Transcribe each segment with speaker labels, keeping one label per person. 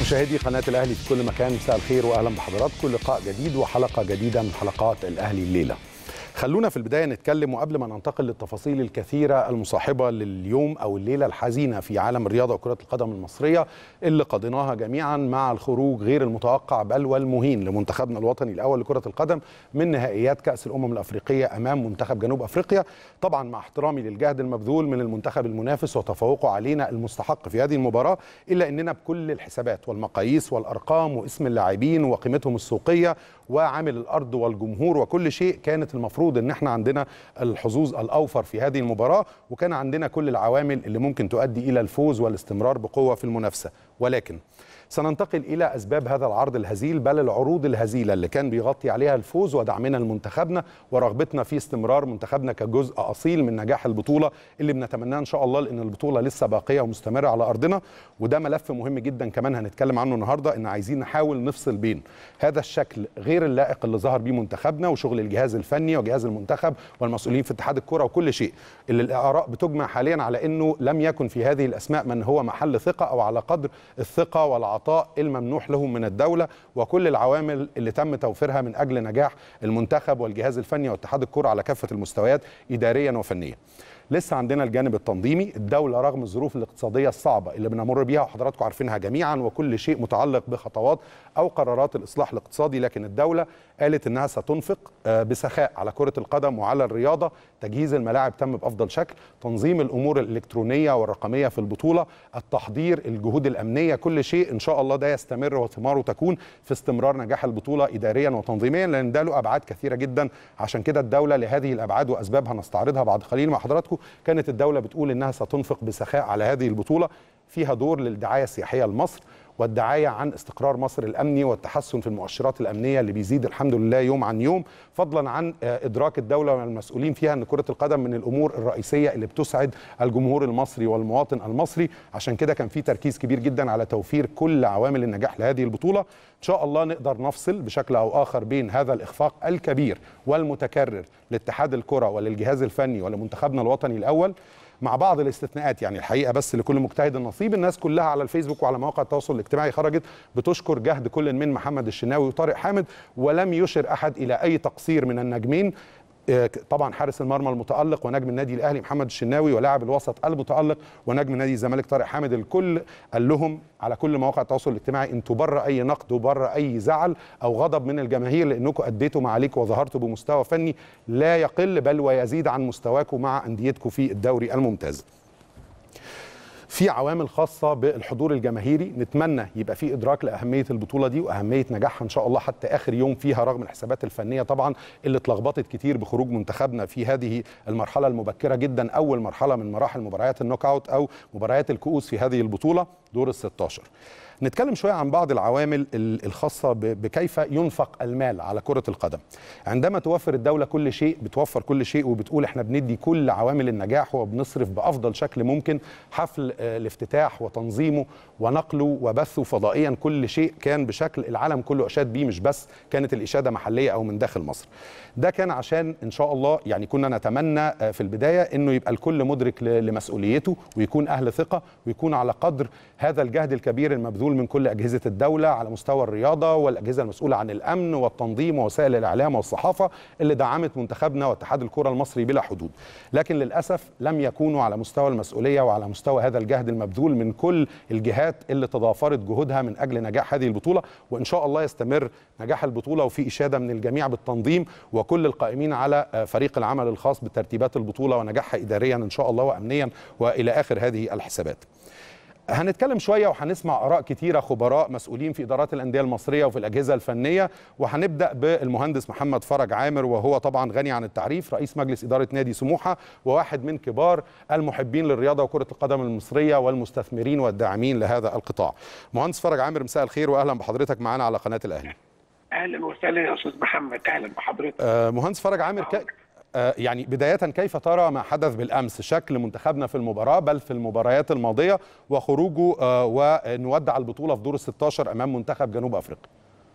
Speaker 1: مشاهدي قناة الأهلي في كل مكان مساء الخير وأهلا بحضراتكم لقاء جديد وحلقة جديدة من حلقات الأهلي الليلة خلونا في البداية نتكلم وقبل ما ننتقل للتفاصيل الكثيرة المصاحبة لليوم أو الليلة الحزينة في عالم الرياضة وكرة القدم المصرية اللي قضيناها جميعا مع الخروج غير المتوقع بل والمهين لمنتخبنا الوطني الأول لكرة القدم من نهائيات كأس الأمم الأفريقية أمام منتخب جنوب أفريقيا طبعا مع احترامي للجهد المبذول من المنتخب المنافس وتفوقه علينا المستحق في هذه المباراة إلا أننا بكل الحسابات والمقاييس والأرقام واسم اللاعبين وقيمتهم السوقية وعامل الأرض والجمهور وكل شيء كانت المفروض المفروض ان احنا عندنا الحظوظ الاوفر في هذه المباراه وكان عندنا كل العوامل اللي ممكن تؤدي الى الفوز والاستمرار بقوه في المنافسه ولكن سننتقل الى اسباب هذا العرض الهزيل بل العروض الهزيله اللي كان بيغطي عليها الفوز ودعمنا لمنتخبنا ورغبتنا في استمرار منتخبنا كجزء اصيل من نجاح البطوله اللي بنتمناه ان شاء الله لان البطوله لسه باقيه ومستمره على ارضنا وده ملف مهم جدا كمان هنتكلم عنه النهارده ان عايزين نحاول نفصل بين هذا الشكل غير اللائق اللي ظهر بيه منتخبنا وشغل الجهاز الفني وجهاز المنتخب والمسؤولين في اتحاد الكره وكل شيء اللي الاراء بتجمع حاليا على انه لم يكن في هذه الاسماء من هو محل ثقه او على قدر الثقه والعطاء الممنوح لهم من الدوله وكل العوامل اللي تم توفيرها من اجل نجاح المنتخب والجهاز الفني واتحاد الكره على كافه المستويات اداريا وفنيا. لسه عندنا الجانب التنظيمي الدولة رغم الظروف الاقتصادية الصعبة اللي بنمر بيها وحضراتكم عارفينها جميعا وكل شيء متعلق بخطوات أو قرارات الإصلاح الاقتصادي لكن الدولة قالت إنها ستنفق بسخاء على كرة القدم وعلى الرياضة تجهيز الملاعب تم بأفضل شكل تنظيم الأمور الإلكترونية والرقمية في البطولة التحضير الجهود الأمنية كل شيء إن شاء الله ده يستمر وثماره تكون في استمرار نجاح البطولة إداريا وتنظيميا لأن ده له أبعاد كثيرة جدا عشان كده الدولة لهذه الأبعاد وأسبابها نستعرضها بعد قليل مع حضراتكم كانت الدولة بتقول إنها ستنفق بسخاء على هذه البطولة فيها دور للدعاية السياحية لمصر والدعاية عن استقرار مصر الأمني والتحسن في المؤشرات الأمنية اللي بيزيد الحمد لله يوم عن يوم فضلا عن إدراك الدولة والمسؤولين فيها أن كرة القدم من الأمور الرئيسية اللي بتسعد الجمهور المصري والمواطن المصري عشان كده كان في تركيز كبير جدا على توفير كل عوامل النجاح لهذه البطولة إن شاء الله نقدر نفصل بشكل أو آخر بين هذا الإخفاق الكبير والمتكرر لاتحاد الكرة وللجهاز الفني ولمنتخبنا الوطني الأول مع بعض الاستثناءات يعني الحقيقه بس لكل مجتهد النصيب الناس كلها على الفيسبوك وعلى مواقع التواصل الاجتماعي خرجت بتشكر جهد كل من محمد الشناوي وطارق حامد ولم يشر احد الى اي تقصير من النجمين طبعا حارس المرمى المتالق ونجم النادي الاهلي محمد الشناوي ولاعب الوسط المتالق ونجم نادي الزمالك طارق حامد الكل قال لهم على كل مواقع التواصل الاجتماعي انتوا بره اي نقد وبره اي زعل او غضب من الجماهير لانكم اديتوا ما عليكم وظهرتوا بمستوى فني لا يقل بل ويزيد عن مستواكم مع انديتكم في الدوري الممتاز. في عوامل خاصة بالحضور الجماهيري نتمنى يبقى في إدراك لأهمية البطولة دي وأهمية نجاحها إن شاء الله حتى آخر يوم فيها رغم الحسابات الفنية طبعا اللي اتلخبطت كتير بخروج منتخبنا في هذه المرحلة المبكرة جدا أول مرحلة من مراحل مباريات النوك أوت أو مباريات الكؤوس في هذه البطولة دور ال 16 نتكلم شوية عن بعض العوامل الخاصة بكيف ينفق المال على كرة القدم عندما توفر الدولة كل شيء بتوفر كل شيء وبتقول احنا بندي كل عوامل النجاح وبنصرف بأفضل شكل ممكن حفل الافتتاح وتنظيمه ونقله وبثه فضائيا كل شيء كان بشكل العالم كله أشاد بيه مش بس كانت الإشادة محلية أو من داخل مصر ده كان عشان إن شاء الله يعني كنا نتمنى في البداية أنه يبقى الكل مدرك لمسؤوليته ويكون أهل ثقة ويكون على قدر هذا الجهد الكبير المبذول من كل أجهزة الدولة على مستوى الرياضة والأجهزة المسؤولة عن الأمن والتنظيم ووسائل الإعلام والصحافة اللي دعمت منتخبنا واتحاد الكرة المصري بلا حدود لكن للأسف لم يكونوا على مستوى المسؤولية وعلى مستوى هذا الجهد المبذول من كل الجهات اللي تضافرت جهودها من أجل نجاح هذه البطولة وإن شاء الله يستمر نجاح البطولة وفي إشادة من الجميع بالتنظيم وكل القائمين على فريق العمل الخاص بترتيبات البطولة ونجاحها إداريا إن شاء الله وأمنيا وإلى آخر هذه الحسابات هنتكلم شوية وهنسمع آراء كتيرة خبراء مسؤولين في إدارات الأندية المصرية وفي الأجهزة الفنية وهنبدأ بالمهندس محمد فرج عامر وهو طبعا غني عن التعريف رئيس مجلس إدارة نادي سموحة وواحد من كبار المحبين للرياضة وكرة القدم المصرية والمستثمرين والداعمين لهذا القطاع مهندس فرج عامر مساء الخير وأهلا بحضرتك معنا على قناة الأهلي
Speaker 2: اهلا وسهلا يا استاذ محمد اهلا بحضرتك
Speaker 1: آه مهندس فرج عامر ك... يعني بداية كيف ترى ما حدث بالأمس شكل منتخبنا في المباراة بل في المباريات الماضية وخروجه ونودع البطولة في دور ال 16 أمام منتخب جنوب أفريقيا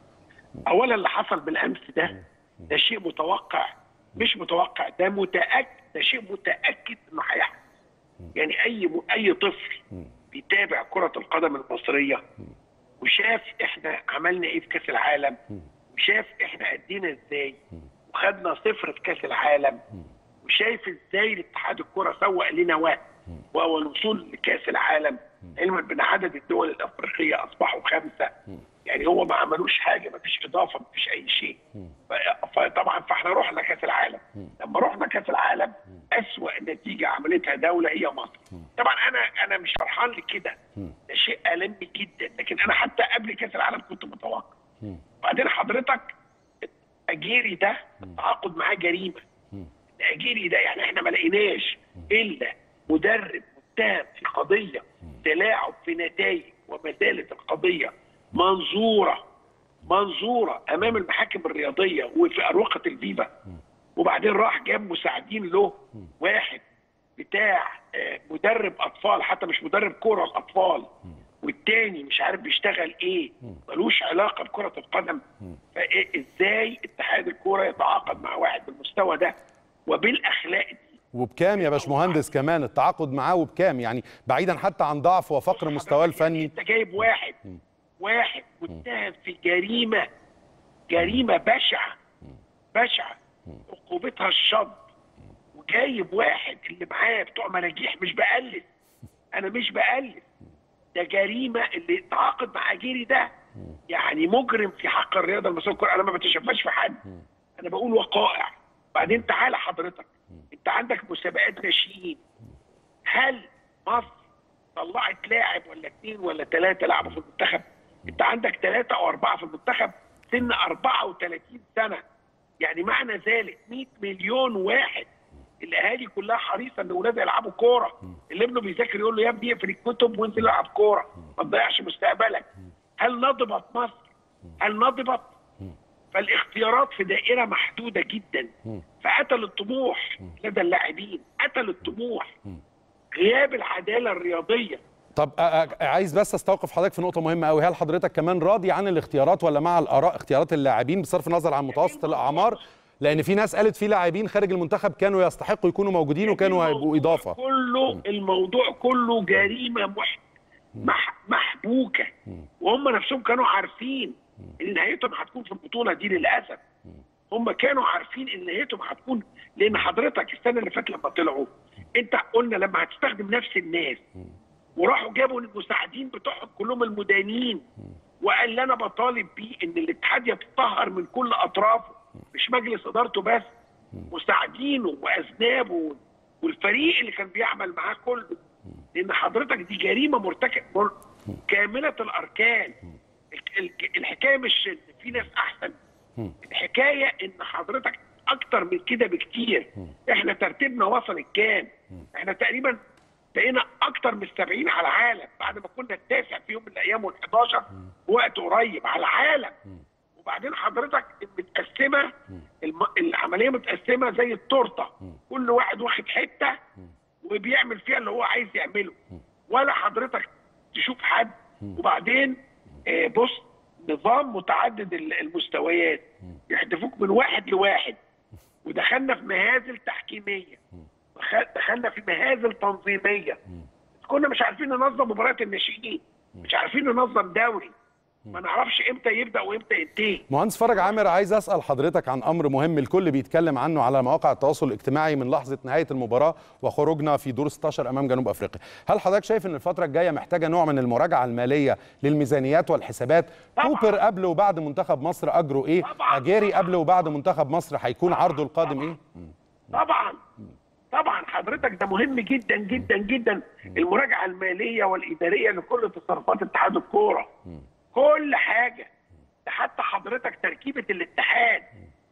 Speaker 2: أولا اللي حصل بالأمس ده ده شيء متوقع مش متوقع ده متأكد ده شيء متأكد إنه هيحصل يعني أي م... أي طفل بيتابع كرة القدم المصرية وشاف احنا عملنا ايه في كاس العالم وشاف احنا ادينا ازاي وخدنا صفر في كاس العالم وشايف ازاي الاتحاد الكره سوق لنا وقت وهو الوصول لكاس العالم علما بان عدد الدول الافريقيه اصبحوا خمسه يعني هو ما عملوش حاجه ما فيش اضافه ما فيش اي شيء ف- فطبعا فاحنا رحنا كاس العالم لما رحنا كاس العالم اسوا نتيجه عملتها دوله هي مصر طبعا انا انا مش فرحان لكده ده شيء المني جدا لكن انا حتى قبل كاس العالم كنت متوقع بعدين حضرتك اجيري ده التعاقد معاه جريمه الاجيري ده يعني احنا ما لقيناش الا مدرب متهم في قضيه تلاعب في نتائج وما زالت القضيه منظوره منظوره امام المحاكم الرياضيه وفي اروقه الفيفا وبعدين راح جاب مساعدين له واحد بتاع آه، مدرب اطفال حتى مش مدرب كوره الاطفال والتاني مش عارف بيشتغل ايه ملوش علاقه بكره القدم فازاي اتحاد الكوره يتعاقد مع واحد بالمستوى ده وبالاخلاق دي
Speaker 1: وبكام يا باشمهندس كمان التعاقد معاه وبكام يعني بعيدا حتى عن ضعف وفقر مستواه الفني
Speaker 2: انت جايب واحد واحد متهم في جريمه جريمه بشعه بشعه عقوبتها الشط وجايب واحد اللي معاه بتوع مراجيح مش بقلد انا مش بقلد ده جريمه اللي تعاقد مع اجيري ده يعني مجرم في حق الرياضه المصريه الكرة. انا ما بتشفاش في حد انا بقول وقائع بعدين تعالى حضرتك انت عندك مسابقات ناشئين هل مصر طلعت لاعب ولا اثنين ولا ثلاثه لعبوا في المنتخب انت عندك ثلاثه او اربعه في المنتخب سن 34 سنه يعني معنى ذلك 100 مليون واحد الاهالي كلها حريصه ان اولادها يلعبوا كوره اللي ابنه بيذاكر يقول له يا ابني اقفل الكتب وانزل العب كوره ما تضيعش مستقبلك هل نضبط مصر هل نضبط فالاختيارات في دائره محدوده جدا فقتل الطموح لدى اللاعبين قتل الطموح غياب العداله الرياضيه
Speaker 1: طب أ- أ- عايز بس استوقف حضرتك في نقطه مهمه قوي هل حضرتك كمان راضي عن الاختيارات ولا مع الاراء اختيارات اللاعبين بصرف النظر عن متوسط الاعمار لان في ناس قالت في لاعبين خارج المنتخب كانوا يستحقوا يكونوا موجودين وكانوا هيبقوا اضافه
Speaker 2: كله الموضوع كله جريمه مح مح محبوكه وهم نفسهم كانوا عارفين ان نهايتهم هتكون في البطوله دي للاسف هم كانوا عارفين ان نهايتهم هتكون لان حضرتك السنه اللي فاتت لما طلعوا انت قلنا لما هتستخدم نفس الناس وراحوا جابوا المساعدين بتوعهم كلهم المدانين وقال لي انا بطالب بيه ان الاتحاد يتطهر من كل اطرافه مش مجلس ادارته بس مساعدينه واذنابه والفريق اللي كان بيعمل معاه كله لان حضرتك دي جريمه مرتكب مر... كامله الاركان الك- الك- الحكايه مش إن في ناس احسن الحكايه ان حضرتك اكتر من كده بكتير احنا ترتيبنا وصل الكام احنا تقريبا بقينا اكتر من 70 على العالم بعد ما كنا التاسع في يوم من الايام وال11 وقت قريب على العالم وبعدين حضرتك متقسمه الم... العمليه متقسمه زي التورته كل واحد واخد حته وبيعمل فيها اللي هو عايز يعمله ولا حضرتك تشوف حد وبعدين آه، بص نظام متعدد ال- المستويات يحدفوك من واحد لواحد ودخلنا في مهازل تحكيميه دخل- دخلنا في مهازل تنظيميه كنا مش عارفين ننظم مباريات الناشئين مش عارفين ننظم دوري ما نعرفش امتى يبدا وامتى ينتهي
Speaker 1: مهندس فرج عامر عايز اسال حضرتك عن امر مهم الكل بيتكلم عنه على مواقع التواصل الاجتماعي من لحظه نهايه المباراه وخروجنا في دور 16 امام جنوب افريقيا هل حضرتك شايف ان الفتره الجايه محتاجه نوع من المراجعه الماليه للميزانيات والحسابات
Speaker 2: طبعاً.
Speaker 1: كوبر قبل وبعد منتخب مصر اجره ايه
Speaker 2: طبعاً.
Speaker 1: اجيري قبل وبعد منتخب مصر هيكون عرضه القادم ايه
Speaker 2: طبعا طبعا حضرتك ده مهم جدا جدا جدا المراجعه الماليه والاداريه لكل تصرفات اتحاد الكوره كل حاجه ده حتى حضرتك تركيبه الاتحاد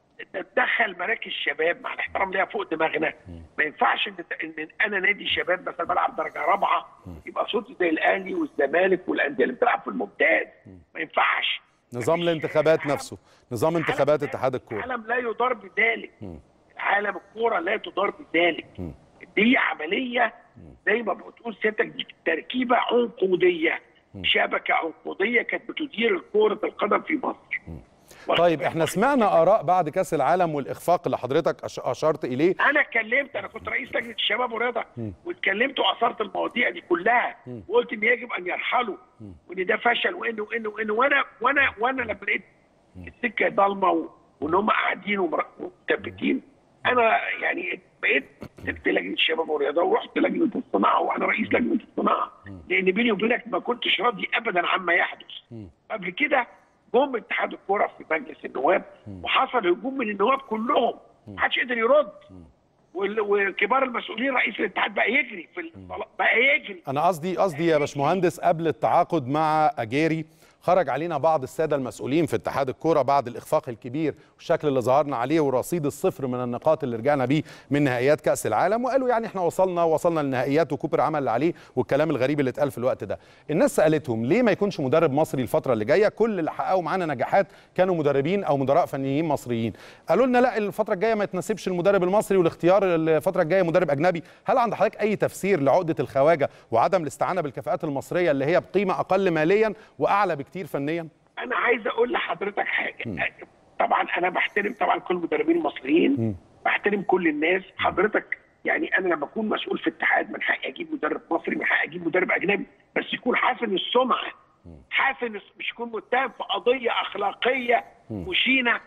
Speaker 2: تتدخل مراكز شباب مع الاحترام ليها فوق دماغنا ما ينفعش ان ان انا نادي شباب مثلا بلعب درجه رابعه يبقى صوتي زي الاهلي والزمالك والانديه اللي بتلعب في الممتاز ما ينفعش
Speaker 1: نظام الانتخابات نفسه نظام انتخابات اتحاد الكوره
Speaker 2: العالم لا يدار بذلك عالم الكوره لا تدار بذلك دي عمليه زي ما بتقول سيادتك دي تركيبه عنقوديه شبكه عنقوديه كانت بتدير كره القدم في مصر
Speaker 1: طيب احنا سمعنا اراء بعد كاس العالم والاخفاق اللي حضرتك أش- اشرت اليه
Speaker 2: انا اتكلمت انا كنت رئيس لجنه الشباب والرياضه واتكلمت واثرت المواضيع دي كلها وقلت ان يجب ان يرحلوا وان ده فشل وانه وانه وانه وانا وانا وانا لما لقيت السكه ضلمه و- وان هم قاعدين ومر- ومثبتين انا يعني بقيت سبت لجنه الشباب والرياضه ورحت لجنه الصناعه وانا رئيس لجنه الصناعه لان بيني وبينك ما كنتش راضي ابدا عما يحدث قبل كده جم اتحاد الكوره في مجلس النواب وحصل هجوم من النواب كلهم ما حدش قدر يرد وال- وكبار المسؤولين رئيس الاتحاد بقى يجري في الصلاة بقى يجري
Speaker 1: انا قصدي قصدي يا باشمهندس قبل التعاقد مع اجيري خرج علينا بعض الساده المسؤولين في اتحاد الكوره بعد الاخفاق الكبير والشكل اللي ظهرنا عليه ورصيد الصفر من النقاط اللي رجعنا بيه من نهائيات كاس العالم وقالوا يعني احنا وصلنا وصلنا للنهائيات وكوبر عمل اللي عليه والكلام الغريب اللي اتقال في الوقت ده الناس سالتهم ليه ما يكونش مدرب مصري الفتره اللي جايه كل اللي حققوا معانا نجاحات كانوا مدربين او مدراء فنيين مصريين قالوا لنا لا الفتره الجايه ما يتناسبش المدرب المصري والاختيار الفتره الجايه مدرب اجنبي هل عند حضرتك اي تفسير لعقده الخواجه وعدم الاستعانه بالكفاءات المصريه اللي هي بقيمه اقل ماليا واعلى بكتير فنيا
Speaker 2: انا عايز اقول لحضرتك حاجه طبعا انا بحترم طبعا كل المدربين المصريين بحترم كل الناس حضرتك يعني انا لما اكون مسؤول في اتحاد من حقي اجيب مدرب مصري من حقي اجيب مدرب اجنبي بس يكون حاسن السمعه حاسن الس- مش يكون متهم في قضيه اخلاقيه مشينه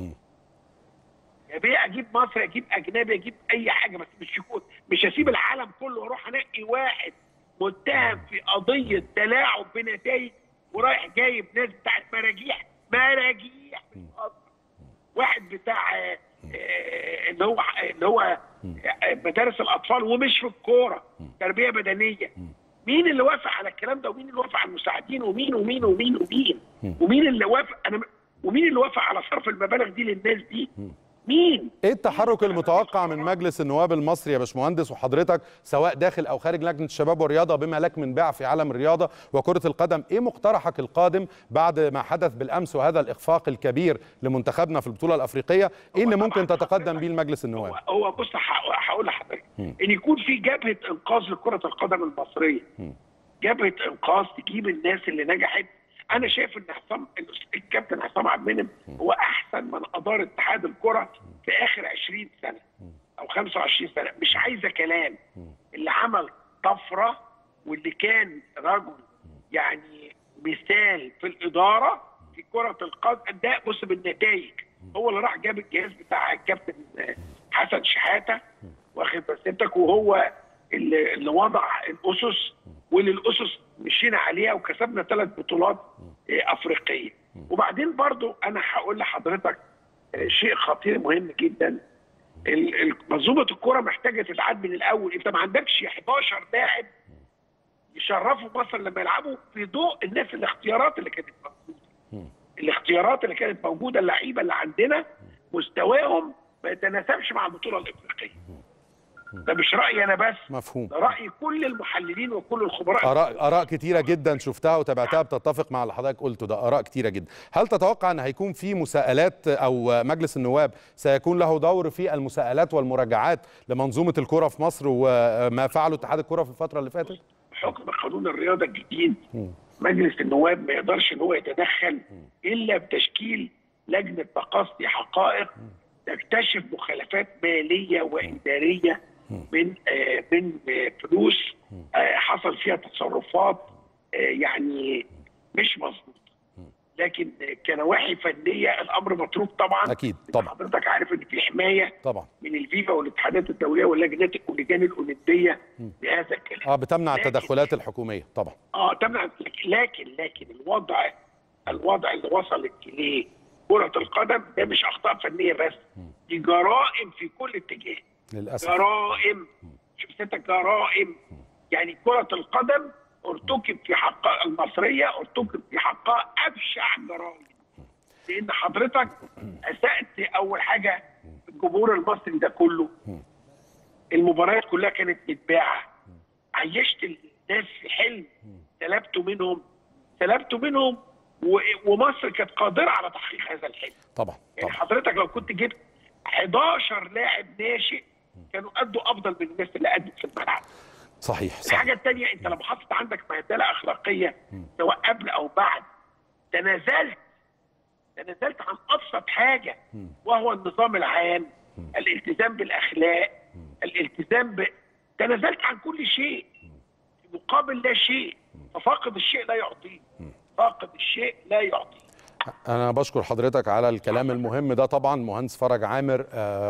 Speaker 2: يا بيه اجيب مصري اجيب اجنبي اجيب اي حاجه بس مش يكون مش هسيب العالم كله واروح انقي واحد متهم في قضيه تلاعب بنتائج ورايح جايب ناس بتاعت مراجيح مراجيح مش بهزر. واحد بتاع آه، آه، اللي هو اللي هو آه، مدارس الاطفال ومش في الكوره تربيه بدنيه مين اللي وافق على الكلام ده ومين اللي وافق على المساعدين ومين ومين ومين ومين ومين اللي وافق انا م- ومين اللي وافق على صرف المبالغ دي للناس دي مين
Speaker 1: ايه التحرك المتوقع من مجلس النواب المصري يا باشمهندس وحضرتك سواء داخل او خارج لجنه الشباب والرياضه بما لك من باع في عالم الرياضه وكره القدم ايه مقترحك القادم بعد ما حدث بالامس وهذا الاخفاق الكبير لمنتخبنا في البطوله الافريقيه ايه اللي
Speaker 2: طبعاً
Speaker 1: ممكن تتقدم
Speaker 2: حضرتك-
Speaker 1: بيه لمجلس النواب
Speaker 2: هو هو بص ح- هقول لحضرتك ان يكون في جبهه انقاذ لكره القدم المصريه جبهه انقاذ تجيب الناس اللي نجحت انا شايف ان حسام الكابتن حسام عبد المنعم هو احسن من ادار اتحاد الكره في اخر 20 سنه او 25 سنه مش عايزه كلام اللي عمل طفره واللي كان رجل يعني مثال في الاداره في كره القدم ده بص بالنتائج هو اللي راح جاب الجهاز بتاع الكابتن حسن شحاته واخد مسيرتك وهو اللي, اللي وضع الاسس واللي الاسس مشينا عليها وكسبنا ثلاث بطولات آه، افريقيه وبعدين برضو انا هقول لحضرتك آه، شيء خطير مهم جدا ال- ال- منظومه الكره محتاجه تتعاد من الاول انت ما عندكش 11 لاعب يشرفوا مصر لما يلعبوا في ضوء الناس الاختيارات اللي كانت موجوده الاختيارات اللي كانت موجوده اللعيبه اللي عندنا مستواهم ما يتناسبش مع البطوله الافريقيه ده مش رايي انا بس
Speaker 1: مفهوم
Speaker 2: ده راي كل المحللين وكل الخبراء
Speaker 1: اراء اراء كتيره جدا شفتها وتابعتها بتتفق مع اللي حضرتك قلته ده اراء كتيره جدا هل تتوقع ان هيكون في مساءلات او مجلس النواب سيكون له دور في المساءلات والمراجعات لمنظومه الكره في مصر وما فعله اتحاد الكره في الفتره اللي فاتت
Speaker 2: بحكم قانون الرياضه الجديد مجلس النواب ما يقدرش ان هو يتدخل الا بتشكيل لجنه تقصي حقائق تكتشف مخالفات ماليه واداريه من آه من آه فلوس آه حصل فيها تصرفات آه يعني مش مظبوطه لكن آه، كنواحي فنيه الامر متروك طبعا
Speaker 1: أكيد، طبعا.
Speaker 2: حضرتك عارف ان في حمايه
Speaker 1: طبعا
Speaker 2: من الفيفا والاتحادات الدوليه واللجنات واللجان الاولمبيه بهذا الكلام
Speaker 1: اه بتمنع
Speaker 2: لكن-
Speaker 1: التدخلات الحكوميه طبعا
Speaker 2: اه تمنع لكن لكن الوضع الوضع اللي وصلت اليه كرة القدم ده مش اخطاء فنيه بس دي جرائم في كل اتجاه
Speaker 1: للاسف
Speaker 2: جرائم شوف ستة جرائم يعني كرة القدم ارتكب في حق المصرية ارتكب في حقها أبشع جرائم لأن حضرتك أسأت أول حاجة الجمهور المصري ده كله المباريات كلها كانت متباعة عيشت الناس في حلم سلبته منهم سلبته منهم و- ومصر كانت قادرة على تحقيق هذا الحلم
Speaker 1: طبعا
Speaker 2: يعني
Speaker 1: طبعا
Speaker 2: حضرتك لو كنت جبت 11 لاعب ناشئ كانوا ادوا افضل من الناس اللي ادت في الملعب.
Speaker 1: صحيح صحيح
Speaker 2: الحاجه الثانيه انت لما حطيت عندك مهدله اخلاقيه سواء قبل او بعد تنازلت تنازلت عن ابسط حاجه وهو النظام العام الالتزام بالاخلاق الالتزام ب... تنازلت عن كل شيء في مقابل لا شيء ففاقد الشيء لا يعطيه فاقد الشيء لا يعطيه
Speaker 1: أنا بشكر حضرتك على الكلام المهم ده طبعا مهندس فرج عامر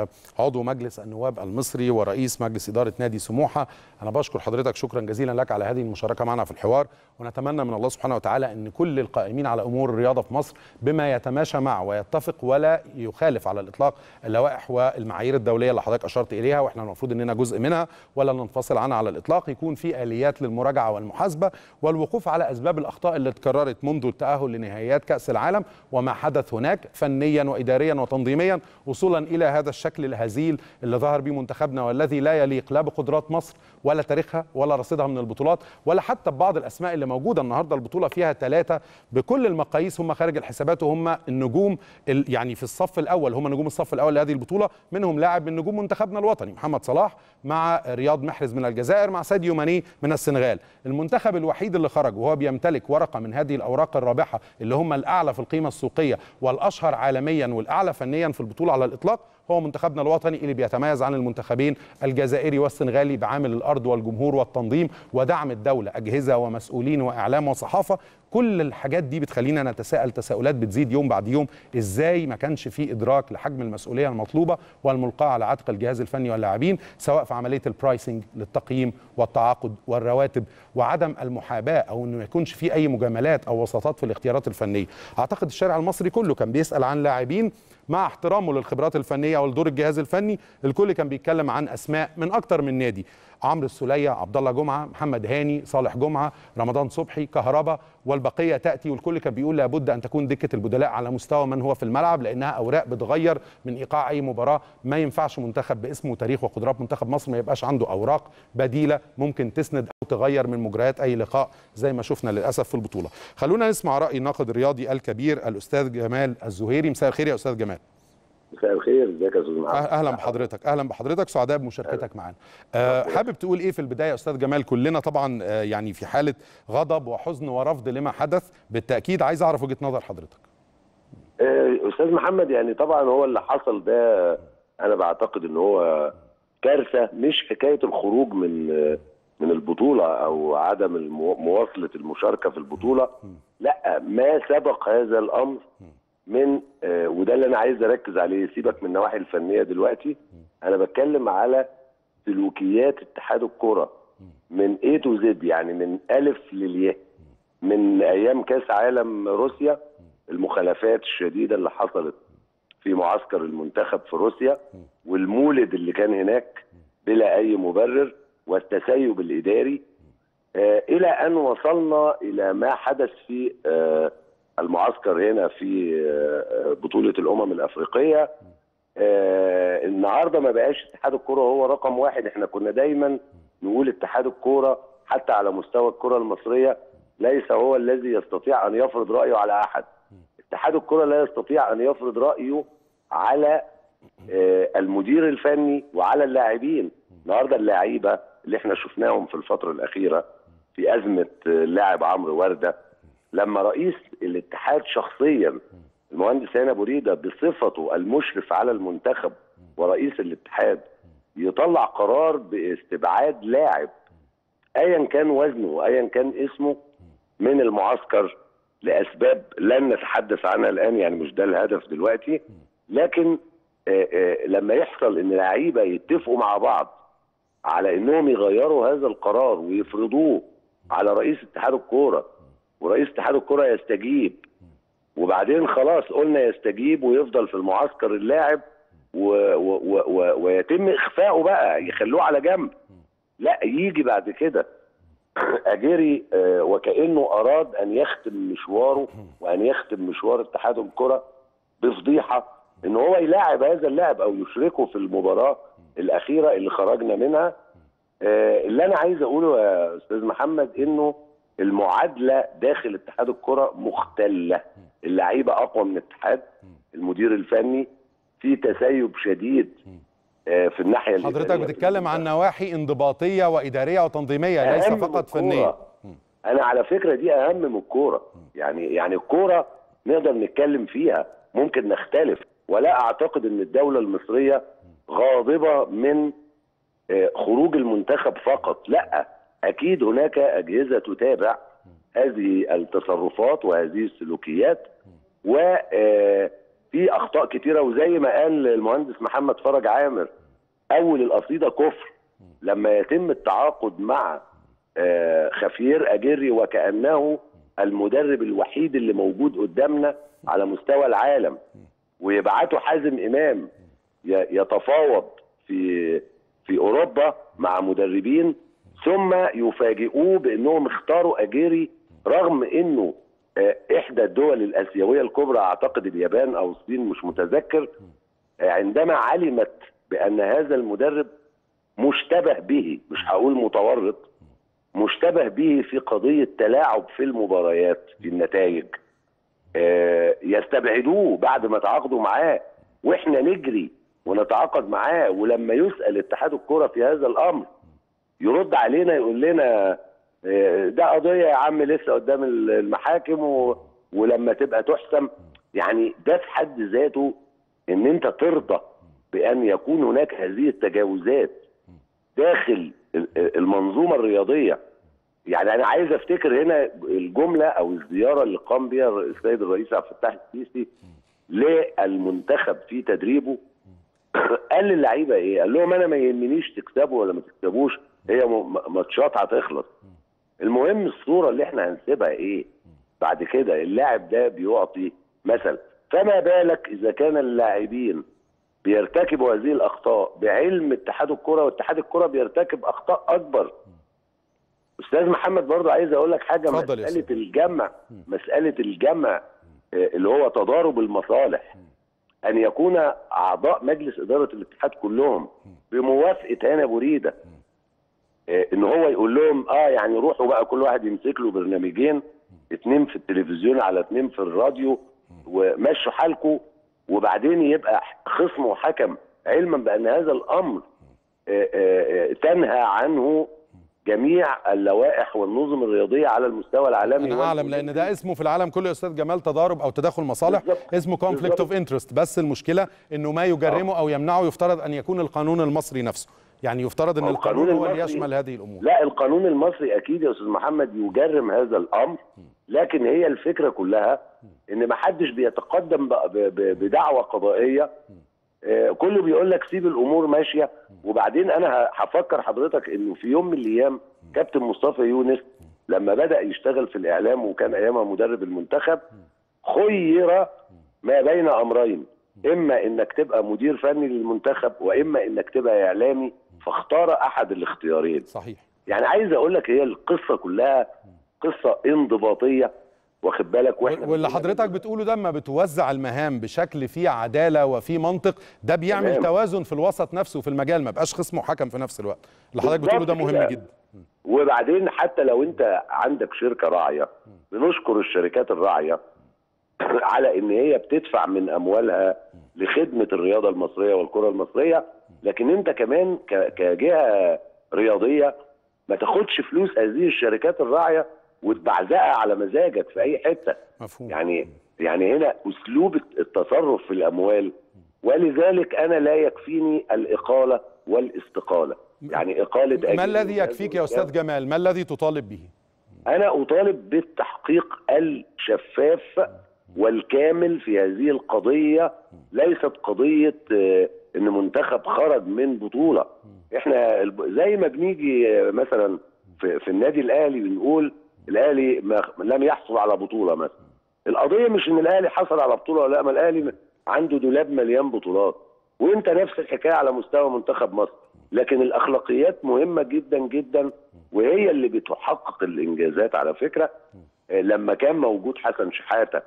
Speaker 1: عضو مجلس النواب المصري ورئيس مجلس إدارة نادي سموحة أنا بشكر حضرتك شكرا جزيلا لك على هذه المشاركة معنا في الحوار ونتمنى من الله سبحانه وتعالى أن كل القائمين على أمور الرياضة في مصر بما يتماشى مع ويتفق ولا يخالف على الإطلاق اللوائح والمعايير الدولية اللي حضرتك أشرت إليها وإحنا المفروض أننا جزء منها ولا ننفصل عنها على الإطلاق يكون في آليات للمراجعة والمحاسبة والوقوف على أسباب الأخطاء اللي تكررت منذ التأهل لنهائيات كأس العالم وما حدث هناك فنيا واداريا وتنظيميا وصولا الى هذا الشكل الهزيل اللي ظهر به منتخبنا والذي لا يليق لا بقدرات مصر ولا تاريخها ولا رصيدها من البطولات ولا حتى ببعض الاسماء اللي موجوده النهارده البطوله فيها ثلاثه بكل المقاييس هم خارج الحسابات وهم النجوم يعني في الصف الاول هم نجوم الصف الاول لهذه البطوله منهم لاعب من نجوم منتخبنا الوطني محمد صلاح مع رياض محرز من الجزائر مع ساديو ماني من السنغال المنتخب الوحيد اللي خرج وهو بيمتلك ورقه من هذه الاوراق الرابحه اللي هم الاعلى في القيمه السوقيه والاشهر عالميا والاعلى فنيا في البطوله على الاطلاق هو منتخبنا الوطني اللي بيتميز عن المنتخبين الجزائري والسنغالي بعامل الارض والجمهور والتنظيم ودعم الدوله اجهزه ومسؤولين واعلام وصحافه كل الحاجات دي بتخلينا نتساءل تساؤلات بتزيد يوم بعد يوم ازاي ما كانش في ادراك لحجم المسؤوليه المطلوبه والملقاه على عاتق الجهاز الفني واللاعبين سواء في عمليه البرايسنج للتقييم والتعاقد والرواتب وعدم المحاباه او انه ما يكونش في اي مجاملات او وساطات في الاختيارات الفنيه اعتقد الشارع المصري كله كان بيسال عن لاعبين مع احترامه للخبرات الفنيه ولدور الجهاز الفني الكل كان بيتكلم عن اسماء من اكتر من نادي عمرو السوليه عبد الله جمعه محمد هاني صالح جمعه رمضان صبحي كهربا والبقيه تاتي والكل كان بيقول لابد ان تكون دكه البدلاء على مستوى من هو في الملعب لانها اوراق بتغير من ايقاع اي مباراه ما ينفعش منتخب باسمه وتاريخ وقدرات منتخب مصر ما يبقاش عنده اوراق بديله ممكن تسند او تغير من مجريات اي لقاء زي ما شفنا للاسف في البطوله خلونا نسمع راي الناقد الرياضي الكبير الاستاذ جمال الزهيري مساء الخير يا استاذ جمال
Speaker 3: مساء الخير ازيك يا استاذ محمد
Speaker 1: اهلا بحضرتك اهلا بحضرتك سعداء بمشاركتك معانا أه حابب تقول ايه في البدايه يا استاذ جمال كلنا طبعا أه يعني في حاله غضب وحزن ورفض لما حدث بالتاكيد عايز اعرف وجهه نظر حضرتك
Speaker 3: أه استاذ محمد يعني طبعا هو اللي حصل ده انا بعتقد ان هو كارثه مش حكايه الخروج من من البطوله او عدم مواصله المشاركه في البطوله لا ما سبق هذا الامر من آه وده اللي انا عايز اركز عليه سيبك من النواحي الفنيه دلوقتي انا بتكلم على سلوكيات اتحاد الكره من A تو زد يعني من الف للياء من ايام كاس عالم روسيا المخالفات الشديده اللي حصلت في معسكر المنتخب في روسيا والمولد اللي كان هناك بلا اي مبرر والتسيب الاداري آه الى ان وصلنا الى ما حدث في آه المعسكر هنا في بطولة الأمم الأفريقية آه النهاردة ما بقاش اتحاد الكرة هو رقم واحد احنا كنا دايما نقول اتحاد الكرة حتى على مستوى الكرة المصرية ليس هو الذي يستطيع أن يفرض رأيه على أحد اتحاد الكرة لا يستطيع أن يفرض رأيه على آه المدير الفني وعلى اللاعبين النهاردة اللعيبة اللي احنا شفناهم في الفترة الأخيرة في أزمة اللاعب عمرو وردة لما رئيس الاتحاد شخصيا المهندس هاني ابو ريده بصفته المشرف على المنتخب ورئيس الاتحاد يطلع قرار باستبعاد لاعب ايا كان وزنه وايا كان اسمه من المعسكر لاسباب لن نتحدث عنها الان يعني مش ده الهدف دلوقتي لكن آآ آآ لما يحصل ان لعيبه يتفقوا مع بعض على انهم يغيروا هذا القرار ويفرضوه على رئيس اتحاد الكوره ورئيس اتحاد الكره يستجيب وبعدين خلاص قلنا يستجيب ويفضل في المعسكر اللاعب و و و و ويتم اخفائه بقى يخلوه على جنب لا يجي بعد كده اجري آه وكانه اراد ان يختم مشواره وان يختم مشوار اتحاد الكره بفضيحه ان هو يلاعب هذا اللاعب او يشركه في المباراه الاخيره اللي خرجنا منها آه اللي انا عايز اقوله يا استاذ محمد انه المعادله داخل اتحاد الكره مختله اللعيبه اقوى من الاتحاد المدير الفني في تسيب شديد في الناحيه
Speaker 1: حضرتك بتتكلم عن نواحي انضباطيه واداريه وتنظيميه ليس فقط فنيه
Speaker 3: انا على فكره دي اهم من الكوره يعني يعني الكوره نقدر نتكلم فيها ممكن نختلف ولا اعتقد ان الدوله المصريه غاضبه من آه، خروج المنتخب فقط لا اكيد هناك اجهزه تتابع هذه التصرفات وهذه السلوكيات وفي اخطاء كتيره وزي ما قال المهندس محمد فرج عامر اول القصيده كفر لما يتم التعاقد مع آه، خفير اجري وكانه المدرب الوحيد اللي موجود قدامنا على مستوى العالم ويبعتوا حازم امام ي- يتفاوض في في اوروبا مع مدربين ثم يفاجئوه بانهم اختاروا اجيري رغم انه آه، احدى الدول الاسيويه الكبرى اعتقد اليابان او الصين مش متذكر آه، عندما علمت بان هذا المدرب مشتبه به مش هقول متورط مشتبه به في قضيه تلاعب في المباريات في النتائج آه، يستبعدوه بعد ما تعاقدوا معاه واحنا نجري ونتعاقد معاه ولما يسال اتحاد الكره في هذا الامر يرد علينا يقول لنا آه، ده قضيه يا عم لسه قدام المحاكم و... ولما تبقى تحسم يعني ده في حد ذاته ان انت ترضى بان يكون هناك هذه التجاوزات داخل ال- المنظومه الرياضيه يعني انا عايز افتكر هنا الجمله او الزياره اللي قام بها السيد الرئيس عبد الفتاح السيسي للمنتخب في تدريبه قال للعيبه ايه؟ قال لهم انا ما يهمنيش تكسبوا ولا ما تكسبوش هي م- م- ماتشات هتخلص. المهم الصوره اللي احنا هنسيبها ايه؟ بعد كده اللاعب ده بيعطي مثل فما بالك اذا كان اللاعبين بيرتكبوا هذه الاخطاء بعلم اتحاد الكره واتحاد الكره بيرتكب اخطاء اكبر. استاذ محمد برضه عايز اقول لك حاجه
Speaker 1: اتفضل يا
Speaker 3: مساله
Speaker 1: أستاذ.
Speaker 3: الجمع مساله الجمع آه، اللي هو تضارب المصالح ان يكون اعضاء مجلس اداره الاتحاد كلهم بموافقه هنا بريده آه، ان هو يقول لهم اه يعني روحوا بقى كل واحد يمسك له برنامجين اتنين في التلفزيون على اتنين في الراديو ومشوا حالكم وبعدين يبقى خصم وحكم علما بان هذا الامر آه، آه، آه، تنهى عنه جميع اللوائح والنظم الرياضيه على المستوى العالمي
Speaker 1: انا اعلم لان ده اسمه في العالم كله يا استاذ جمال تضارب او تداخل مصالح
Speaker 3: بالظبط.
Speaker 1: اسمه كونفليكت
Speaker 3: بالظبط.
Speaker 1: اوف انترست بس المشكله انه ما يجرمه او يمنعه يفترض ان يكون القانون المصري نفسه يعني يفترض ان
Speaker 3: هو
Speaker 1: القانون
Speaker 3: القانون
Speaker 1: هو اللي
Speaker 3: المصري-
Speaker 1: يشمل هذه الامور
Speaker 3: لا القانون المصري اكيد يا استاذ محمد يجرم هذا الامر لكن هي الفكره كلها ان ما حدش بيتقدم ب- ب- ب- بدعوى قضائيه آه، كله بيقول لك سيب الامور ماشيه وبعدين انا ه- هفكر حضرتك انه في يوم من الايام كابتن مصطفى يونس لما بدا يشتغل في الاعلام وكان ايامها مدرب المنتخب خير ما بين امرين اما انك تبقى مدير فني للمنتخب واما انك تبقى اعلامي فاختار احد الاختيارين
Speaker 1: صحيح
Speaker 3: يعني عايز اقول لك هي القصه كلها قصه انضباطيه واخد بالك واحنا
Speaker 1: واللي
Speaker 3: بنقول-
Speaker 1: حضرتك بتقوله ده لما بتوزع المهام بشكل فيه عداله وفيه منطق ده بيعمل
Speaker 3: تمام.
Speaker 1: توازن في الوسط نفسه في المجال ما بقاش خصم وحكم في نفس الوقت اللي حضرتك بتقوله ده
Speaker 3: بالظبط
Speaker 1: مهم
Speaker 3: كده.
Speaker 1: جدا
Speaker 3: وبعدين حتى لو انت عندك شركه راعيه بنشكر الشركات الراعيه على ان هي بتدفع من اموالها لخدمه الرياضه المصريه والكره المصريه لكن انت كمان ك- كجهه رياضيه ما تاخدش فلوس هذه الشركات الراعيه وتبعزقها على مزاجك في اي حته
Speaker 1: مفهوم
Speaker 3: يعني يعني هنا اسلوب التصرف في الاموال ولذلك انا لا يكفيني الاقاله والاستقاله يعني اقاله
Speaker 1: ما
Speaker 3: أجل
Speaker 1: الذي يكفيك يا استاذ جمال ما الذي تطالب به
Speaker 3: انا اطالب بالتحقيق الشفاف والكامل في هذه القضيه ليست قضيه آه، ان منتخب خرج من بطوله احنا الب- زي ما بنيجي آه، مثلا في, في النادي الاهلي بنقول الاهلي ما لم يحصل على بطوله مثلا القضيه مش ان الاهلي حصل على بطوله ولا لا ما الاهلي عنده دولاب مليان بطولات وانت نفس الحكايه على مستوى منتخب مصر لكن الاخلاقيات مهمه جدا جدا وهي اللي بتحقق الانجازات على فكره آه، لما كان موجود حسن شحاته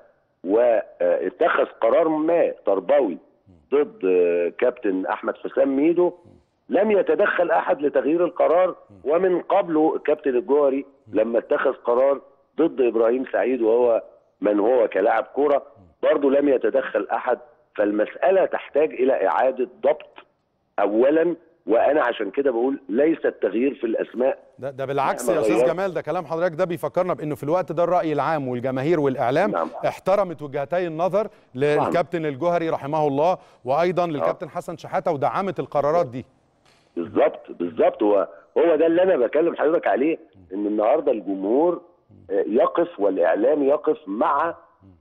Speaker 3: واتخذ قرار ما تربوي ضد آه، كابتن احمد حسام ميدو لم يتدخل احد لتغيير القرار ومن قبله الكابتن الجوهري لما اتخذ قرار ضد ابراهيم سعيد وهو من هو كلاعب كره برضه لم يتدخل احد فالمساله تحتاج الى اعاده ضبط اولا وانا عشان كده بقول ليس التغيير في الاسماء
Speaker 1: ده, ده بالعكس
Speaker 3: مهما
Speaker 1: يا استاذ
Speaker 3: غيرت.
Speaker 1: جمال ده كلام حضرتك ده بيفكرنا بانه في الوقت ده الراي العام والجماهير والاعلام
Speaker 3: نعم.
Speaker 1: احترمت وجهتي النظر للكابتن الجوهري رحمه الله وايضا للكابتن حسن شحاته ودعمت القرارات دي
Speaker 3: بالظبط بالظبط هو هو ده اللي انا بكلم حضرتك عليه ان النهارده الجمهور آه، يقف والاعلام يقف مع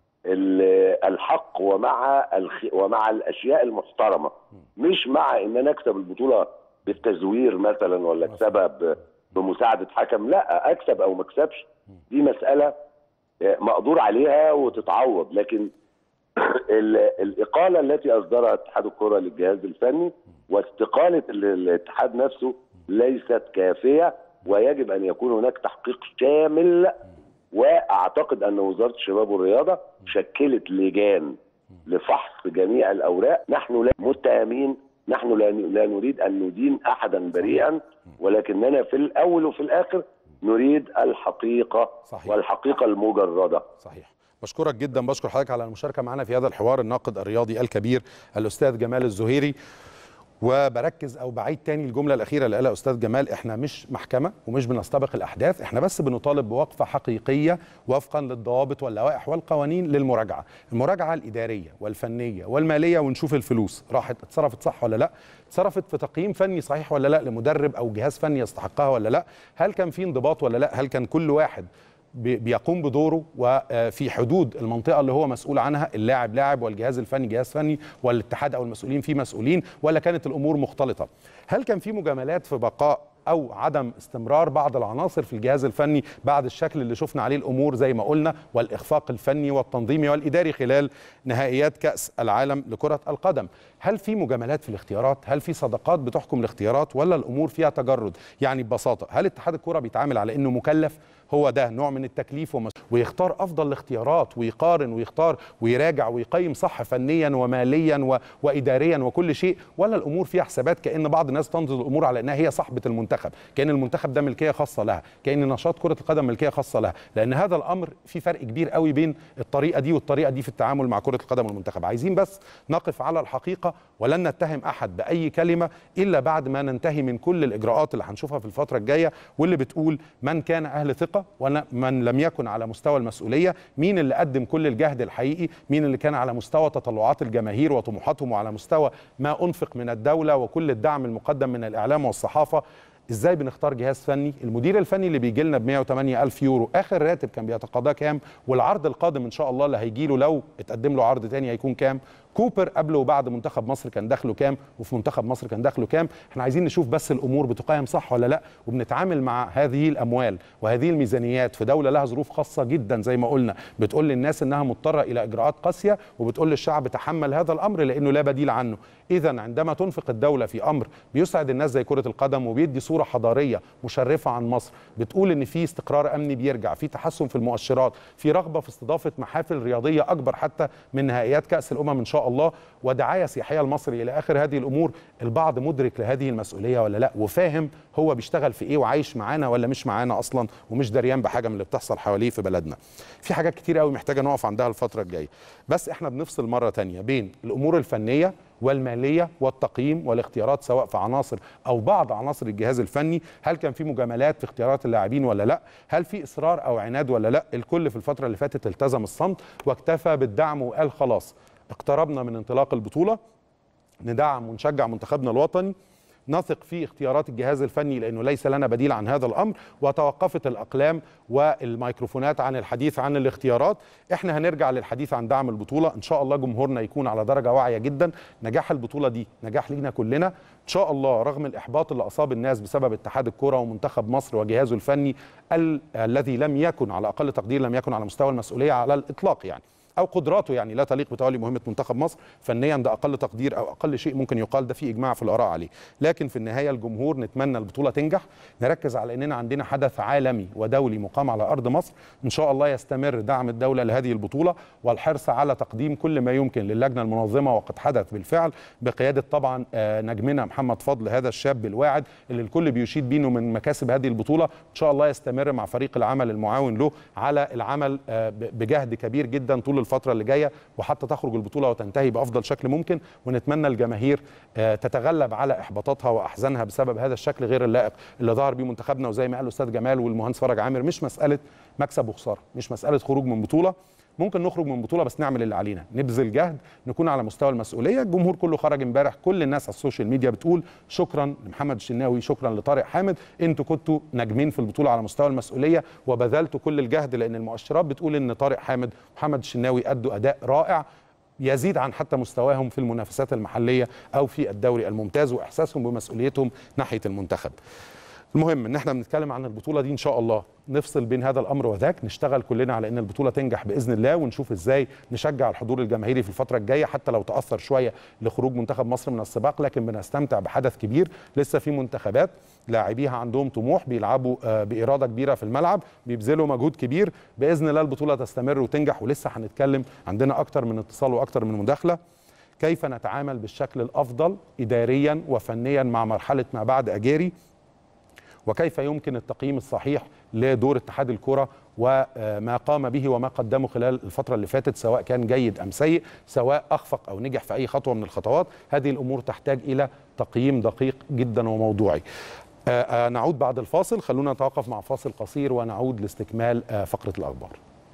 Speaker 3: ال- الحق ومع الخ... ومع الاشياء المحترمه مش مع ان انا اكسب البطوله بالتزوير مثلا ولا اكسبها ب... بمساعده حكم لا اكسب او ما اكسبش دي مساله آه، مقدور عليها وتتعوض لكن ال- الإقالة التي أصدرها اتحاد الكرة للجهاز الفني واستقالة ال- الاتحاد نفسه ليست كافية ويجب أن يكون هناك تحقيق شامل وأعتقد أن وزارة الشباب والرياضة شكلت لجان لفحص جميع الأوراق نحن لا متهمين نحن لا لا نريد أن ندين أحدا بريئا ولكننا في الأول وفي الآخر نريد الحقيقة
Speaker 1: صحيح.
Speaker 3: والحقيقة المجردة
Speaker 1: صحيح بشكرك جدا بشكر حضرتك على المشاركه معنا في هذا الحوار الناقد الرياضي الكبير الاستاذ جمال الزهيري وبركز او بعيد تاني الجمله الاخيره اللي قالها استاذ جمال احنا مش محكمه ومش بنستبق الاحداث احنا بس بنطالب بوقفه حقيقيه وفقا للضوابط واللوائح والقوانين للمراجعه المراجعه الاداريه والفنيه والماليه ونشوف الفلوس راحت اتصرفت صح ولا لا اتصرفت في تقييم فني صحيح ولا لا لمدرب او جهاز فني يستحقها ولا لا هل كان في انضباط ولا لا هل كان كل واحد بي- بيقوم بدوره وفي حدود المنطقه اللي هو مسؤول عنها اللاعب لاعب والجهاز الفني جهاز فني والاتحاد او المسؤولين فيه مسؤولين ولا كانت الامور مختلطه هل كان في مجاملات في بقاء او عدم استمرار بعض العناصر في الجهاز الفني بعد الشكل اللي شفنا عليه الامور زي ما قلنا والاخفاق الفني والتنظيمي والاداري خلال نهائيات كاس العالم لكره القدم هل في مجاملات في الاختيارات هل في صداقات بتحكم الاختيارات ولا الامور فيها تجرد يعني ببساطه هل اتحاد الكره بيتعامل على انه مكلف هو ده نوع من التكليف ومس... ويختار افضل الاختيارات ويقارن ويختار ويراجع ويقيم صح فنيا وماليا و... واداريا وكل شيء ولا الامور فيها حسابات كان بعض الناس تنظر الامور على انها هي صاحبه المنتخب كان المنتخب ده ملكيه خاصه لها كان نشاط كره القدم ملكيه خاصه لها لان هذا الامر في فرق كبير قوي بين الطريقه دي والطريقه دي في التعامل مع كره القدم والمنتخب عايزين بس نقف على الحقيقه ولن نتهم احد باي كلمه الا بعد ما ننتهي من كل الاجراءات اللي هنشوفها في الفتره الجايه واللي بتقول من كان اهل ثقه ومن لم يكن على مستوى المسؤوليه مين اللي قدم كل الجهد الحقيقي مين اللي كان على مستوى تطلعات الجماهير وطموحاتهم وعلى مستوى ما انفق من الدوله وكل الدعم المقدم من الاعلام والصحافه ازاي بنختار جهاز فني المدير الفني اللي بيجي لنا ب 108 الف يورو اخر راتب كان بيتقاضاه كام والعرض القادم ان شاء الله اللي هيجي له لو اتقدم له عرض تاني هيكون كام كوبر قبل وبعد منتخب مصر كان دخله كام وفي منتخب مصر كان دخله كام احنا عايزين نشوف بس الامور بتقيم صح ولا لا وبنتعامل مع هذه الاموال وهذه الميزانيات في دوله لها ظروف خاصه جدا زي ما قلنا بتقول للناس انها مضطره الى اجراءات قاسيه وبتقول للشعب تحمل هذا الامر لانه لا بديل عنه اذا عندما تنفق الدوله في امر بيسعد الناس زي كره القدم وبيدي صوره حضاريه مشرفه عن مصر بتقول ان في استقرار امني بيرجع في تحسن في المؤشرات في رغبه في استضافه محافل رياضيه اكبر حتى من نهائيات كاس الامم ان شاء الله ودعايه سياحيه لمصر الى اخر هذه الامور البعض مدرك لهذه المسؤوليه ولا لا وفاهم هو بيشتغل في ايه وعايش معانا ولا مش معانا اصلا ومش دريان بحاجه من اللي بتحصل حواليه في بلدنا في حاجات كتير قوي محتاجه نقف عندها الفتره الجايه بس احنا بنفصل مره تانية بين الامور الفنيه والماليه والتقييم والاختيارات سواء في عناصر او بعض عناصر الجهاز الفني هل كان في مجاملات في اختيارات اللاعبين ولا لا هل في اصرار او عناد ولا لا الكل في الفتره اللي فاتت التزم الصمت واكتفى بالدعم وقال خلاص اقتربنا من انطلاق البطوله ندعم ونشجع منتخبنا الوطني نثق في اختيارات الجهاز الفني لانه ليس لنا بديل عن هذا الامر وتوقفت الاقلام والميكروفونات عن الحديث عن الاختيارات احنا هنرجع للحديث عن دعم البطوله ان شاء الله جمهورنا يكون على درجه واعيه جدا نجاح البطوله دي نجاح لينا كلنا ان شاء الله رغم الاحباط اللي اصاب الناس بسبب اتحاد الكره ومنتخب مصر وجهازه الفني ال- الذي لم يكن على اقل تقدير لم يكن على مستوى المسؤوليه على الاطلاق يعني او قدراته يعني لا تليق بتولي مهمه منتخب مصر فنيا ده اقل تقدير او اقل شيء ممكن يقال ده في اجماع في الاراء عليه لكن في النهايه الجمهور نتمنى البطوله تنجح نركز على اننا عندنا حدث عالمي ودولي مقام على ارض مصر ان شاء الله يستمر دعم الدوله لهذه البطوله والحرص على تقديم كل ما يمكن للجنه المنظمه وقد حدث بالفعل بقياده طبعا آه، نجمنا محمد فضل هذا الشاب الواعد اللي الكل بيشيد بيه إنه من مكاسب هذه البطوله ان شاء الله يستمر مع فريق العمل المعاون له على العمل آه، ب- بجهد كبير جدا طول الفتره اللي جايه وحتى تخرج البطوله وتنتهي بافضل شكل ممكن ونتمنى الجماهير آه، تتغلب على احباطاتها واحزانها بسبب هذا الشكل غير اللائق اللي ظهر بيه منتخبنا وزي ما قال الاستاذ جمال والمهندس فرج عامر مش مساله مكسب وخساره مش مساله خروج من بطوله ممكن نخرج من بطوله بس نعمل اللي علينا نبذل جهد نكون على مستوى المسؤوليه الجمهور كله خرج امبارح كل الناس على السوشيال ميديا بتقول شكرا لمحمد الشناوي شكرا لطارق حامد انتوا كنتوا ناجمين في البطوله على مستوى المسؤوليه وبذلتوا كل الجهد لان المؤشرات بتقول ان طارق حامد ومحمد الشناوي ادوا اداء رائع يزيد عن حتى مستواهم في المنافسات المحليه او في الدوري الممتاز واحساسهم بمسؤوليتهم ناحيه المنتخب المهم ان احنا بنتكلم عن البطوله دي ان شاء الله نفصل بين هذا الامر وذاك نشتغل كلنا على ان البطوله تنجح باذن الله ونشوف ازاي نشجع الحضور الجماهيري في الفتره الجايه حتى لو تاثر شويه لخروج منتخب مصر من السباق لكن بنستمتع بحدث كبير لسه في منتخبات لاعبيها عندهم طموح بيلعبوا آه، باراده كبيره في الملعب بيبذلوا مجهود كبير باذن الله البطوله تستمر وتنجح ولسه هنتكلم عندنا اكتر من اتصال واكتر من مداخله كيف نتعامل بالشكل الافضل اداريا وفنيا مع مرحله ما بعد اجاري وكيف يمكن التقييم الصحيح لدور اتحاد الكرة وما قام به وما قدمه خلال الفترة اللي فاتت سواء كان جيد أم سيء سواء أخفق أو نجح في أي خطوة من الخطوات هذه الأمور تحتاج إلى تقييم دقيق جدا وموضوعي آه، آه، نعود بعد الفاصل خلونا نتوقف مع فاصل قصير ونعود لاستكمال آه، فقرة الأخبار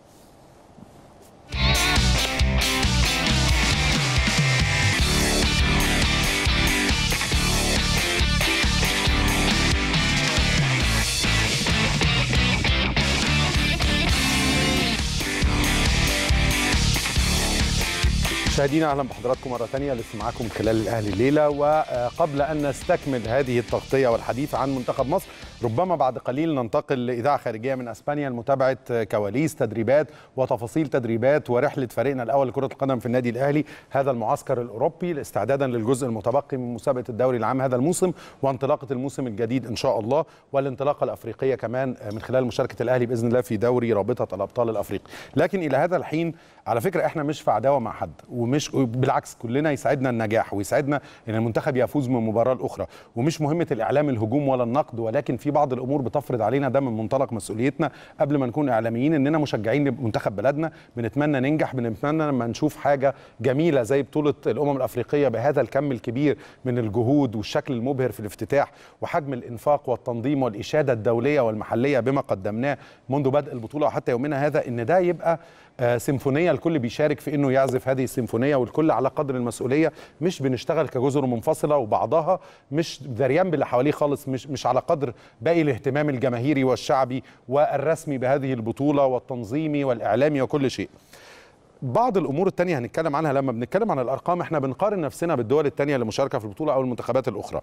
Speaker 1: مشاهدينا اهلا بحضراتكم مره ثانيه لسه معاكم من خلال الاهلي الليله وقبل ان نستكمل هذه التغطيه والحديث عن منتخب مصر ربما بعد قليل ننتقل لاذاعه خارجيه من اسبانيا لمتابعه كواليس تدريبات وتفاصيل تدريبات ورحله فريقنا الاول لكره القدم في النادي الاهلي هذا المعسكر الاوروبي استعدادا للجزء المتبقي من مسابقه الدوري العام هذا الموسم وانطلاقه الموسم الجديد ان شاء الله والانطلاقه الافريقيه كمان من خلال مشاركه الاهلي باذن الله في دوري رابطه الابطال الافريقي لكن الى هذا الحين على فكره احنا مش في عداوه مع حد ومش بالعكس كلنا يسعدنا النجاح ويسعدنا ان المنتخب يفوز من مباراه لاخرى ومش مهمه الاعلام الهجوم ولا النقد ولكن في بعض الامور بتفرض علينا ده من منطلق مسؤوليتنا قبل ما نكون اعلاميين اننا مشجعين لمنتخب بلدنا بنتمنى ننجح بنتمنى لما نشوف حاجه جميله زي بطوله الامم الافريقيه بهذا الكم الكبير من الجهود والشكل المبهر في الافتتاح وحجم الانفاق والتنظيم والاشاده الدوليه والمحليه بما قدمناه منذ بدء البطوله وحتى يومنا هذا ان ده يبقى آه، سيمفونيه الكل بيشارك في انه يعزف هذه السيمفونيه والكل على قدر المسؤوليه مش بنشتغل كجزر منفصله وبعضها مش دريان باللي حواليه خالص مش مش على قدر باقي الاهتمام الجماهيري والشعبي والرسمي بهذه البطوله والتنظيمي والاعلامي وكل شيء بعض الامور التانية هنتكلم عنها لما بنتكلم عن الارقام احنا بنقارن نفسنا بالدول التانية اللي مشاركه في البطوله او المنتخبات الاخرى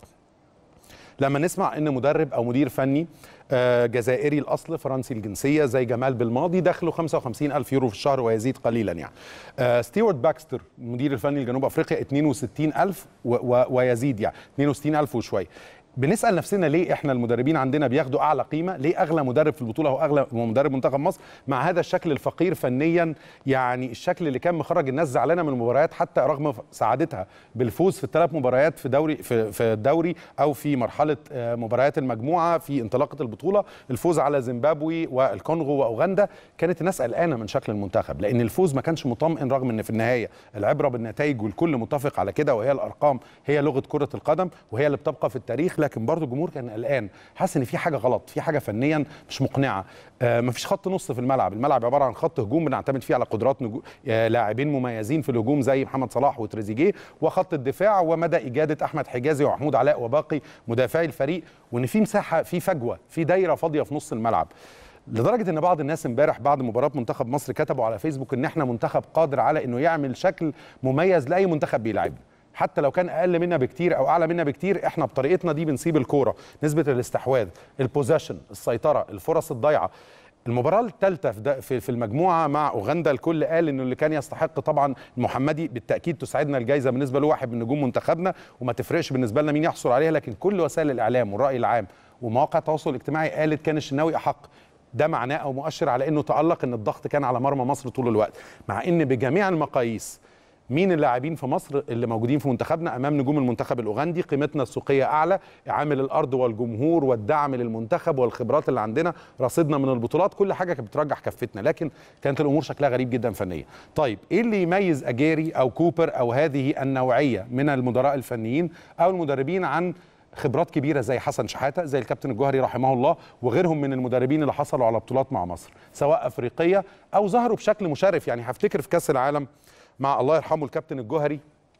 Speaker 1: لما نسمع ان مدرب او مدير فني آه، جزائري الاصل فرنسي الجنسيه زي جمال بالماضي دخله 55 الف يورو في الشهر ويزيد قليلا يعني آه، ستيوارت باكستر المدير الفني لجنوب افريقيا 62 الف و- و- ويزيد يعني 62 الف وشويه بنسال نفسنا ليه احنا المدربين عندنا بياخدوا اعلى قيمه ليه اغلى مدرب في البطوله هو اغلى هو مدرب منتخب مصر مع هذا الشكل الفقير فنيا يعني الشكل اللي كان مخرج الناس زعلانه من المباريات حتى رغم سعادتها بالفوز في الثلاث مباريات في دوري في, في الدوري او في مرحله آه، مباريات المجموعه في انطلاقه البطوله الفوز على زيمبابوي والكونغو واوغندا كانت الناس قلقانه من شكل المنتخب لان الفوز ما كانش مطمئن رغم ان في النهايه العبره بالنتائج والكل متفق على كده وهي الارقام هي لغه كره القدم وهي اللي بتبقى في التاريخ لكن برضو الجمهور كان قلقان حاسس ان في حاجه غلط في حاجه فنيا مش مقنعه آه مفيش خط نص في الملعب الملعب عباره عن خط هجوم بنعتمد فيه على قدرات نجو... آه لاعبين مميزين في الهجوم زي محمد صلاح وتريزيجيه وخط الدفاع ومدى اجاده احمد حجازي ومحمود علاء وباقي مدافعي الفريق وان في مساحه في فجوه في دايره فاضيه في نص الملعب لدرجه ان بعض الناس امبارح بعد مباراه منتخب مصر كتبوا على فيسبوك ان احنا منتخب قادر على انه يعمل شكل مميز لاي منتخب بيلعبنا حتى لو كان اقل منا بكتير او اعلى منا بكتير احنا بطريقتنا دي بنسيب الكوره نسبه الاستحواذ البوزيشن السيطره الفرص الضايعه المباراه الثالثه في, ده- في في المجموعه مع اوغندا الكل قال انه اللي كان يستحق طبعا المحمدي بالتاكيد تساعدنا الجائزه بالنسبه له واحد من نجوم منتخبنا وما تفرقش بالنسبه لنا مين يحصل عليها لكن كل وسائل الاعلام والراي العام ومواقع التواصل الاجتماعي قالت كان الشناوي احق ده معناه او مؤشر على انه تالق ان الضغط كان على مرمى مصر طول الوقت مع ان بجميع المقاييس مين اللاعبين في مصر اللي موجودين في منتخبنا امام نجوم المنتخب الاوغندي قيمتنا السوقيه اعلى عامل الارض والجمهور والدعم للمنتخب والخبرات اللي عندنا رصيدنا من البطولات كل حاجه كانت بترجح كفتنا لكن كانت الامور شكلها غريب جدا فنيا طيب ايه اللي يميز اجيري او كوبر او هذه النوعيه من المدراء الفنيين او المدربين عن خبرات كبيره زي حسن شحاته زي الكابتن الجوهري رحمه الله وغيرهم من المدربين اللي حصلوا على بطولات مع مصر سواء افريقيه او ظهروا بشكل مشرف يعني هفتكر في كاس العالم مع الله يرحمه الكابتن الجوهري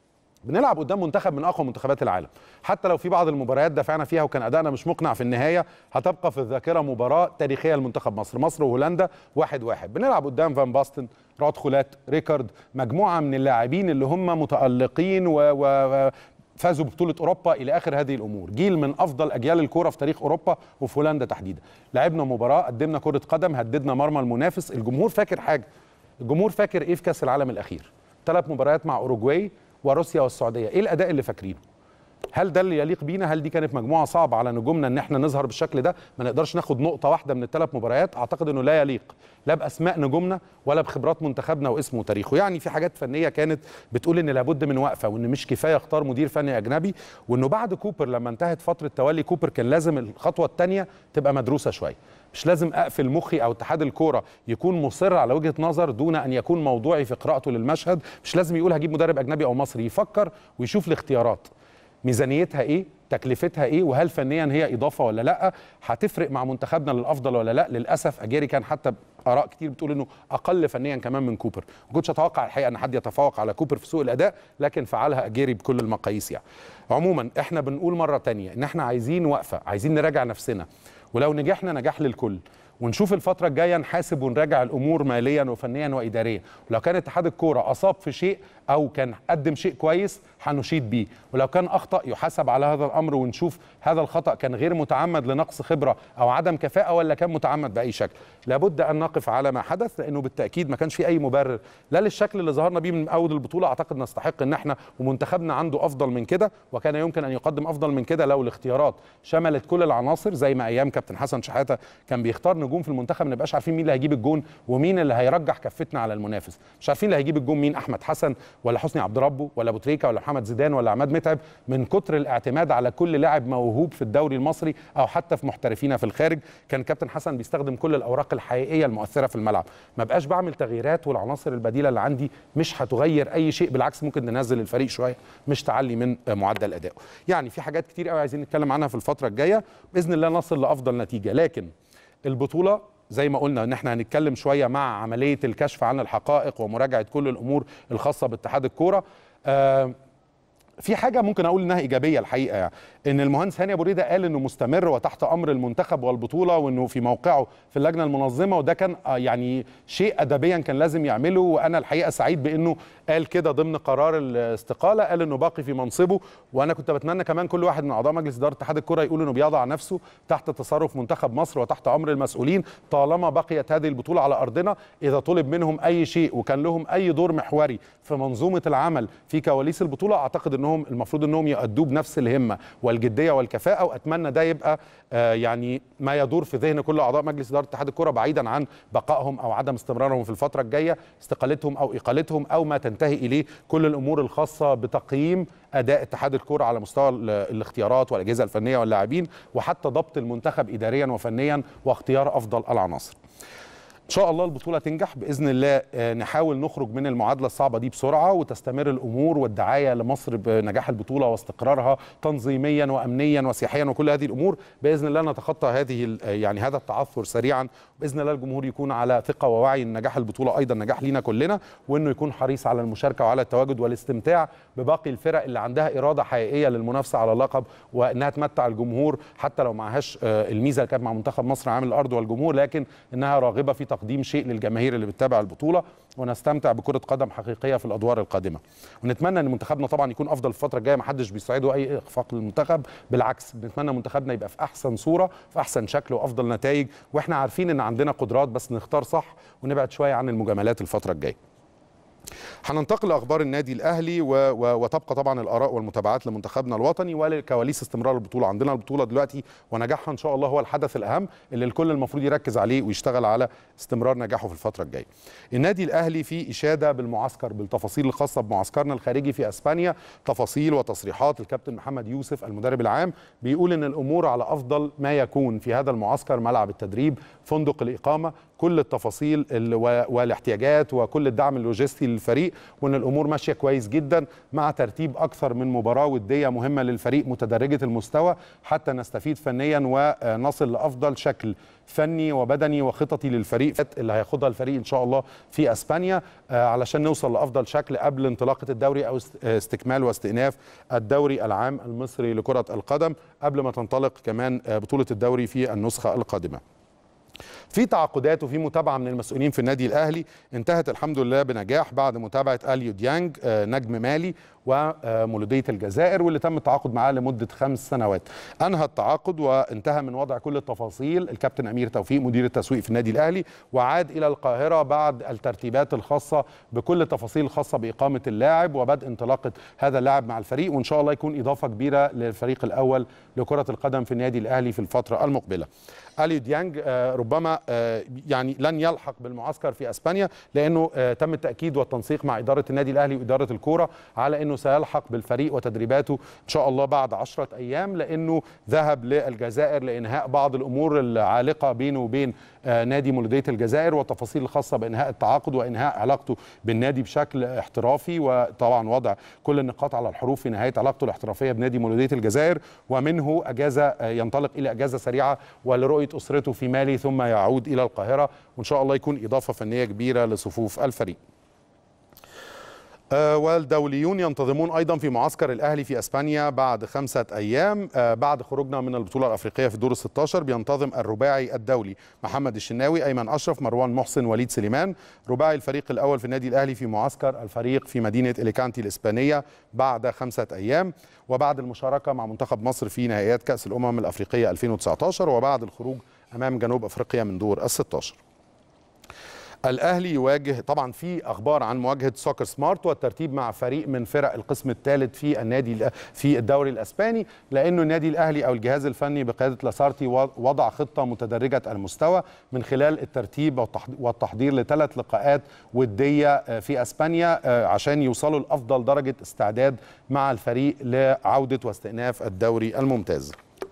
Speaker 1: بنلعب قدام منتخب من اقوى منتخبات العالم حتى لو في بعض المباريات دفعنا فيها وكان ادائنا مش مقنع في النهايه هتبقى في الذاكره مباراه تاريخيه لمنتخب مصر مصر وهولندا واحد واحد بنلعب قدام فان باستن راد خولات ريكارد مجموعه من اللاعبين اللي هم متالقين و, و... فازوا ببطوله اوروبا الى اخر هذه الامور جيل من افضل اجيال الكوره في تاريخ اوروبا وفي هولندا تحديدا لعبنا مباراه قدمنا كره قدم هددنا مرمى المنافس الجمهور فاكر حاجه الجمهور فاكر ايه في كاس العالم الاخير ثلاث مباريات مع اوروجواي وروسيا والسعوديه ايه الاداء اللي فاكرينه هل ده اللي يليق بينا هل دي كانت مجموعه صعبه على نجومنا ان احنا نظهر بالشكل ده ما نقدرش ناخد نقطه واحده من الثلاث مباريات اعتقد انه لا يليق لا باسماء نجومنا ولا بخبرات منتخبنا واسمه وتاريخه يعني في حاجات فنيه كانت بتقول ان لابد من وقفه وان مش كفايه اختار مدير فني اجنبي وانه بعد كوبر لما انتهت فتره تولي كوبر كان لازم الخطوه الثانيه تبقى مدروسه شويه مش لازم اقفل مخي او اتحاد الكوره يكون مصر على وجهه نظر دون ان يكون موضوعي في قراءته للمشهد مش لازم يقول هجيب مدرب اجنبي او مصري يفكر ويشوف الاختيارات ميزانيتها ايه تكلفتها ايه وهل فنيا هي اضافه ولا لا هتفرق مع منتخبنا للافضل ولا لا للاسف اجيري كان حتى اراء كتير بتقول انه اقل فنيا كمان من كوبر ما كنتش اتوقع الحقيقه ان حد يتفوق على كوبر في سوء الاداء لكن فعلها اجيري بكل المقاييس يعني عموما احنا بنقول مره تانية ان احنا عايزين وقفه عايزين نراجع نفسنا ولو نجحنا نجاح للكل ونشوف الفترة الجاية نحاسب ونراجع الأمور ماليا وفنيا وإداريا ولو كان اتحاد الكورة أصاب في شيء أو كان قدم شيء كويس هنشيد بيه ولو كان أخطأ يحاسب على هذا الأمر ونشوف هذا الخطأ كان غير متعمد لنقص خبرة أو عدم كفاءة ولا كان متعمد بأي شكل لابد أن نقف على ما حدث لأنه بالتأكيد ما كانش في أي مبرر لا للشكل اللي ظهرنا بيه من أول البطولة أعتقد نستحق أن احنا ومنتخبنا عنده أفضل من كده وكان يمكن أن يقدم أفضل من كده لو الاختيارات شملت كل العناصر زي ما أيام كابتن حسن شحاتة كان بيختار نجوم في المنتخب ما نبقاش عارفين مين اللي هيجيب الجون ومين اللي هيرجح كفتنا على المنافس مش عارفين اللي هيجيب الجون مين احمد حسن ولا حسني عبد ربه ولا ابو تريكه ولا محمد زيدان ولا عماد متعب من كتر الاعتماد على كل لاعب موهوب في الدوري المصري او حتى في محترفين في الخارج كان كابتن حسن بيستخدم كل الاوراق الحقيقيه المؤثره في الملعب ما بقاش بعمل تغييرات والعناصر البديله اللي عندي مش هتغير اي شيء بالعكس ممكن ننزل الفريق شويه مش تعلي من معدل ادائه يعني في حاجات كتير قوي عايزين نتكلم عنها في الفتره الجايه باذن الله نصل لافضل نتيجه لكن البطوله زي ما قلنا ان احنا هنتكلم شويه مع عمليه الكشف عن الحقائق ومراجعه كل الامور الخاصه باتحاد الكوره آه في حاجه ممكن اقول انها ايجابيه الحقيقه يعني ان المهندس هاني ابو ريده قال انه مستمر وتحت امر المنتخب والبطوله وانه في موقعه في اللجنه المنظمه وده كان يعني شيء ادبيا كان لازم يعمله وانا الحقيقه سعيد بانه قال كده ضمن قرار الاستقاله قال انه باقي في منصبه وانا كنت بتمنى كمان كل واحد من اعضاء مجلس اداره اتحاد الكره يقول انه بيضع نفسه تحت تصرف منتخب مصر وتحت امر المسؤولين طالما بقيت هذه البطوله على ارضنا اذا طلب منهم اي شيء وكان لهم اي دور محوري في منظومه العمل في كواليس البطوله اعتقد انهم المفروض انهم يؤدوه بنفس الهمه والجديه والكفاءه واتمنى ده يبقى آه يعني ما يدور في ذهن كل اعضاء مجلس اداره اتحاد الكره بعيدا عن بقائهم او عدم استمرارهم في الفتره الجايه استقالتهم او اقالتهم او ما تنتهي اليه كل الامور الخاصه بتقييم اداء اتحاد الكره على مستوى الاختيارات والاجهزه الفنيه واللاعبين وحتى ضبط المنتخب اداريا وفنيا واختيار افضل العناصر ان شاء الله البطوله تنجح باذن الله نحاول نخرج من المعادله الصعبه دي بسرعه وتستمر الامور والدعايه لمصر بنجاح البطوله واستقرارها تنظيميا وامنيا وسياحيا وكل هذه الامور باذن الله نتخطى هذه يعني هذا التعثر سريعا باذن الله الجمهور يكون على ثقه ووعي ان نجاح البطوله ايضا نجاح لينا كلنا وانه يكون حريص على المشاركه وعلى التواجد والاستمتاع بباقي الفرق اللي عندها اراده حقيقيه للمنافسه على اللقب وانها تمتع الجمهور حتى لو معهاش الميزه اللي كانت مع منتخب مصر عامل الارض والجمهور لكن انها راغبه في تقديم شيء للجماهير اللي بتتابع البطوله ونستمتع بكره قدم حقيقيه في الادوار القادمه ونتمنى ان منتخبنا طبعا يكون افضل في الفتره الجايه ما حدش بيساعده اي اخفاق للمنتخب بالعكس بنتمنى منتخبنا يبقى في احسن صوره في احسن شكل وافضل نتائج واحنا عارفين ان عندنا قدرات بس نختار صح ونبعد شويه عن المجاملات الفتره الجايه هننتقل لاخبار النادي الاهلي و... و... وتبقى طبعا الاراء والمتابعات لمنتخبنا الوطني ولكواليس استمرار البطوله عندنا البطوله دلوقتي ونجاحها ان شاء الله هو الحدث الاهم اللي الكل المفروض يركز عليه ويشتغل على استمرار نجاحه في الفتره الجايه النادي الاهلي في اشاده بالمعسكر بالتفاصيل الخاصه بمعسكرنا الخارجي في اسبانيا تفاصيل وتصريحات الكابتن محمد يوسف المدرب العام بيقول ان الامور على افضل ما يكون في هذا المعسكر ملعب التدريب فندق الاقامه كل التفاصيل والاحتياجات وكل الدعم اللوجستي للفريق وان الامور ماشيه كويس جدا مع ترتيب اكثر من مباراه وديه مهمه للفريق متدرجه المستوى حتى نستفيد فنيا ونصل لافضل شكل فني وبدني وخططي للفريق اللي هياخدها الفريق ان شاء الله في اسبانيا علشان نوصل لافضل شكل قبل انطلاقه الدوري او استكمال واستئناف الدوري العام المصري لكره القدم قبل ما تنطلق كمان بطوله الدوري في النسخه القادمه في تعاقدات وفي متابعه من المسؤولين في النادي الاهلي انتهت الحمد لله بنجاح بعد متابعه اليو ديانج نجم مالي ومولوديه الجزائر واللي تم التعاقد معاه لمده خمس سنوات. انهى التعاقد وانتهى من وضع كل التفاصيل الكابتن امير توفيق مدير التسويق في النادي الاهلي وعاد الى القاهره بعد الترتيبات الخاصه بكل التفاصيل الخاصه باقامه اللاعب وبدء انطلاقه هذا اللاعب مع الفريق وان شاء الله يكون اضافه كبيره للفريق الاول لكره القدم في النادي الاهلي في الفتره المقبله. اليو ديانج ربما يعني لن يلحق بالمعسكر في اسبانيا لانه تم التاكيد والتنسيق مع اداره النادي الاهلي واداره الكوره على انه سيلحق بالفريق وتدريباته ان شاء الله بعد عشرة ايام لانه ذهب للجزائر لانهاء بعض الامور العالقه بينه وبين نادي مولوديه الجزائر والتفاصيل الخاصه بانهاء التعاقد وانهاء علاقته بالنادي بشكل احترافي وطبعا وضع كل النقاط على الحروف في نهايه علاقته الاحترافيه بنادي مولوديه الجزائر ومنه اجازه ينطلق الى اجازه سريعه ولرؤيه اسرته في مالي ثم يعود الى القاهره وان شاء الله يكون اضافه فنيه كبيره لصفوف الفريق. آه والدوليون ينتظمون ايضا في معسكر الاهلي في اسبانيا بعد خمسه ايام آه بعد خروجنا من البطوله الافريقيه في دور ال 16 بينتظم الرباعي الدولي محمد الشناوي ايمن اشرف مروان محسن وليد سليمان رباعي الفريق الاول في النادي الاهلي في معسكر الفريق في مدينه اليكانتي الاسبانيه بعد خمسه ايام وبعد المشاركه مع منتخب مصر في نهائيات كاس الامم الافريقيه 2019 وبعد الخروج امام جنوب افريقيا من دور ال 16 الاهلي يواجه طبعا في اخبار عن مواجهه سوكر سمارت والترتيب مع فريق من فرق القسم الثالث في النادي في الدوري الاسباني لانه النادي الاهلي او الجهاز الفني بقياده لاسارتي وضع خطه متدرجه المستوى من خلال الترتيب والتحضير لثلاث لقاءات وديه في اسبانيا عشان يوصلوا لافضل درجه استعداد مع الفريق لعوده واستئناف الدوري الممتاز.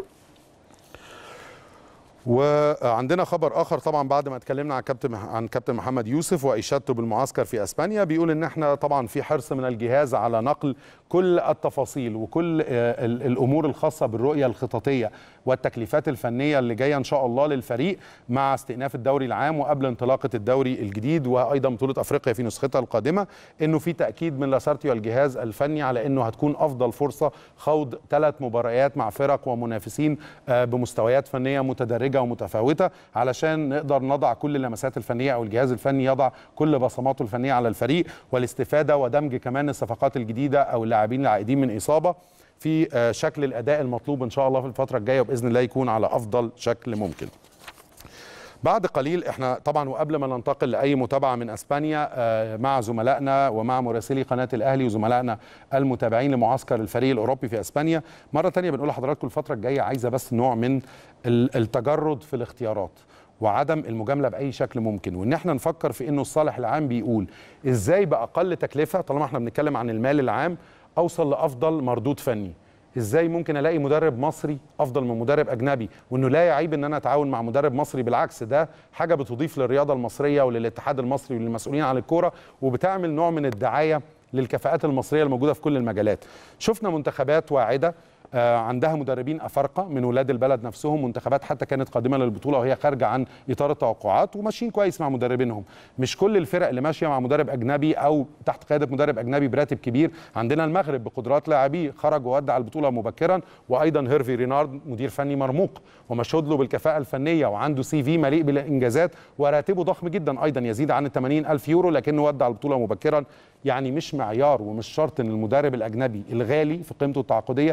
Speaker 1: وعندنا خبر اخر طبعا بعد ما اتكلمنا عن كابتن عن كابتن محمد يوسف واشادته بالمعسكر في اسبانيا بيقول ان احنا طبعا في حرص من الجهاز على نقل كل التفاصيل وكل الامور الخاصه بالرؤيه الخططيه والتكليفات الفنيه اللي جايه ان شاء الله للفريق مع استئناف الدوري العام وقبل انطلاقه الدوري الجديد وايضا بطوله افريقيا في نسختها القادمه انه في تاكيد من لاسارتي والجهاز الفني على انه هتكون افضل فرصه خوض ثلاث مباريات مع فرق ومنافسين بمستويات فنيه متدرجه ومتفاوته علشان نقدر نضع كل اللمسات الفنيه او الجهاز الفني يضع كل بصماته الفنيه على الفريق والاستفاده ودمج كمان الصفقات الجديده او اللاعبين العائدين من اصابه في شكل الاداء المطلوب ان شاء الله في الفتره الجايه وباذن الله يكون على افضل شكل ممكن. بعد قليل احنا طبعا وقبل ما ننتقل لاي متابعه من اسبانيا مع زملائنا ومع مراسلي قناه الاهلي وزملائنا المتابعين لمعسكر الفريق الاوروبي في اسبانيا مره ثانيه بنقول لحضراتكم الفتره الجايه عايزه بس نوع من التجرد في الاختيارات وعدم المجامله باي شكل ممكن وان احنا نفكر في انه الصالح العام بيقول ازاي باقل تكلفه طالما احنا بنتكلم عن المال العام اوصل لافضل مردود فني ازاي ممكن الاقي مدرب مصري افضل من مدرب اجنبي وانه لا يعيب ان انا اتعاون مع مدرب مصري بالعكس ده حاجه بتضيف للرياضه المصريه وللاتحاد المصري وللمسؤولين عن الكوره وبتعمل نوع من الدعايه للكفاءات المصريه الموجوده في كل المجالات شفنا منتخبات واعده عندها مدربين افارقه من ولاد البلد نفسهم منتخبات حتى كانت قادمه للبطوله وهي خارجه عن اطار التوقعات وماشيين كويس مع مدربينهم مش كل الفرق اللي ماشيه مع مدرب اجنبي او تحت قياده مدرب اجنبي براتب كبير عندنا المغرب بقدرات لاعبيه خرج وودع البطوله مبكرا وايضا هيرفي رينارد مدير فني مرموق ومشهود له بالكفاءه الفنيه وعنده سي في مليء بالانجازات وراتبه ضخم جدا ايضا يزيد عن 80 الف يورو لكنه ودع البطوله مبكرا يعني مش معيار ومش شرط ان المدرب الاجنبي الغالي في قيمته التعاقديه يكون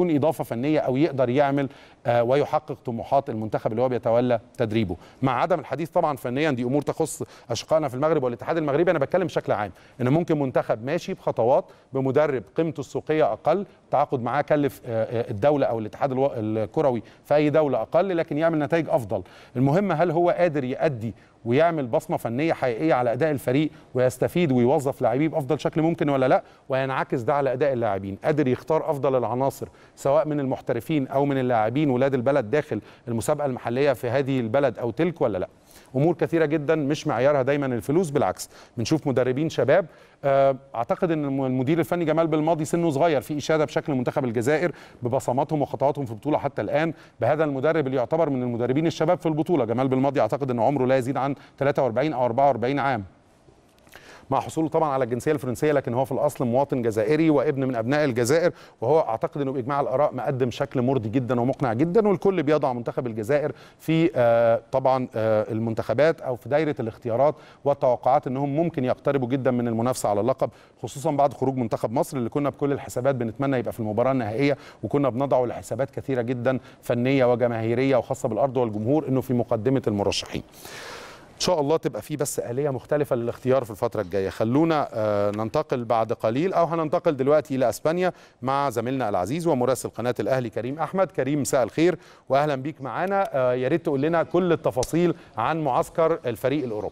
Speaker 1: يكون اضافه فنيه او يقدر يعمل آه، ويحقق طموحات المنتخب اللي هو بيتولى تدريبه مع عدم الحديث طبعا فنيا دي امور تخص اشقائنا في المغرب والاتحاد المغربي انا بتكلم بشكل عام ان ممكن منتخب ماشي بخطوات بمدرب قيمته السوقيه اقل تعاقد معاه كلف آه، آه، الدوله او الاتحاد الو- الكروي في اي دوله اقل لكن يعمل نتائج افضل المهم هل هو قادر يؤدي ويعمل بصمه فنيه حقيقيه على اداء الفريق ويستفيد ويوظف لاعبيه بافضل شكل ممكن ولا لا وينعكس ده على اداء اللاعبين قادر يختار افضل العناصر سواء من المحترفين او من اللاعبين ولاد البلد داخل المسابقه المحليه في هذه البلد او تلك ولا لا امور كثيره جدا مش معيارها دايما الفلوس بالعكس بنشوف مدربين شباب آه، اعتقد ان الم- المدير الفني جمال بالماضي سنه صغير في اشاده بشكل منتخب الجزائر ببصماتهم وخطواتهم في البطوله حتى الان بهذا المدرب اللي يعتبر من المدربين الشباب في البطوله جمال بالماضي اعتقد ان عمره لا يزيد عن 43 او 44 عام مع حصوله طبعا على الجنسيه الفرنسيه لكن هو في الاصل مواطن جزائري وابن من ابناء الجزائر وهو اعتقد انه باجماع الاراء مقدم شكل مرضي جدا ومقنع جدا والكل بيضع منتخب الجزائر في آه، طبعا آه، المنتخبات او في دايره الاختيارات والتوقعات انهم ممكن يقتربوا جدا من المنافسه على اللقب خصوصا بعد خروج منتخب مصر اللي كنا بكل الحسابات بنتمنى يبقى في المباراه النهائيه وكنا بنضعه لحسابات كثيره جدا فنيه وجماهيريه وخاصه بالارض والجمهور انه في مقدمه المرشحين ان شاء الله تبقى في بس آلية مختلفة للاختيار في الفترة الجاية خلونا آه، ننتقل بعد قليل او هننتقل دلوقتي الى اسبانيا مع زميلنا العزيز ومراسل قناة الاهلي كريم احمد كريم مساء الخير واهلا بيك معانا آه، يا ريت تقول لنا كل التفاصيل عن معسكر الفريق الاوروبي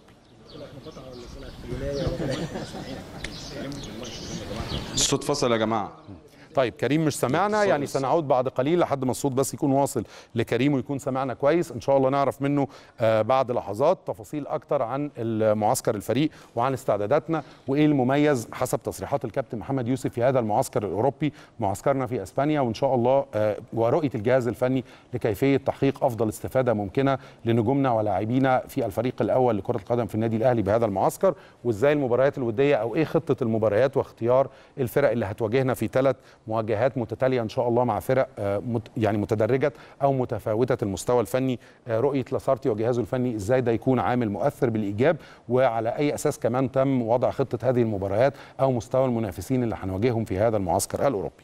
Speaker 4: الصوت فصل يا جماعه
Speaker 1: طيب كريم مش سمعنا يعني سنعود بعد قليل لحد ما الصوت بس يكون واصل لكريم ويكون سمعنا كويس ان شاء الله نعرف منه آه، بعد لحظات تفاصيل اكتر عن المعسكر الفريق وعن استعداداتنا وايه المميز حسب تصريحات الكابتن محمد يوسف في هذا المعسكر الاوروبي معسكرنا في اسبانيا وان شاء الله آه، ورؤيه الجهاز الفني لكيفيه تحقيق افضل استفاده ممكنه لنجومنا ولاعبينا في الفريق الاول لكره القدم في النادي الاهلي بهذا المعسكر وازاي المباريات الوديه او ايه خطه المباريات واختيار الفرق اللي هتواجهنا في ثلاث مواجهات متتاليه ان شاء الله مع فرق آه، مت يعني متدرجه او متفاوته المستوى الفني آه، رؤيه لاسارتي وجهازه الفني ازاي ده يكون عامل مؤثر بالايجاب وعلى اي اساس كمان تم وضع خطه هذه المباريات او مستوى المنافسين اللي هنواجههم في هذا المعسكر الاوروبي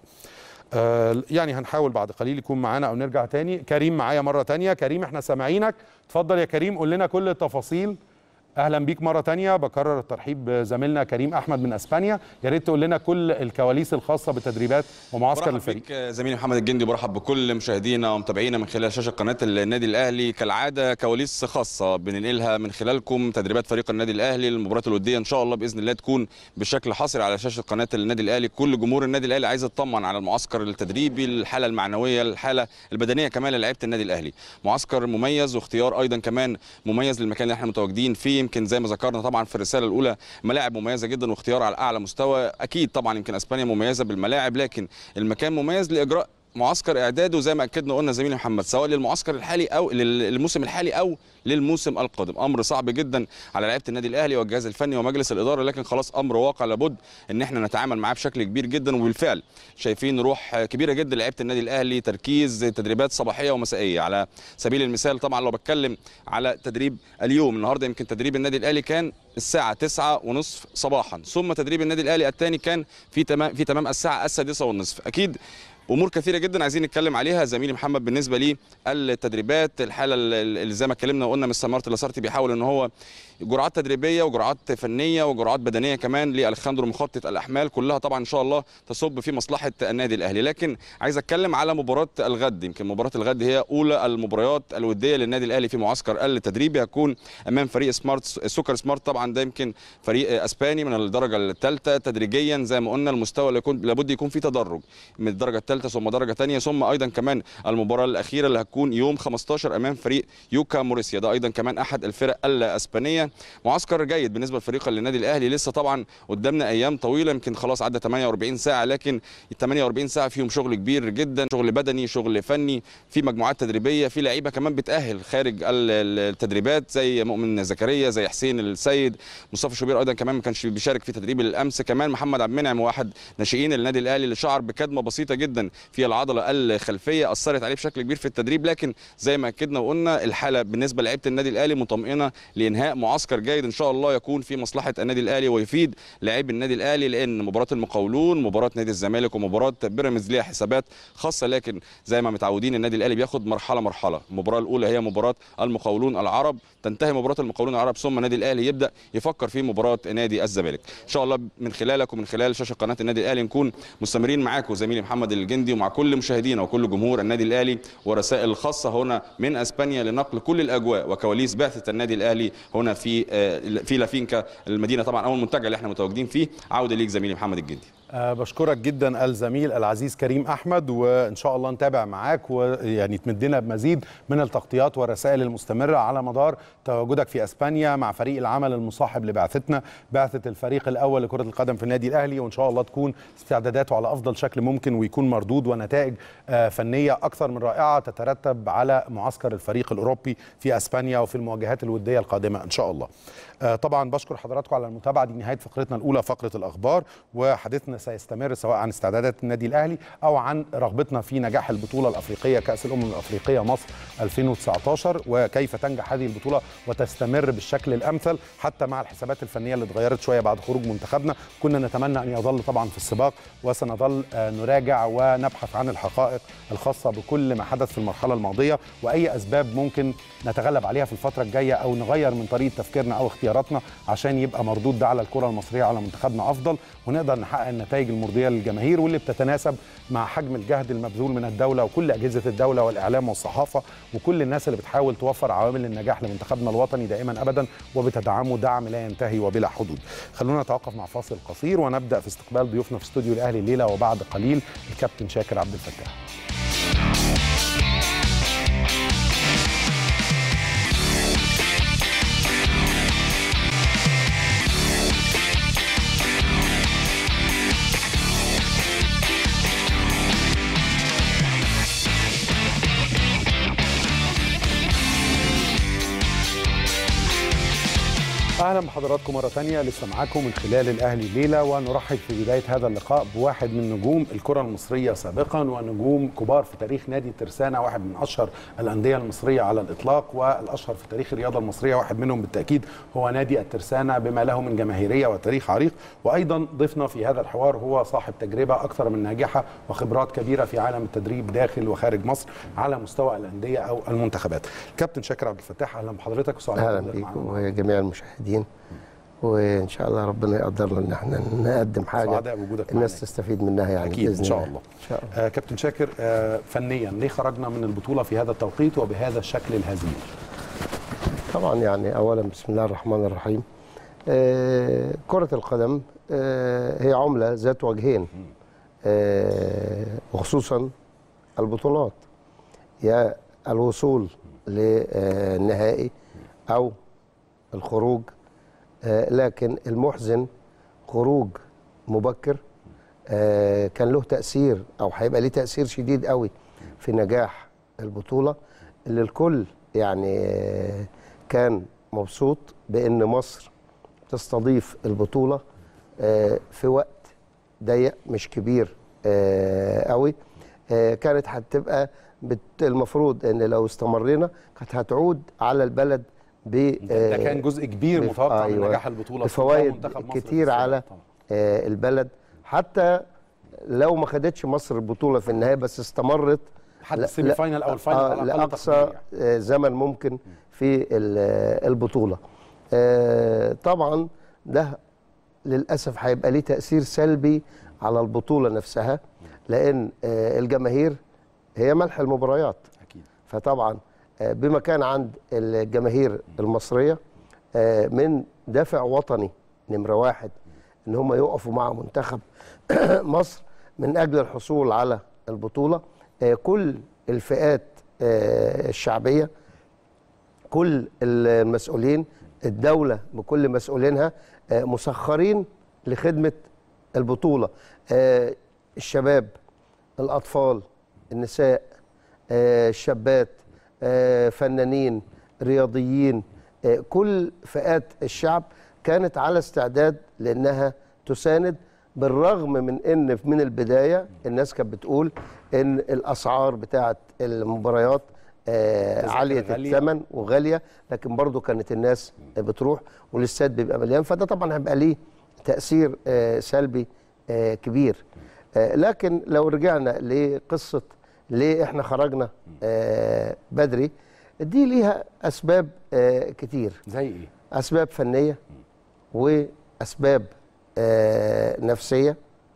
Speaker 1: آه، يعني هنحاول بعد قليل يكون معانا او نرجع تاني كريم معايا مره تانية كريم احنا سامعينك اتفضل يا كريم قول لنا كل التفاصيل اهلا بيك مره تانية بكرر الترحيب بزميلنا كريم احمد من اسبانيا يا ريت تقول لنا كل الكواليس الخاصه بالتدريبات ومعسكر
Speaker 4: برحب
Speaker 1: الفريق
Speaker 4: بيك زميلي محمد الجندي برحب بكل مشاهدينا ومتابعينا من خلال شاشه قناه النادي الاهلي كالعاده كواليس خاصه بننقلها من خلالكم تدريبات فريق النادي الاهلي المباراه الوديه ان شاء الله باذن الله تكون بشكل حصري على شاشه قناه النادي الاهلي كل جمهور النادي الاهلي عايز يطمن على المعسكر التدريبي الحاله المعنويه الحاله البدنيه كمان للاعيبه النادي الاهلي معسكر مميز واختيار ايضا كمان مميز للمكان اللي احنا متواجدين فيه يمكن زي ما ذكرنا طبعا في الرساله الاولى ملاعب مميزه جدا واختيار على اعلى مستوى اكيد طبعا يمكن اسبانيا مميزه بالملاعب لكن المكان مميز لاجراء معسكر اعداده زي ما اكدنا قلنا زميلي محمد سواء للمعسكر الحالي او للموسم الحالي او للموسم القادم امر صعب جدا على لعيبه النادي الاهلي والجهاز الفني ومجلس الاداره لكن خلاص امر واقع لابد ان احنا نتعامل معاه بشكل كبير جدا وبالفعل شايفين روح كبيره جدا لعيبه النادي الاهلي تركيز تدريبات صباحيه ومسائيه على سبيل المثال طبعا لو بتكلم على تدريب اليوم النهارده يمكن تدريب النادي الاهلي كان الساعة تسعة ونصف صباحا ثم تدريب النادي الأهلي الثاني كان في تمام في تمام الساعة السادسة والنصف أكيد امور كثيره جدا عايزين نتكلم عليها زميلي محمد بالنسبه لي التدريبات الحاله اللي زي ما اتكلمنا وقلنا مستر مارتن لاسارتي بيحاول ان هو جرعات تدريبيه وجرعات فنيه وجرعات بدنيه كمان لالخاندرو مخطط الاحمال كلها طبعا ان شاء الله تصب في مصلحه النادي الاهلي لكن عايز اتكلم على مباراه الغد يمكن مباراه الغد هي اولى المباريات الوديه للنادي الاهلي في معسكر التدريبي هيكون امام فريق سمارت سوكر سمارت طبعا ده يمكن فريق اسباني من الدرجه الثالثه تدريجيا زي ما قلنا المستوى اللي يكون لابد يكون فيه تدرج من الدرجه الثالثه ثم درجه ثانيه ثم ايضا كمان المباراه الاخيره اللي هتكون يوم 15 امام فريق يوكا موريسيا ده ايضا كمان احد الفرق الاسبانيه معسكر جيد بالنسبه لفريق النادي الاهلي لسه طبعا قدامنا ايام طويله يمكن خلاص عدى 48 ساعه لكن ال 48 ساعه فيهم شغل كبير جدا شغل بدني شغل فني في مجموعات تدريبيه في لعيبه كمان بتاهل خارج التدريبات زي مؤمن زكريا زي حسين السيد مصطفى شوبير ايضا كمان ما كانش بيشارك في تدريب الامس كمان محمد عبد المنعم واحد ناشئين النادي الاهلي اللي شعر بكدمه بسيطه جدا يمكن في العضله الخلفيه اثرت عليه بشكل كبير في التدريب لكن زي ما اكدنا وقلنا الحاله بالنسبه لعيبه النادي الاهلي مطمئنه لانهاء معسكر جيد ان شاء الله يكون في مصلحه النادي الاهلي ويفيد لاعبي النادي الاهلي لان مباراه المقاولون مباراه نادي الزمالك ومباراه بيراميدز ليها حسابات خاصه لكن زي ما متعودين النادي الاهلي بياخد مرحله مرحله المباراه الاولى هي مباراه المقاولون العرب تنتهي مباراه المقاولون العرب ثم النادي الاهلي يبدا يفكر في مباراه نادي الزمالك ان شاء الله من خلالك ومن خلال شاشه قناه النادي الاهلي نكون مستمرين معاكم زميلي محمد الجندي ومع كل مشاهدينا وكل جمهور النادي الاهلي ورسائل خاصه هنا من اسبانيا لنقل كل الاجواء وكواليس بعثه النادي الاهلي هنا في آه، في لافينكا المدينه طبعا او المنتجع اللي احنا متواجدين فيه عوده ليك زميلي محمد الجندي
Speaker 1: أه بشكرك جدا الزميل العزيز كريم احمد وان شاء الله نتابع معاك ويعني تمدنا بمزيد من التغطيات والرسائل المستمره على مدار تواجدك في اسبانيا مع فريق العمل المصاحب لبعثتنا بعثه الفريق الاول لكره القدم في النادي الاهلي وان شاء الله تكون استعداداته على افضل شكل ممكن ويكون مردود ونتائج آه، فنيه اكثر من رائعه تترتب على معسكر الفريق الاوروبي في اسبانيا وفي المواجهات الوديه القادمه ان شاء الله. آه، طبعا بشكر حضراتكم على المتابعه دي نهايه فقرتنا الاولى فقره الاخبار وحديثنا سيستمر سواء عن استعدادات النادي الاهلي او عن رغبتنا في نجاح البطوله الافريقيه كاس الامم الافريقيه مصر 2019 وكيف تنجح هذه البطوله وتستمر بالشكل الامثل حتى مع الحسابات الفنيه اللي اتغيرت شويه بعد خروج منتخبنا كنا نتمنى ان يظل طبعا في السباق وسنظل آه، نراجع ونبحث عن الحقائق الخاصه بكل ما حدث في المرحله الماضيه واي اسباب ممكن نتغلب عليها في الفتره الجايه او نغير من طريقه تفكيرنا او اختياراتنا عشان يبقى مردود ده على الكره المصريه على منتخبنا افضل ونقدر نحقق النتائج المرضيه للجماهير واللي بتتناسب مع حجم الجهد المبذول من الدوله وكل اجهزه الدوله والاعلام والصحافه وكل الناس اللي بتحاول توفر عوامل النجاح لمنتخبنا الوطني دائما ابدا وبتدعمه دعم لا ينتهي وبلا حدود. خلونا نتوقف مع فاصل قصير ونبدا في استقبال ضيوفنا في استوديو الاهلي الليله وبعد قليل الكابتن شاكر عبد الفتاح. اهلا بحضراتكم مره ثانيه لسه معاكم من خلال الاهلي الليله ونرحب في بدايه هذا اللقاء بواحد من نجوم الكره المصريه سابقا ونجوم كبار في تاريخ نادي ترسانه واحد من اشهر الانديه المصريه على الاطلاق والاشهر في تاريخ الرياضه المصريه واحد منهم بالتاكيد هو نادي الترسانه بما له من جماهيريه وتاريخ عريق وايضا ضيفنا في هذا الحوار هو صاحب تجربه اكثر من ناجحه وخبرات كبيره في عالم التدريب داخل وخارج مصر على مستوى الانديه او المنتخبات. كابتن شاكر عبد الفتاح اهلا بحضرتك وسعداء
Speaker 5: اهلا
Speaker 1: بوجودك معنا.
Speaker 5: بيكم وجميع المشاهدين وان شاء الله ربنا يقدرنا ان احنا نقدم حاجه
Speaker 1: سعداء بوجودك
Speaker 5: الناس
Speaker 1: معنا.
Speaker 5: تستفيد منها يعني
Speaker 1: اكيد
Speaker 5: باذن
Speaker 1: ان شاء
Speaker 5: الله
Speaker 1: الله
Speaker 5: ان شاء الله
Speaker 1: آه كابتن شاكر آه فنيا ليه خرجنا من البطوله في هذا التوقيت وبهذا الشكل الهزيل
Speaker 5: طبعا يعني اولا بسم الله الرحمن الرحيم آه كره القدم آه هي عمله ذات وجهين آه وخصوصا البطولات يا الوصول للنهائي او الخروج آه، لكن المحزن خروج مبكر آه، كان له تأثير أو هيبقى ليه تأثير شديد قوي في نجاح البطولة اللي الكل يعني آه، كان مبسوط بأن مصر تستضيف البطولة آه، في وقت ضيق مش كبير آه، قوي آه، كانت هتبقى بت- المفروض ان لو استمرينا كانت هتعود على البلد ب
Speaker 1: ده كان جزء كبير
Speaker 5: بف-
Speaker 1: متوقع من
Speaker 5: أيوة.
Speaker 1: نجاح البطوله
Speaker 5: بفوائد
Speaker 1: منتخب مصر في
Speaker 5: كتير
Speaker 1: السباق
Speaker 5: على
Speaker 1: طبعاً.
Speaker 5: آه، البلد حتى لو ما خدتش مصر البطوله في النهايه بس استمرت
Speaker 1: حتى
Speaker 5: لا-
Speaker 1: السيمي
Speaker 5: لا-
Speaker 1: فاينل او الفاينل
Speaker 5: آه
Speaker 1: على الأقل
Speaker 5: لاقصى
Speaker 1: تقدير يعني.
Speaker 5: آه، زمن ممكن في ال- آه، البطوله آه، طبعا ده للاسف هيبقى ليه تاثير سلبي على البطوله نفسها لان آه، الجماهير هي ملح المباريات
Speaker 1: اكيد
Speaker 5: فطبعا آه، بما كان عند الجماهير المصريه آه، من دافع وطني نمره واحد ان هم يقفوا مع منتخب مصر من اجل الحصول على البطوله آه، كل الفئات آه، الشعبيه كل المسؤولين الدوله بكل مسؤولينها آه، مسخرين لخدمه البطوله آه، الشباب الاطفال النساء آه، الشابات آه، فنانين رياضيين آه، كل فئات الشعب كانت على استعداد لانها تساند بالرغم من ان من البدايه الناس كانت بتقول ان الاسعار بتاعه المباريات آه
Speaker 1: تذاكر
Speaker 5: عاليه
Speaker 1: غالية.
Speaker 5: الثمن وغاليه لكن برضو كانت الناس بتروح والاستاد بيبقى مليان فده طبعا هيبقى ليه تاثير آه سلبي آه كبير آه لكن لو رجعنا لقصه ليه احنا خرجنا آه بدري دي ليها اسباب آه كتير
Speaker 1: زي ايه
Speaker 5: اسباب فنيه واسباب آه نفسيه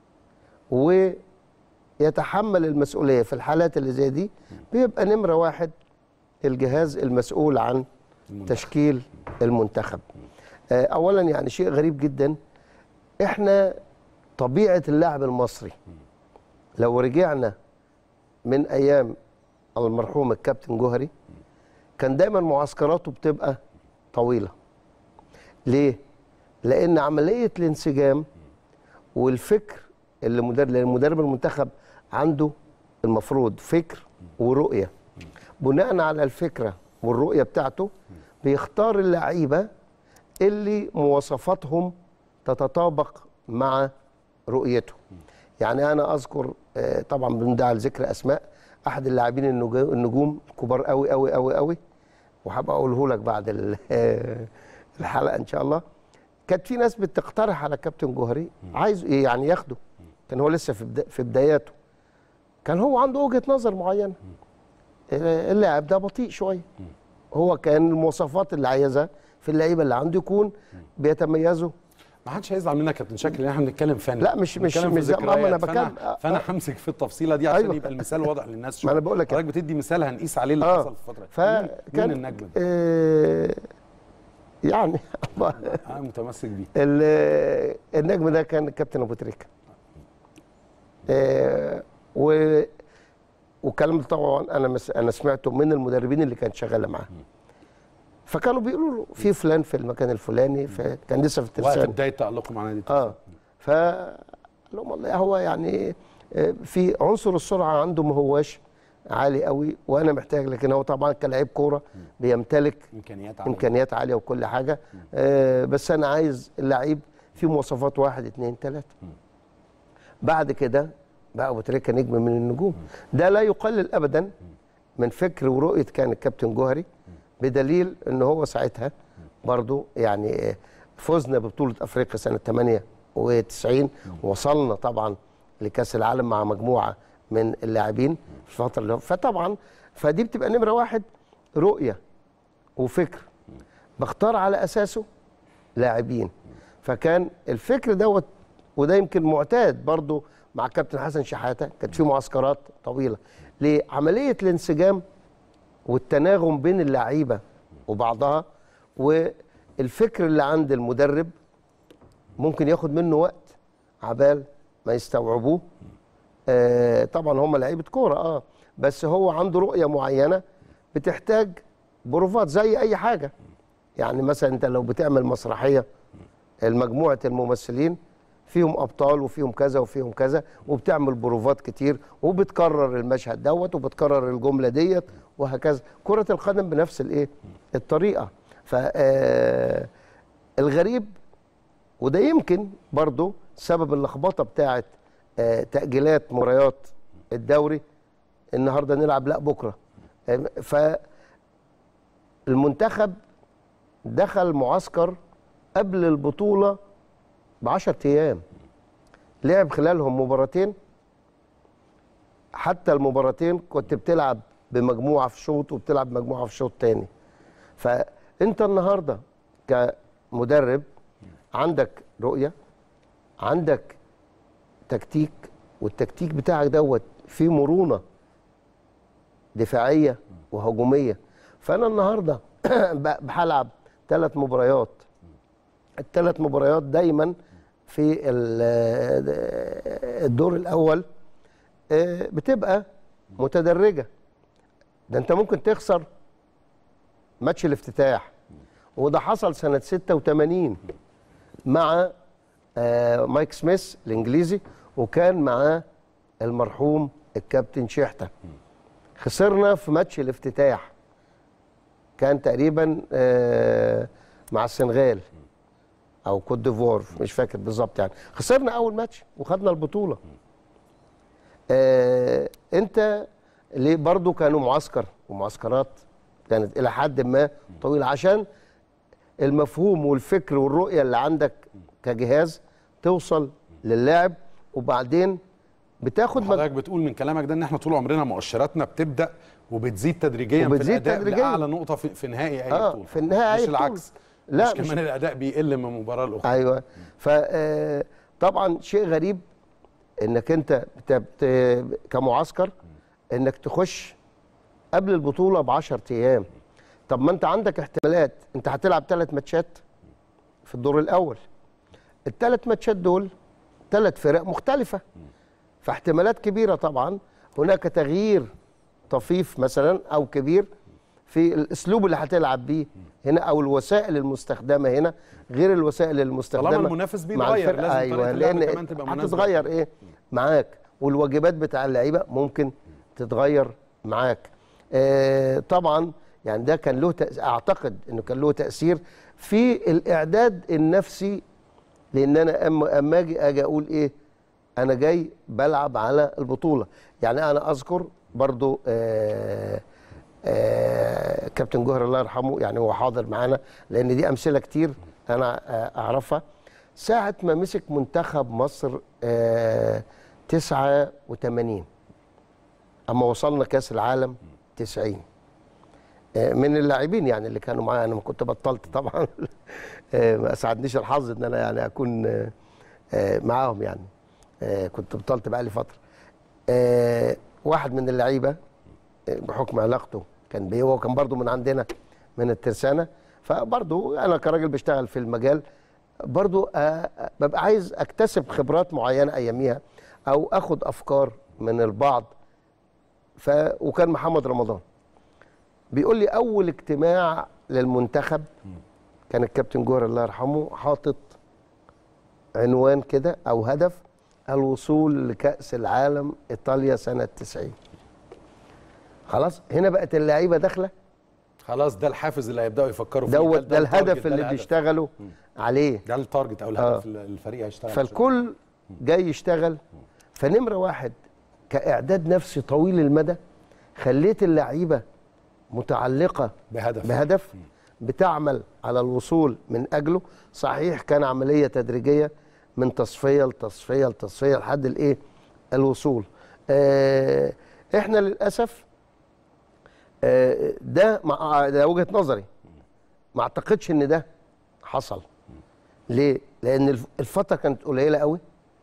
Speaker 5: ويتحمل المسؤوليه في الحالات اللي زي دي بيبقى نمره واحد الجهاز المسؤول عن
Speaker 1: المنتخب.
Speaker 5: تشكيل المنتخب آه اولا يعني شيء غريب جدا احنا طبيعه اللاعب المصري لو رجعنا من ايام المرحوم الكابتن جوهري كان دايما معسكراته بتبقى طويله ليه لان عمليه الانسجام والفكر اللي مدرب لان مدرب المنتخب عنده المفروض فكر ورؤيه بناء على الفكره والرؤيه بتاعته بيختار اللعيبه اللي مواصفاتهم تتطابق مع رؤيته يعني انا اذكر آه، طبعا بدون داعي لذكر اسماء احد اللاعبين النجو- النجوم الكبار قوي قوي قوي قوي وهبقى اقوله لك بعد ال- آه، الحلقه ان شاء الله كانت في ناس بتقترح على كابتن جوهري عايز إيه يعني ياخده كان هو لسه في بدا- في بداياته كان هو عنده وجهه نظر معينه آه، اللاعب ده بطيء شويه هو كان المواصفات اللي عايزها في اللعيبه اللي عنده يكون بيتميزوا
Speaker 1: ما حدش هيزعل منك يا كابتن شاكر لان احنا بنتكلم فن
Speaker 5: لا، مش- مش-
Speaker 1: بنتكلم في
Speaker 5: مش زي- ما أنا
Speaker 1: ذكريات. فانا,
Speaker 5: بتكلم- آه،
Speaker 1: فانا
Speaker 5: آه.
Speaker 1: همسك في التفصيله دي عشان
Speaker 5: أيوة.
Speaker 1: يبقى المثال واضح للناس
Speaker 5: ما أنا بقول لك
Speaker 1: حضرتك بتدي مثال هنقيس عليه اللي
Speaker 5: آه.
Speaker 1: حصل في الفتره مين-
Speaker 5: فكان
Speaker 1: مين النجم ده؟
Speaker 5: آه يعني الله
Speaker 1: انا متمسك بيه
Speaker 5: ال- النجم ده كان الكابتن ابو تريكه آه و والكلام ده طبعا انا مس انا سمعته من المدربين اللي كان شغاله معاه فكانوا بيقولوا له في فلان في المكان الفلاني ف- كان لسه في
Speaker 1: وقت
Speaker 5: الترسانه
Speaker 1: بدايه تالقه مع نادي
Speaker 5: اه ف قال لهم والله هو يعني آه، في عنصر السرعه عنده ما هواش عالي قوي وانا محتاج لكن هو طبعا كلاعب كوره بيمتلك
Speaker 1: امكانيات عاليه
Speaker 5: امكانيات عاليه وكل حاجه آه بس انا عايز اللعيب فيه مواصفات واحد اتنين تلاته بعد كده بقى ابو تريكه نجم من النجوم ده لا يقلل ابدا من فكر ورؤيه كان الكابتن جوهري بدليل ان هو ساعتها برضو يعني آه، فزنا ببطوله افريقيا سنه 98 وصلنا طبعا لكاس العالم مع مجموعه من اللاعبين في الفتره اللي فطبعا فدي بتبقى نمره واحد رؤيه وفكر بختار على اساسه لاعبين فكان الفكر دوت وده يمكن معتاد برضو مع كابتن حسن شحاته كانت في معسكرات طويله لعمليه الانسجام والتناغم بين اللعيبه وبعضها والفكر اللي عند المدرب ممكن ياخد منه وقت عبال ما يستوعبوه آه طبعا هم لعيبه كوره اه بس هو عنده رؤيه معينه بتحتاج بروفات زي اي حاجه يعني مثلا انت لو بتعمل مسرحيه المجموعه الممثلين فيهم ابطال وفيهم كذا وفيهم كذا وبتعمل بروفات كتير وبتكرر المشهد دوت وبتكرر الجمله ديت وهكذا كره القدم بنفس الايه الطريقه ف آه، الغريب وده يمكن برضو سبب اللخبطه بتاعه آه، تاجيلات مباريات الدوري النهارده نلعب لا بكره آه، فالمنتخب دخل معسكر قبل البطوله ب 10 ايام لعب خلالهم مباراتين حتى المباراتين كنت بتلعب بمجموعه في شوط وبتلعب مجموعه في شوط تاني فانت النهارده كمدرب عندك رؤيه عندك تكتيك والتكتيك بتاعك دوت فيه مرونه دفاعيه وهجوميه فانا النهارده ب- هلعب ثلاث مباريات الثلاث مباريات دايما في ال- الدور الاول آه، بتبقى متدرجه ده انت ممكن تخسر ماتش الافتتاح وده حصل سنه 86 مع آه، مايك سميث الانجليزي وكان معاه المرحوم الكابتن شحته خسرنا في ماتش الافتتاح كان تقريبا آه، مع السنغال او كوت ديفوار مش فاكر بالظبط يعني خسرنا اول ماتش وخدنا البطوله آه انت ليه برضو كانوا معسكر ومعسكرات كانت الى حد ما طويله عشان المفهوم والفكر والرؤيه اللي عندك كجهاز توصل للاعب وبعدين بتاخد مج...
Speaker 1: حضرتك بتقول من كلامك ده ان احنا طول عمرنا مؤشراتنا بتبدا وبتزيد تدريجيا
Speaker 5: وبتزيد
Speaker 1: في الاداء
Speaker 5: تدريجيا.
Speaker 1: لاعلى نقطه في, في نهائي اي
Speaker 5: آه،
Speaker 1: بطوله
Speaker 5: في النهائي
Speaker 1: مش
Speaker 5: أي بطولة.
Speaker 1: العكس
Speaker 5: لا،
Speaker 1: مش
Speaker 5: مش-
Speaker 1: كمان الاداء بيقل من مباراه لاخرى
Speaker 5: ايوه فطبعا شيء غريب انك انت بت... بت... كمعسكر انك تخش قبل البطوله ب 10 ايام طب ما انت عندك احتمالات انت هتلعب ثلاث ماتشات في الدور الاول الثلاث ماتشات دول ثلاث فرق مختلفه فاحتمالات كبيره طبعا هناك تغيير طفيف مثلا او كبير في الاسلوب اللي هتلعب بيه هنا او الوسائل المستخدمه هنا غير الوسائل المستخدمه
Speaker 1: طالما المنافس
Speaker 5: مع
Speaker 1: بيتغير،
Speaker 5: الفرقة.
Speaker 1: لازم
Speaker 5: ايوه
Speaker 1: طريقة اللعب
Speaker 5: لان
Speaker 1: كمان تبقى مناسبة.
Speaker 5: هتتغير ايه معاك والواجبات بتاع اللعيبه ممكن تتغير معاك آه طبعا يعني ده كان له تأس... اعتقد انه كان له تاثير في الاعداد النفسي لان انا اما اما اجي اجي اقول ايه انا جاي بلعب على البطوله يعني انا اذكر برضو آه آه كابتن جوهر الله يرحمه يعني هو حاضر معانا لان دي امثله كتير انا آه اعرفها ساعه ما مسك منتخب مصر آه 89 اما وصلنا كاس العالم 90 آه، من اللاعبين يعني اللي كانوا معايا انا ما كنت بطلت طبعا آه، ما اسعدنيش الحظ ان انا يعني اكون آه، آه، معاهم يعني آه، كنت بطلت بقالي فتره آه، واحد من اللعيبه آه، بحكم علاقته كان بيه هو كان برضو من عندنا من الترسانه فبرضو انا كراجل بشتغل في المجال برضو آه، آه، ببقى عايز اكتسب خبرات معينه اياميها او اخد افكار من البعض ف وكان محمد رمضان بيقول لي اول اجتماع للمنتخب كان الكابتن جوهر الله يرحمه حاطط عنوان كده او هدف الوصول لكاس العالم ايطاليا سنه 90 خلاص هنا بقت اللعيبه داخله
Speaker 1: خلاص ده الحافز اللي هيبداوا يفكروا فيه
Speaker 5: دوت ده
Speaker 1: التارجت،
Speaker 5: الهدف اللي
Speaker 1: الهدف.
Speaker 5: بيشتغلوا عليه
Speaker 1: ده التارجت او الهدف اللي الفريق هيشتغل عشان.
Speaker 5: فالكل جاي يشتغل فنمره واحد كاعداد نفسي طويل المدى خليت اللعيبه متعلقه
Speaker 1: بهدف
Speaker 5: بهدف بتعمل على الوصول من اجله صحيح كان عمليه تدريجيه من تصفيه لتصفيه لتصفيه لحد الايه الوصول آه احنا للاسف آه ده مع ده وجهه نظري ما اعتقدش ان ده حصل ليه لان الف- الفتره كانت قليله قوي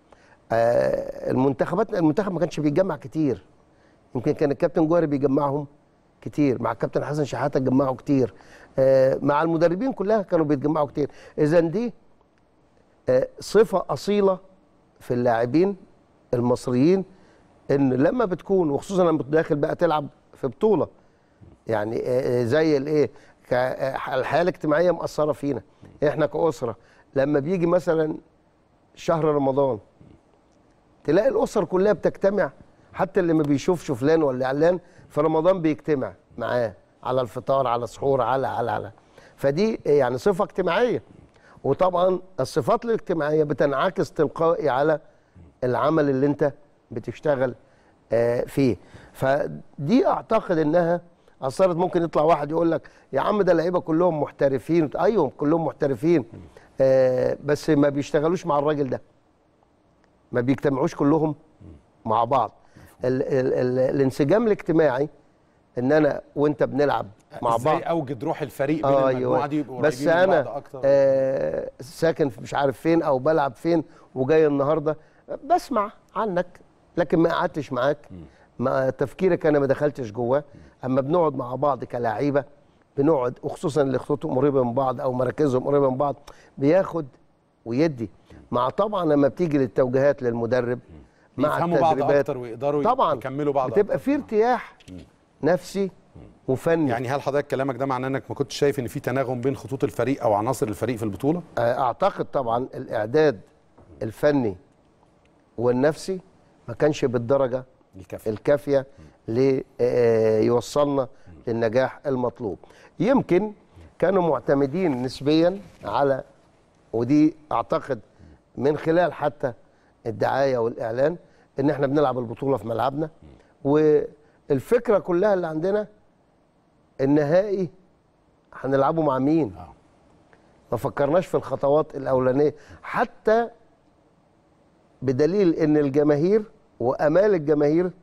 Speaker 5: آه المنتخبات المنتخب ما كانش بيتجمع كتير يمكن كان الكابتن جوهري بيجمعهم كتير مع الكابتن حسن شحاته جمعوا كتير آه مع المدربين كلها كانوا بيتجمعوا كتير اذا دي آه صفه اصيله في اللاعبين المصريين ان لما بتكون وخصوصا لما داخل بقى تلعب في بطوله يعني آه، زي الايه ك- آه، الحياه الاجتماعيه مأثره فينا احنا كأسره لما بيجي مثلا شهر رمضان تلاقي الاسر كلها بتجتمع حتى اللي ما بيشوفش فلان ولا علان في رمضان بيجتمع معاه على الفطار على سحور على على على فدي يعني صفه اجتماعيه وطبعا الصفات الاجتماعيه بتنعكس تلقائي على العمل اللي انت بتشتغل آه، فيه فدي اعتقد انها اثرت ممكن يطلع واحد يقول لك يا عم ده اللعيبه كلهم محترفين ايوه كلهم محترفين آه، بس ما بيشتغلوش مع الراجل ده ما بيجتمعوش كلهم مع بعض ال ال ال الانسجام الاجتماعي ان انا وانت بنلعب مع
Speaker 1: ازاي
Speaker 5: بعض
Speaker 1: اوجد روح الفريق بين المجموعه دي يبقوا
Speaker 5: بس
Speaker 1: قريبين من
Speaker 5: انا
Speaker 1: بعض اكتر
Speaker 5: آه ساكن في مش عارف فين او بلعب فين وجاي النهارده بسمع عنك لكن ما قعدتش معاك ما تفكيرك انا ما دخلتش جواه اما بنقعد مع بعض كلاعيبه بنقعد وخصوصا اللي خطوطهم قريبه من بعض او مراكزهم قريبه من بعض بياخد ويدي مع طبعا لما بتيجي للتوجيهات للمدرب مع
Speaker 1: يفهموا بعض
Speaker 5: التدريبات
Speaker 1: اكتر ويقدروا
Speaker 5: طبعا
Speaker 1: يكملوا بعض
Speaker 5: بتبقى
Speaker 1: أكتر.
Speaker 5: في ارتياح نفسي وفني
Speaker 1: يعني هل حضرتك كلامك ده معناه انك ما كنتش شايف ان في تناغم بين خطوط الفريق او عناصر الفريق في البطوله
Speaker 5: اعتقد طبعا الاعداد الفني والنفسي ما كانش بالدرجه
Speaker 1: الكافي
Speaker 5: الكافيه ليوصلنا للنجاح المطلوب يمكن كانوا معتمدين نسبيا على ودي اعتقد من خلال حتى الدعايه والاعلان ان احنا بنلعب البطوله في ملعبنا والفكره كلها اللي عندنا النهائي هنلعبه مع مين
Speaker 1: آه.
Speaker 5: ما فكرناش في الخطوات الاولانيه حتى بدليل ان الجماهير وامال الجماهير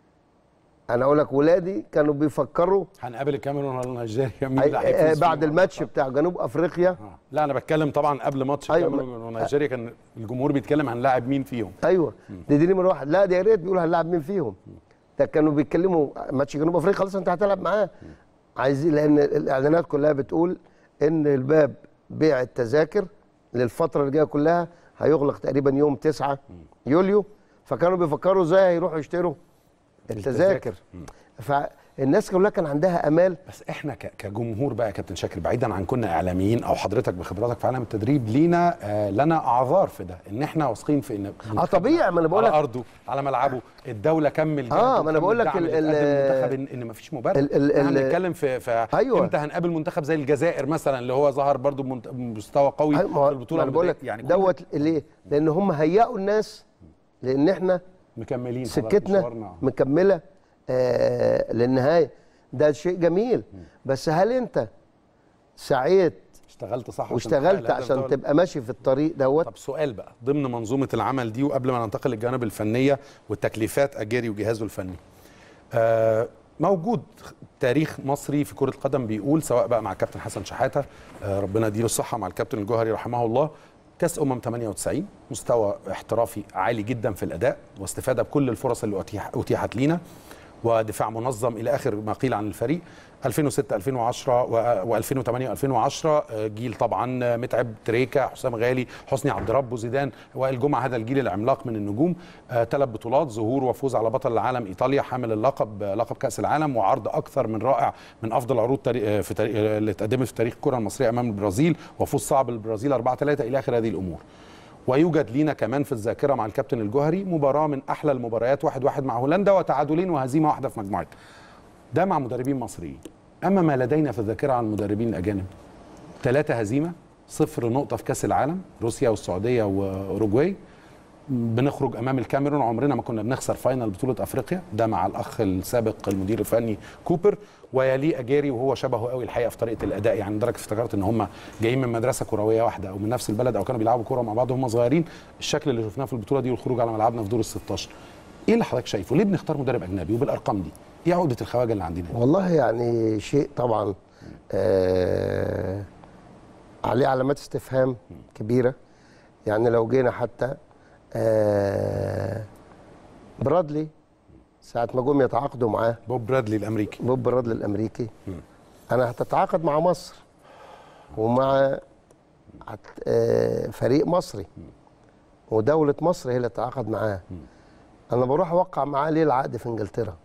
Speaker 5: انا اقول لك ولادي كانوا بيفكروا
Speaker 1: هنقابل الكاميرون ولا نيجيريا مين
Speaker 5: أي-
Speaker 1: اللي
Speaker 5: آه،
Speaker 1: هيفوز
Speaker 5: بعد
Speaker 1: فيهم؟
Speaker 5: الماتش بتاع جنوب افريقيا
Speaker 1: آه. لا انا بتكلم طبعا قبل ماتش
Speaker 5: أيوة،
Speaker 1: الكاميرون ونيجيريا كان الجمهور بيتكلم هنلاعب مين فيهم
Speaker 5: ايوه دي دي نمره واحد لا دي يا ريت بيقولوا هنلعب مين فيهم ده كانوا بيتكلموا ماتش جنوب افريقيا خلاص انت هتلعب معاه عايزين لان الاعلانات كلها بتقول ان الباب بيع التذاكر للفتره اللي جايه كلها هيغلق تقريبا يوم 9 يوليو فكانوا بيفكروا ازاي هيروحوا يشتروا التذاكر فالناس كلها كان عندها امال
Speaker 1: بس احنا ك- كجمهور بقى يا كابتن شاكر بعيدا عن كنا اعلاميين او حضرتك بخبراتك في عالم التدريب لينا آه لنا اعذار في ده ان احنا واثقين في ان
Speaker 5: اه طبيعي ما انا بقول
Speaker 1: على
Speaker 5: لك
Speaker 1: ارضه على ملعبه الدوله كمل جهد
Speaker 5: آه، ما أنا
Speaker 1: وكمل
Speaker 5: بقول لك
Speaker 1: دعم
Speaker 5: ال-
Speaker 1: اللي
Speaker 5: ال-
Speaker 1: اتقدم المنتخب ان, إن مفيش مبرر
Speaker 5: ال- ال-
Speaker 1: احنا
Speaker 5: ال-
Speaker 1: بنتكلم في, في
Speaker 5: أيوة.
Speaker 1: امتى هنقابل منتخب زي الجزائر مثلا اللي هو ظهر برضو بمنت- بمستوى قوي
Speaker 5: أيوة، ما هو-
Speaker 1: في البطوله
Speaker 5: ما انا بقول لك
Speaker 1: يعني كل-
Speaker 5: دوت ليه؟ لان هم هيئوا الناس لان احنا
Speaker 1: مكملين خلاص
Speaker 5: سكتنا
Speaker 1: مشوارنا.
Speaker 5: مكمله آه للنهايه ده شيء جميل بس هل انت سعيت
Speaker 1: اشتغلت صح عشان
Speaker 5: واشتغلت
Speaker 1: تحقق الهدف ده
Speaker 5: عشان
Speaker 1: ولا-
Speaker 5: تبقى ماشي في الطريق دوت
Speaker 1: طب سؤال بقى ضمن منظومه العمل دي وقبل ما ننتقل للجوانب الفنيه والتكليفات اجاري وجهازه الفني آه موجود تاريخ مصري في كره القدم بيقول سواء بقى مع كابتن حسن شحاته آه ربنا يديله الصحه مع الكابتن الجوهري رحمه الله كاس امم 98 مستوى احترافي عالي جدا في الاداء واستفاده بكل الفرص اللي أتيح اتيحت لينا ودفاع منظم الى اخر ما قيل عن الفريق 2006 2010 و2008 2010 جيل طبعا متعب تريكا حسام غالي حسني عبد رب وزيدان وائل جمعه هذا الجيل العملاق من النجوم ثلاث بطولات ظهور وفوز على بطل العالم ايطاليا حامل اللقب لقب كاس العالم وعرض اكثر من رائع من افضل عروض تاري- في تاريخ اللي اتقدمت في تاريخ الكره المصريه امام البرازيل وفوز صعب البرازيل 4 3 الى اخر هذه الامور ويوجد لينا كمان في الذاكره مع الكابتن الجوهري مباراه من احلى المباريات واحد واحد مع هولندا وتعادلين وهزيمه واحده في مجموعتها ده مع مدربين مصريين اما ما لدينا في الذاكره عن المدربين الاجانب ثلاثه هزيمه صفر نقطه في كاس العالم روسيا والسعوديه واوروجواي بنخرج امام الكاميرون عمرنا ما كنا بنخسر فاينل بطوله افريقيا ده مع الاخ السابق المدير الفني كوبر ويليه اجاري وهو شبهه قوي الحقيقه في طريقه الاداء يعني لدرجه افتكرت ان هم جايين من مدرسه كرويه واحده او من نفس البلد او كانوا بيلعبوا كوره مع بعض وهم صغيرين الشكل اللي شفناه في البطوله دي والخروج على ملعبنا في دور ال 16 ايه اللي حضرتك شايفه ليه بنختار مدرب اجنبي وبالارقام دي ايه عقده الخواجه اللي عندنا
Speaker 5: والله يعني شيء طبعا آه عليه علامات استفهام كبيره يعني لو جينا حتى آه برادلي ساعه ما جم يتعاقدوا معاه
Speaker 1: بوب برادلي الامريكي
Speaker 5: بوب برادلي الامريكي انا هتتعاقد مع مصر ومع هت- آه، فريق مصري ودوله مصر هي اللي تتعاقد معاه انا بروح اوقع معاه ليه العقد في انجلترا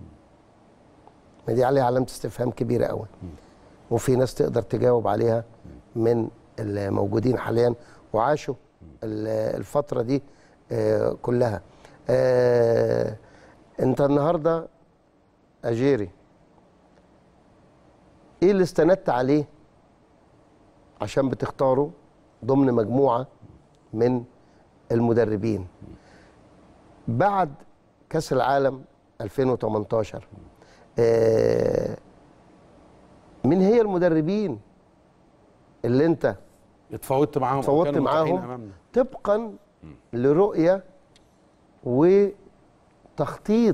Speaker 5: ما دي عليها علامه استفهام كبيره قوي وفي ناس تقدر تجاوب عليها من الموجودين حاليا وعاشوا ال- الفتره دي آه، كلها آه، انت النهارده اجيري ايه اللي استندت عليه عشان بتختاره ضمن مجموعه من المدربين بعد كاس العالم 2018 آه، مين هي المدربين اللي انت
Speaker 1: اتفاوضت معاهم أو
Speaker 5: اتفاوضت
Speaker 1: كانوا متاحين
Speaker 5: معاهم
Speaker 1: أمامنا.
Speaker 5: طبقا لرؤيه وتخطيط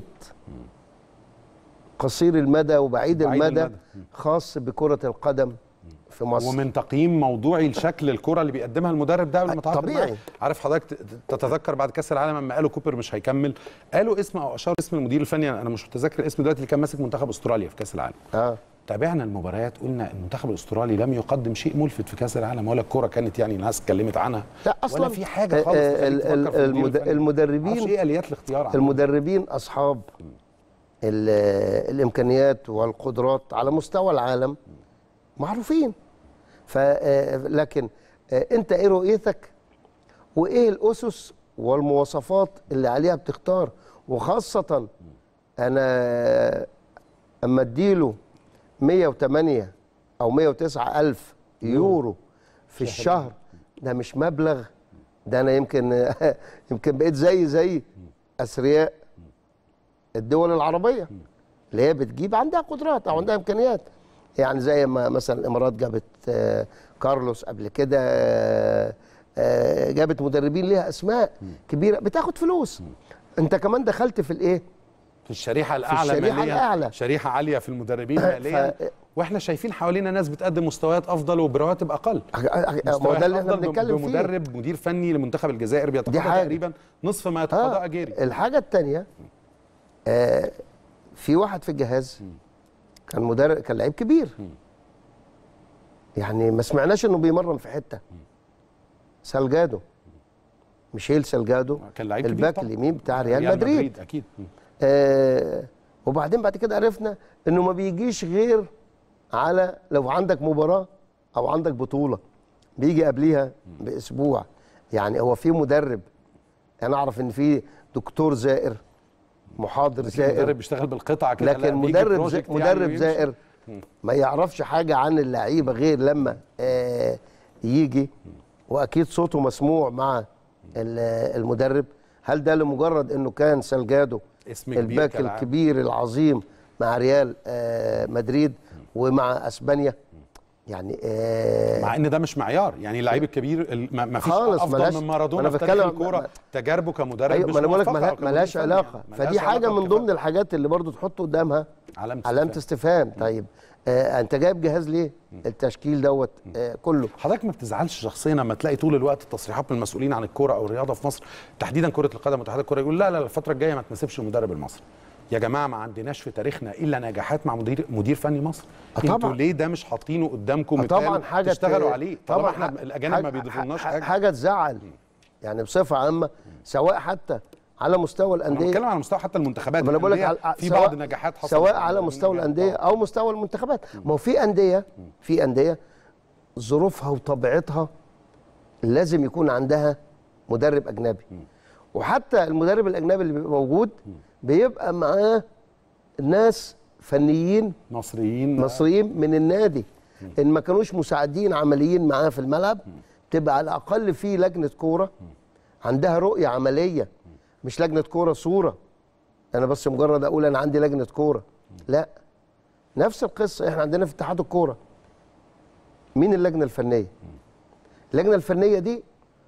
Speaker 5: قصير المدى وبعيد
Speaker 1: بعيد
Speaker 5: المدى
Speaker 1: المدى.
Speaker 5: خاص بكره القدم في مصر
Speaker 1: ومن تقييم موضوعي لشكل الكره اللي بيقدمها المدرب ده قبل ما تعاقد
Speaker 5: طبيعي.
Speaker 1: معاه. عارف حضرتك ت- تتذكر بعد كاس العالم لما قالوا كوبر مش هيكمل قالوا اسم او اشار اسم المدير الفني انا مش متذكر الاسم دلوقتي اللي كان ماسك منتخب استراليا في كاس العالم
Speaker 5: اه
Speaker 1: تابعنا المباريات قلنا المنتخب الاسترالي لم يقدم شيء ملفت في كاس العالم ولا الكوره كانت يعني الناس اتكلمت عنها
Speaker 5: لا اصلا
Speaker 1: ولا في حاجه خالص
Speaker 5: آه،
Speaker 1: تخليك
Speaker 5: ال-
Speaker 1: تفكر
Speaker 5: ال-
Speaker 1: في المدير
Speaker 5: المد-
Speaker 1: الفني.
Speaker 5: المدربين
Speaker 1: معرفش ايه اليات الاختيار عندهم.
Speaker 5: المدربين اصحاب ال- الامكانيات والقدرات على مستوى العالم معروفين ف آه، لكن آه، انت ايه رؤيتك وايه الاسس والمواصفات اللي عليها بتختار وخاصه انا اما اديله 108 او 109 الف يورو في الشهر ده مش مبلغ ده انا يمكن يمكن بقيت زي زي اثرياء الدول العربيه اللي هي بتجيب عندها قدرات او عندها امكانيات يعني زي ما مثلا الامارات جابت آه، كارلوس قبل كده آه، آه، جابت مدربين ليها اسماء كبيره بتاخد فلوس انت كمان دخلت في الايه
Speaker 1: في الشريحه الاعلى
Speaker 5: الشريحة
Speaker 1: ماليا
Speaker 5: الأعلى.
Speaker 1: شريحه عاليه في المدربين ماليا
Speaker 5: ف-
Speaker 1: واحنا شايفين حوالينا ناس بتقدم مستويات افضل وبرواتب اقل
Speaker 5: ما هو
Speaker 1: مستويات
Speaker 5: ده اللي احنا
Speaker 1: أفضل
Speaker 5: بنتكلم فيه
Speaker 1: بمدرب مدير فني لمنتخب الجزائر بيتقاضى
Speaker 5: حاجة.
Speaker 1: تقريبا نصف ما يتقاضى
Speaker 5: آه
Speaker 1: اجيري
Speaker 5: الحاجه الثانيه آه في واحد في الجهاز كان مدرب كان لعيب كبير يعني ما سمعناش انه بيمرن في حته سالجادو ميشيل سالجادو
Speaker 1: كان لعيب كبير
Speaker 5: الباك
Speaker 1: طبعاً.
Speaker 5: اليمين بتاع ريال مدريد
Speaker 1: اكيد
Speaker 5: آه وبعدين بعد كده عرفنا انه ما بيجيش غير على لو عندك مباراه او عندك بطوله بيجي قبليها باسبوع يعني هو في مدرب انا اعرف ان في دكتور زائر محاضر
Speaker 1: مدرب
Speaker 5: زائر
Speaker 1: بيشتغل بالقطعه كده لا،
Speaker 5: لكن
Speaker 1: بيجي
Speaker 5: مدرب زي
Speaker 1: project يعني
Speaker 5: مدرب
Speaker 1: ويمشي.
Speaker 5: زائر ما يعرفش حاجه عن اللعيبه غير لما آه يجي واكيد صوته مسموع مع ال- المدرب هل ده لمجرد انه كان سالجادو
Speaker 1: اسم كبير
Speaker 5: الباك
Speaker 1: كالعادة.
Speaker 5: الكبير العظيم مع ريال آه مدريد ومع اسبانيا يعني آه
Speaker 1: مع ان ده مش معيار يعني اللعيب الكبير ال- ما ما فيش
Speaker 5: خالص،
Speaker 1: افضل
Speaker 5: ملاش-
Speaker 1: من مارادونا
Speaker 5: أنا
Speaker 1: في تاريخ
Speaker 5: بتكلم-
Speaker 1: الكوره
Speaker 5: ما-
Speaker 1: تجاربه كمدرب
Speaker 5: ايوه
Speaker 1: مش
Speaker 5: ما انا بقول لك
Speaker 1: موفقة
Speaker 5: ملها-
Speaker 1: أو كمدير
Speaker 5: ملهاش
Speaker 1: فني
Speaker 5: علاقه
Speaker 1: يعني.
Speaker 5: فدي
Speaker 1: ملهاش
Speaker 5: حاجه
Speaker 1: علاقة
Speaker 5: من
Speaker 1: بالكفاءة.
Speaker 5: ضمن الحاجات اللي برضو تحط قدامها
Speaker 1: علامة
Speaker 5: علامه
Speaker 1: استفهام.
Speaker 5: استفهام طيب آه انت جايب جهاز ليه التشكيل دوت آه كله
Speaker 1: حضرتك ما بتزعلش شخصيا لما تلاقي طول الوقت تصريحات من المسؤولين عن الكوره او الرياضه في مصر تحديدا كره القدم واتحاد الكوره يقول لا لا الفتره الجايه ما تناسبش المدرب المصري يا جماعه ما عندناش في تاريخنا الا نجاحات مع مدير مدير فني مصر
Speaker 5: آه طبعاً.
Speaker 1: انتوا ليه ده مش حاطينه قدامكم
Speaker 5: آه طبعا
Speaker 1: مثال
Speaker 5: حاجه
Speaker 1: تشتغلوا
Speaker 5: ت-
Speaker 1: عليه طالما احنا
Speaker 5: ح-
Speaker 1: الاجانب ما
Speaker 5: حاجة-
Speaker 1: بيضيفولناش
Speaker 5: ح-
Speaker 1: حاجه
Speaker 5: حاجه تزعل يعني بصفه عامه سواء حتى على مستوى
Speaker 1: انا
Speaker 5: الانديه
Speaker 1: بتكلم على مستوى حتى المنتخبات
Speaker 5: ما انا بقول لك
Speaker 1: الأندية
Speaker 5: على-
Speaker 1: في
Speaker 5: سواء-
Speaker 1: بعض النجاحات حصلت
Speaker 5: سواء
Speaker 1: مع
Speaker 5: على
Speaker 1: مدربين
Speaker 5: مستوى
Speaker 1: نجاح.
Speaker 5: الانديه او مستوى المنتخبات ما هو في انديه في انديه ظروفها وطبيعتها لازم يكون عندها مدرب اجنبي وحتى المدرب الاجنبي اللي بيبقى موجود بيبقى معاه ناس فنيين
Speaker 1: مصريين
Speaker 5: مصريين من النادي ان ما كانوش مساعدين عمليين معاه في الملعب تبقى على الاقل في لجنه كوره عندها رؤيه عمليه مش لجنه كوره صوره انا بس مجرد اقول انا عندي لجنه كوره لا نفس القصه احنا عندنا في اتحاد الكوره مين اللجنه الفنيه اللجنه الفنيه دي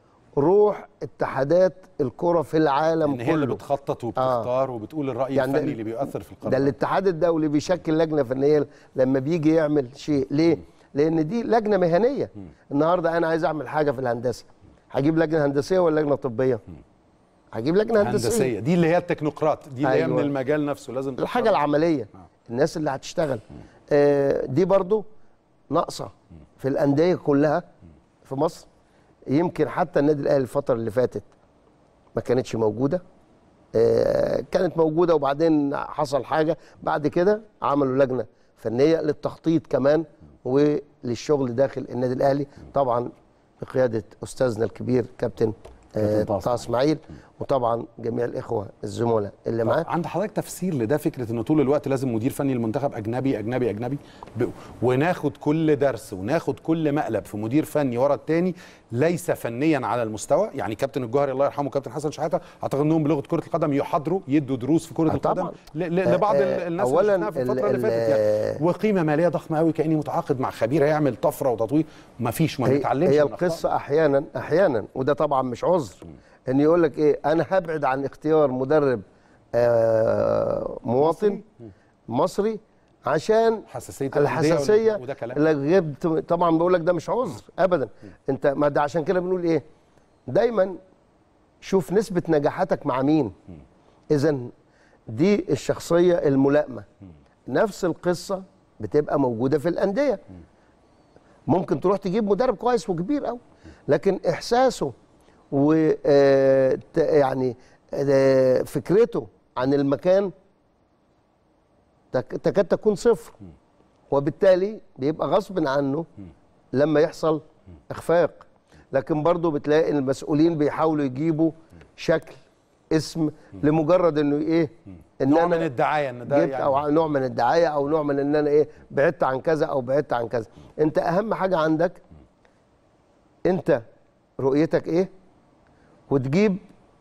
Speaker 5: روح اتحادات الكره في العالم
Speaker 1: ان هي اللي
Speaker 5: كله
Speaker 1: بتخطط وبتختار وبتقول الراي
Speaker 5: يعني ده-
Speaker 1: الفني اللي بيؤثر في القرار
Speaker 5: ده الاتحاد الدولي بيشكل لجنه فنيه لما بيجي يعمل شيء ليه لان دي لجنه مهنيه النهارده انا عايز اعمل حاجه في الهندسه هجيب لجنه هندسيه ولا لجنه طبيه هجيب لجنه هندسيه,
Speaker 1: هندسيه دي اللي هي التكنوقراط دي اللي هي
Speaker 5: أيوة.
Speaker 1: من المجال نفسه لازم
Speaker 5: الحاجه
Speaker 1: تختار.
Speaker 5: العمليه الناس اللي هتشتغل آه دي برضو ناقصه في الانديه كلها في مصر يمكن حتى النادي الاهلي الفتره اللي فاتت ما كانتش موجوده آه كانت موجوده وبعدين حصل حاجه بعد كده عملوا لجنه فنيه للتخطيط كمان وللشغل داخل النادي الاهلي طبعا بقياده استاذنا الكبير كابتن آه
Speaker 1: كابتن طه
Speaker 5: طه اسماعيل وطبعا جميع الاخوه الزملاء اللي معاه
Speaker 1: عند حضرتك تفسير لده فكره ان طول الوقت لازم مدير فني المنتخب اجنبي اجنبي اجنبي ب... وناخد كل درس وناخد كل مقلب في مدير فني ورا التاني ليس فنيا على المستوى يعني كابتن الجوهري الله يرحمه كابتن حسن شحاته اعتقد انهم بلغه كره القدم يحضروا يدوا دروس في كره
Speaker 5: آه
Speaker 1: القدم
Speaker 5: طبعاً.
Speaker 1: ل... ل... لبعض
Speaker 5: آه،
Speaker 1: ال- الناس
Speaker 5: أولاً
Speaker 1: اللي شفناها في الفتره
Speaker 5: ال-
Speaker 1: اللي فاتت يعني وقيمه ماليه ضخمه قوي كاني متعاقد مع خبير هيعمل طفره وتطوير ما فيش ما
Speaker 5: هي,
Speaker 1: بنتعلمش
Speaker 5: هي
Speaker 1: من أخطائنا.
Speaker 5: القصه احيانا احيانا وده طبعا مش عذر ان يقول لك ايه انا هبعد عن اختيار مدرب آه مواطن مصري عشان
Speaker 1: حساسيه الأندية
Speaker 5: الحساسيه
Speaker 1: وده كلام
Speaker 5: اللي جبت طبعا بقول لك ده مش عذر ابدا انت ما ده عشان كده بنقول ايه دايما شوف نسبه نجاحاتك مع مين اذا دي الشخصيه الملائمه نفس القصه بتبقى موجوده في الانديه ممكن تروح تجيب مدرب كويس وكبير قوي لكن احساسه و آه، ت- يعني آه، فكرته عن المكان تك- تكاد تكون صفر وبالتالي بيبقى غصب عنه لما يحصل اخفاق لكن برضه بتلاقي إن المسؤولين بيحاولوا يجيبوا شكل اسم لمجرد انه ايه ان
Speaker 1: نوع
Speaker 5: انا
Speaker 1: من الدعايه ان ده
Speaker 5: جبت
Speaker 1: يعني
Speaker 5: او نوع من الدعايه او نوع من ان انا ايه بعدت عن كذا او بعدت عن كذا انت اهم حاجه عندك انت رؤيتك ايه وتجيب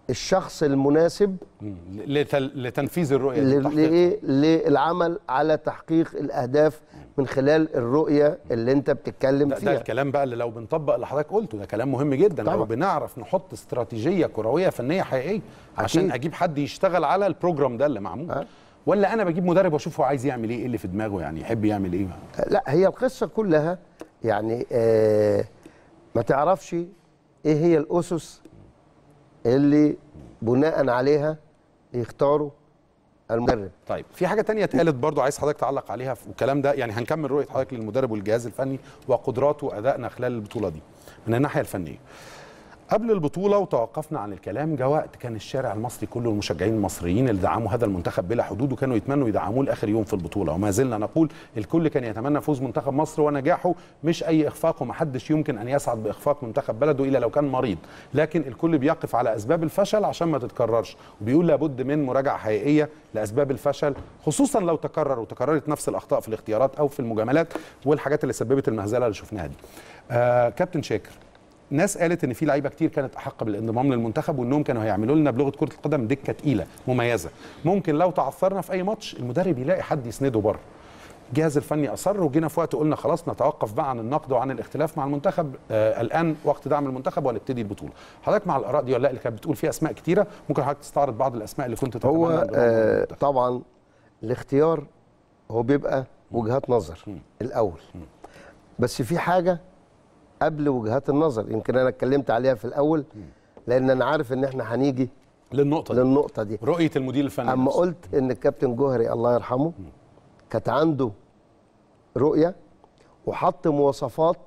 Speaker 5: الشخص المناسب
Speaker 1: مم. لتل... لتنفيذ الرؤيه دي
Speaker 5: ل-
Speaker 1: وتحقيقها.
Speaker 5: لإيه؟ للعمل على تحقيق الاهداف من خلال الرؤيه اللي انت بتتكلم
Speaker 1: ده, ده
Speaker 5: فيها
Speaker 1: الكلام بقى اللي لو بنطبق اللي حضرتك قلته ده كلام مهم جدا
Speaker 5: طبعا.
Speaker 1: لو بنعرف نحط استراتيجيه كرويه فنيه حقيقيه عشان
Speaker 5: أكيد.
Speaker 1: اجيب حد يشتغل على البروجرام ده اللي معمول
Speaker 5: أه.
Speaker 1: ولا انا بجيب مدرب واشوف هو عايز يعمل ايه ايه اللي في دماغه يعني يحب يعمل ايه
Speaker 5: لا هي القصه كلها يعني آه ما تعرفش ايه هي الاسس اللي بناء عليها يختاروا المدرب
Speaker 1: طيب في حاجه تانية اتقالت برضو عايز حضرتك تعلق عليها في والكلام ده يعني هنكمل رؤيه حضرتك للمدرب والجهاز الفني وقدراته وادائنا خلال البطوله دي من الناحيه الفنيه قبل البطولة وتوقفنا عن الكلام جاء وقت كان الشارع المصري كله المشجعين المصريين اللي دعموا هذا المنتخب بلا حدود وكانوا يتمنوا يدعموه لاخر يوم في البطولة وما زلنا نقول الكل كان يتمنى فوز منتخب مصر ونجاحه مش اي اخفاق ومحدش يمكن ان يسعد باخفاق منتخب بلده الا لو كان مريض لكن الكل بيقف على اسباب الفشل عشان ما تتكررش وبيقول لابد من مراجعة حقيقية لاسباب الفشل خصوصا لو تكرر وتكررت نفس الاخطاء في الاختيارات او في المجاملات والحاجات اللي سببت المهزلة اللي شفناها دي آه كابتن شاكر ناس قالت ان في لعيبه كتير كانت احق بالانضمام للمنتخب وانهم كانوا هيعملوا لنا بلغه كره القدم دكه تقيله مميزه ممكن لو تعثرنا في اي ماتش المدرب يلاقي حد يسنده بره الجهاز الفني اصر وجينا في وقت قلنا خلاص نتوقف بقى عن النقد وعن الاختلاف مع المنتخب آه الان وقت دعم المنتخب ونبتدي البطوله حضرتك مع الاراء دي ولا لا اللي كانت بتقول فيها اسماء كتيره ممكن حضرتك تستعرض بعض الاسماء اللي كنت تتمنى
Speaker 5: هو
Speaker 1: انضمامها
Speaker 5: آه
Speaker 1: للمنتخب.
Speaker 5: طبعا الاختيار هو بيبقى وجهات نظر الاول بس في حاجه قبل وجهات النظر يمكن انا اتكلمت عليها في الاول لان انا عارف ان احنا هنيجي
Speaker 1: للنقطه دي
Speaker 5: للنقطه دي
Speaker 1: رؤيه المدير الفني
Speaker 5: اما
Speaker 1: نفسه.
Speaker 5: قلت ان الكابتن جوهري الله يرحمه كانت عنده رؤيه وحط مواصفات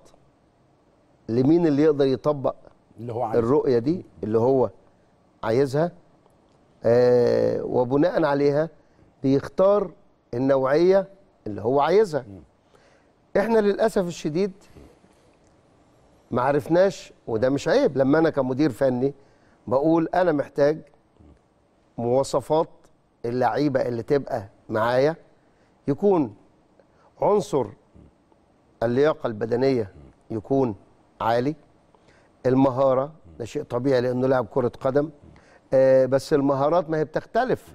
Speaker 5: لمين اللي يقدر يطبق
Speaker 1: اللي هو عايز
Speaker 5: الرؤيه دي اللي هو عايزها آه وبناء عليها بيختار النوعيه اللي هو عايزها احنا للاسف الشديد ما عرفناش وده مش عيب لما انا كمدير فني بقول انا محتاج مواصفات اللعيبه اللي تبقى معايا يكون عنصر اللياقه البدنيه يكون عالي المهاره ده شيء طبيعي لانه لاعب كره قدم آه بس المهارات ما هي بتختلف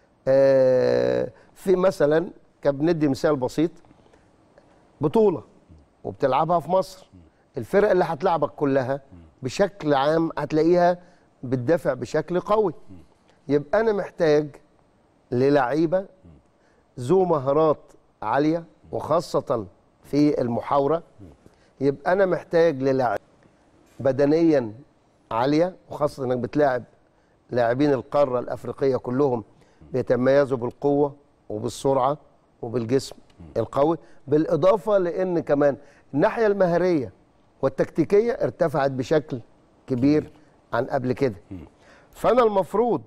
Speaker 5: آه في مثلا كان بندي مثال بسيط بطوله وبتلعبها في مصر الفرق اللي هتلعبك كلها بشكل عام هتلاقيها بتدافع بشكل قوي يبقى انا محتاج للعيبه ذو مهارات عاليه وخاصه في المحاوره يبقى انا محتاج للاعب بدنيا عاليه وخاصه انك بتلاعب لاعبين القاره الافريقيه كلهم بيتميزوا بالقوه وبالسرعه وبالجسم القوي بالاضافه لان كمان الناحيه المهاريه والتكتيكيه ارتفعت بشكل كبير عن قبل كده فانا المفروض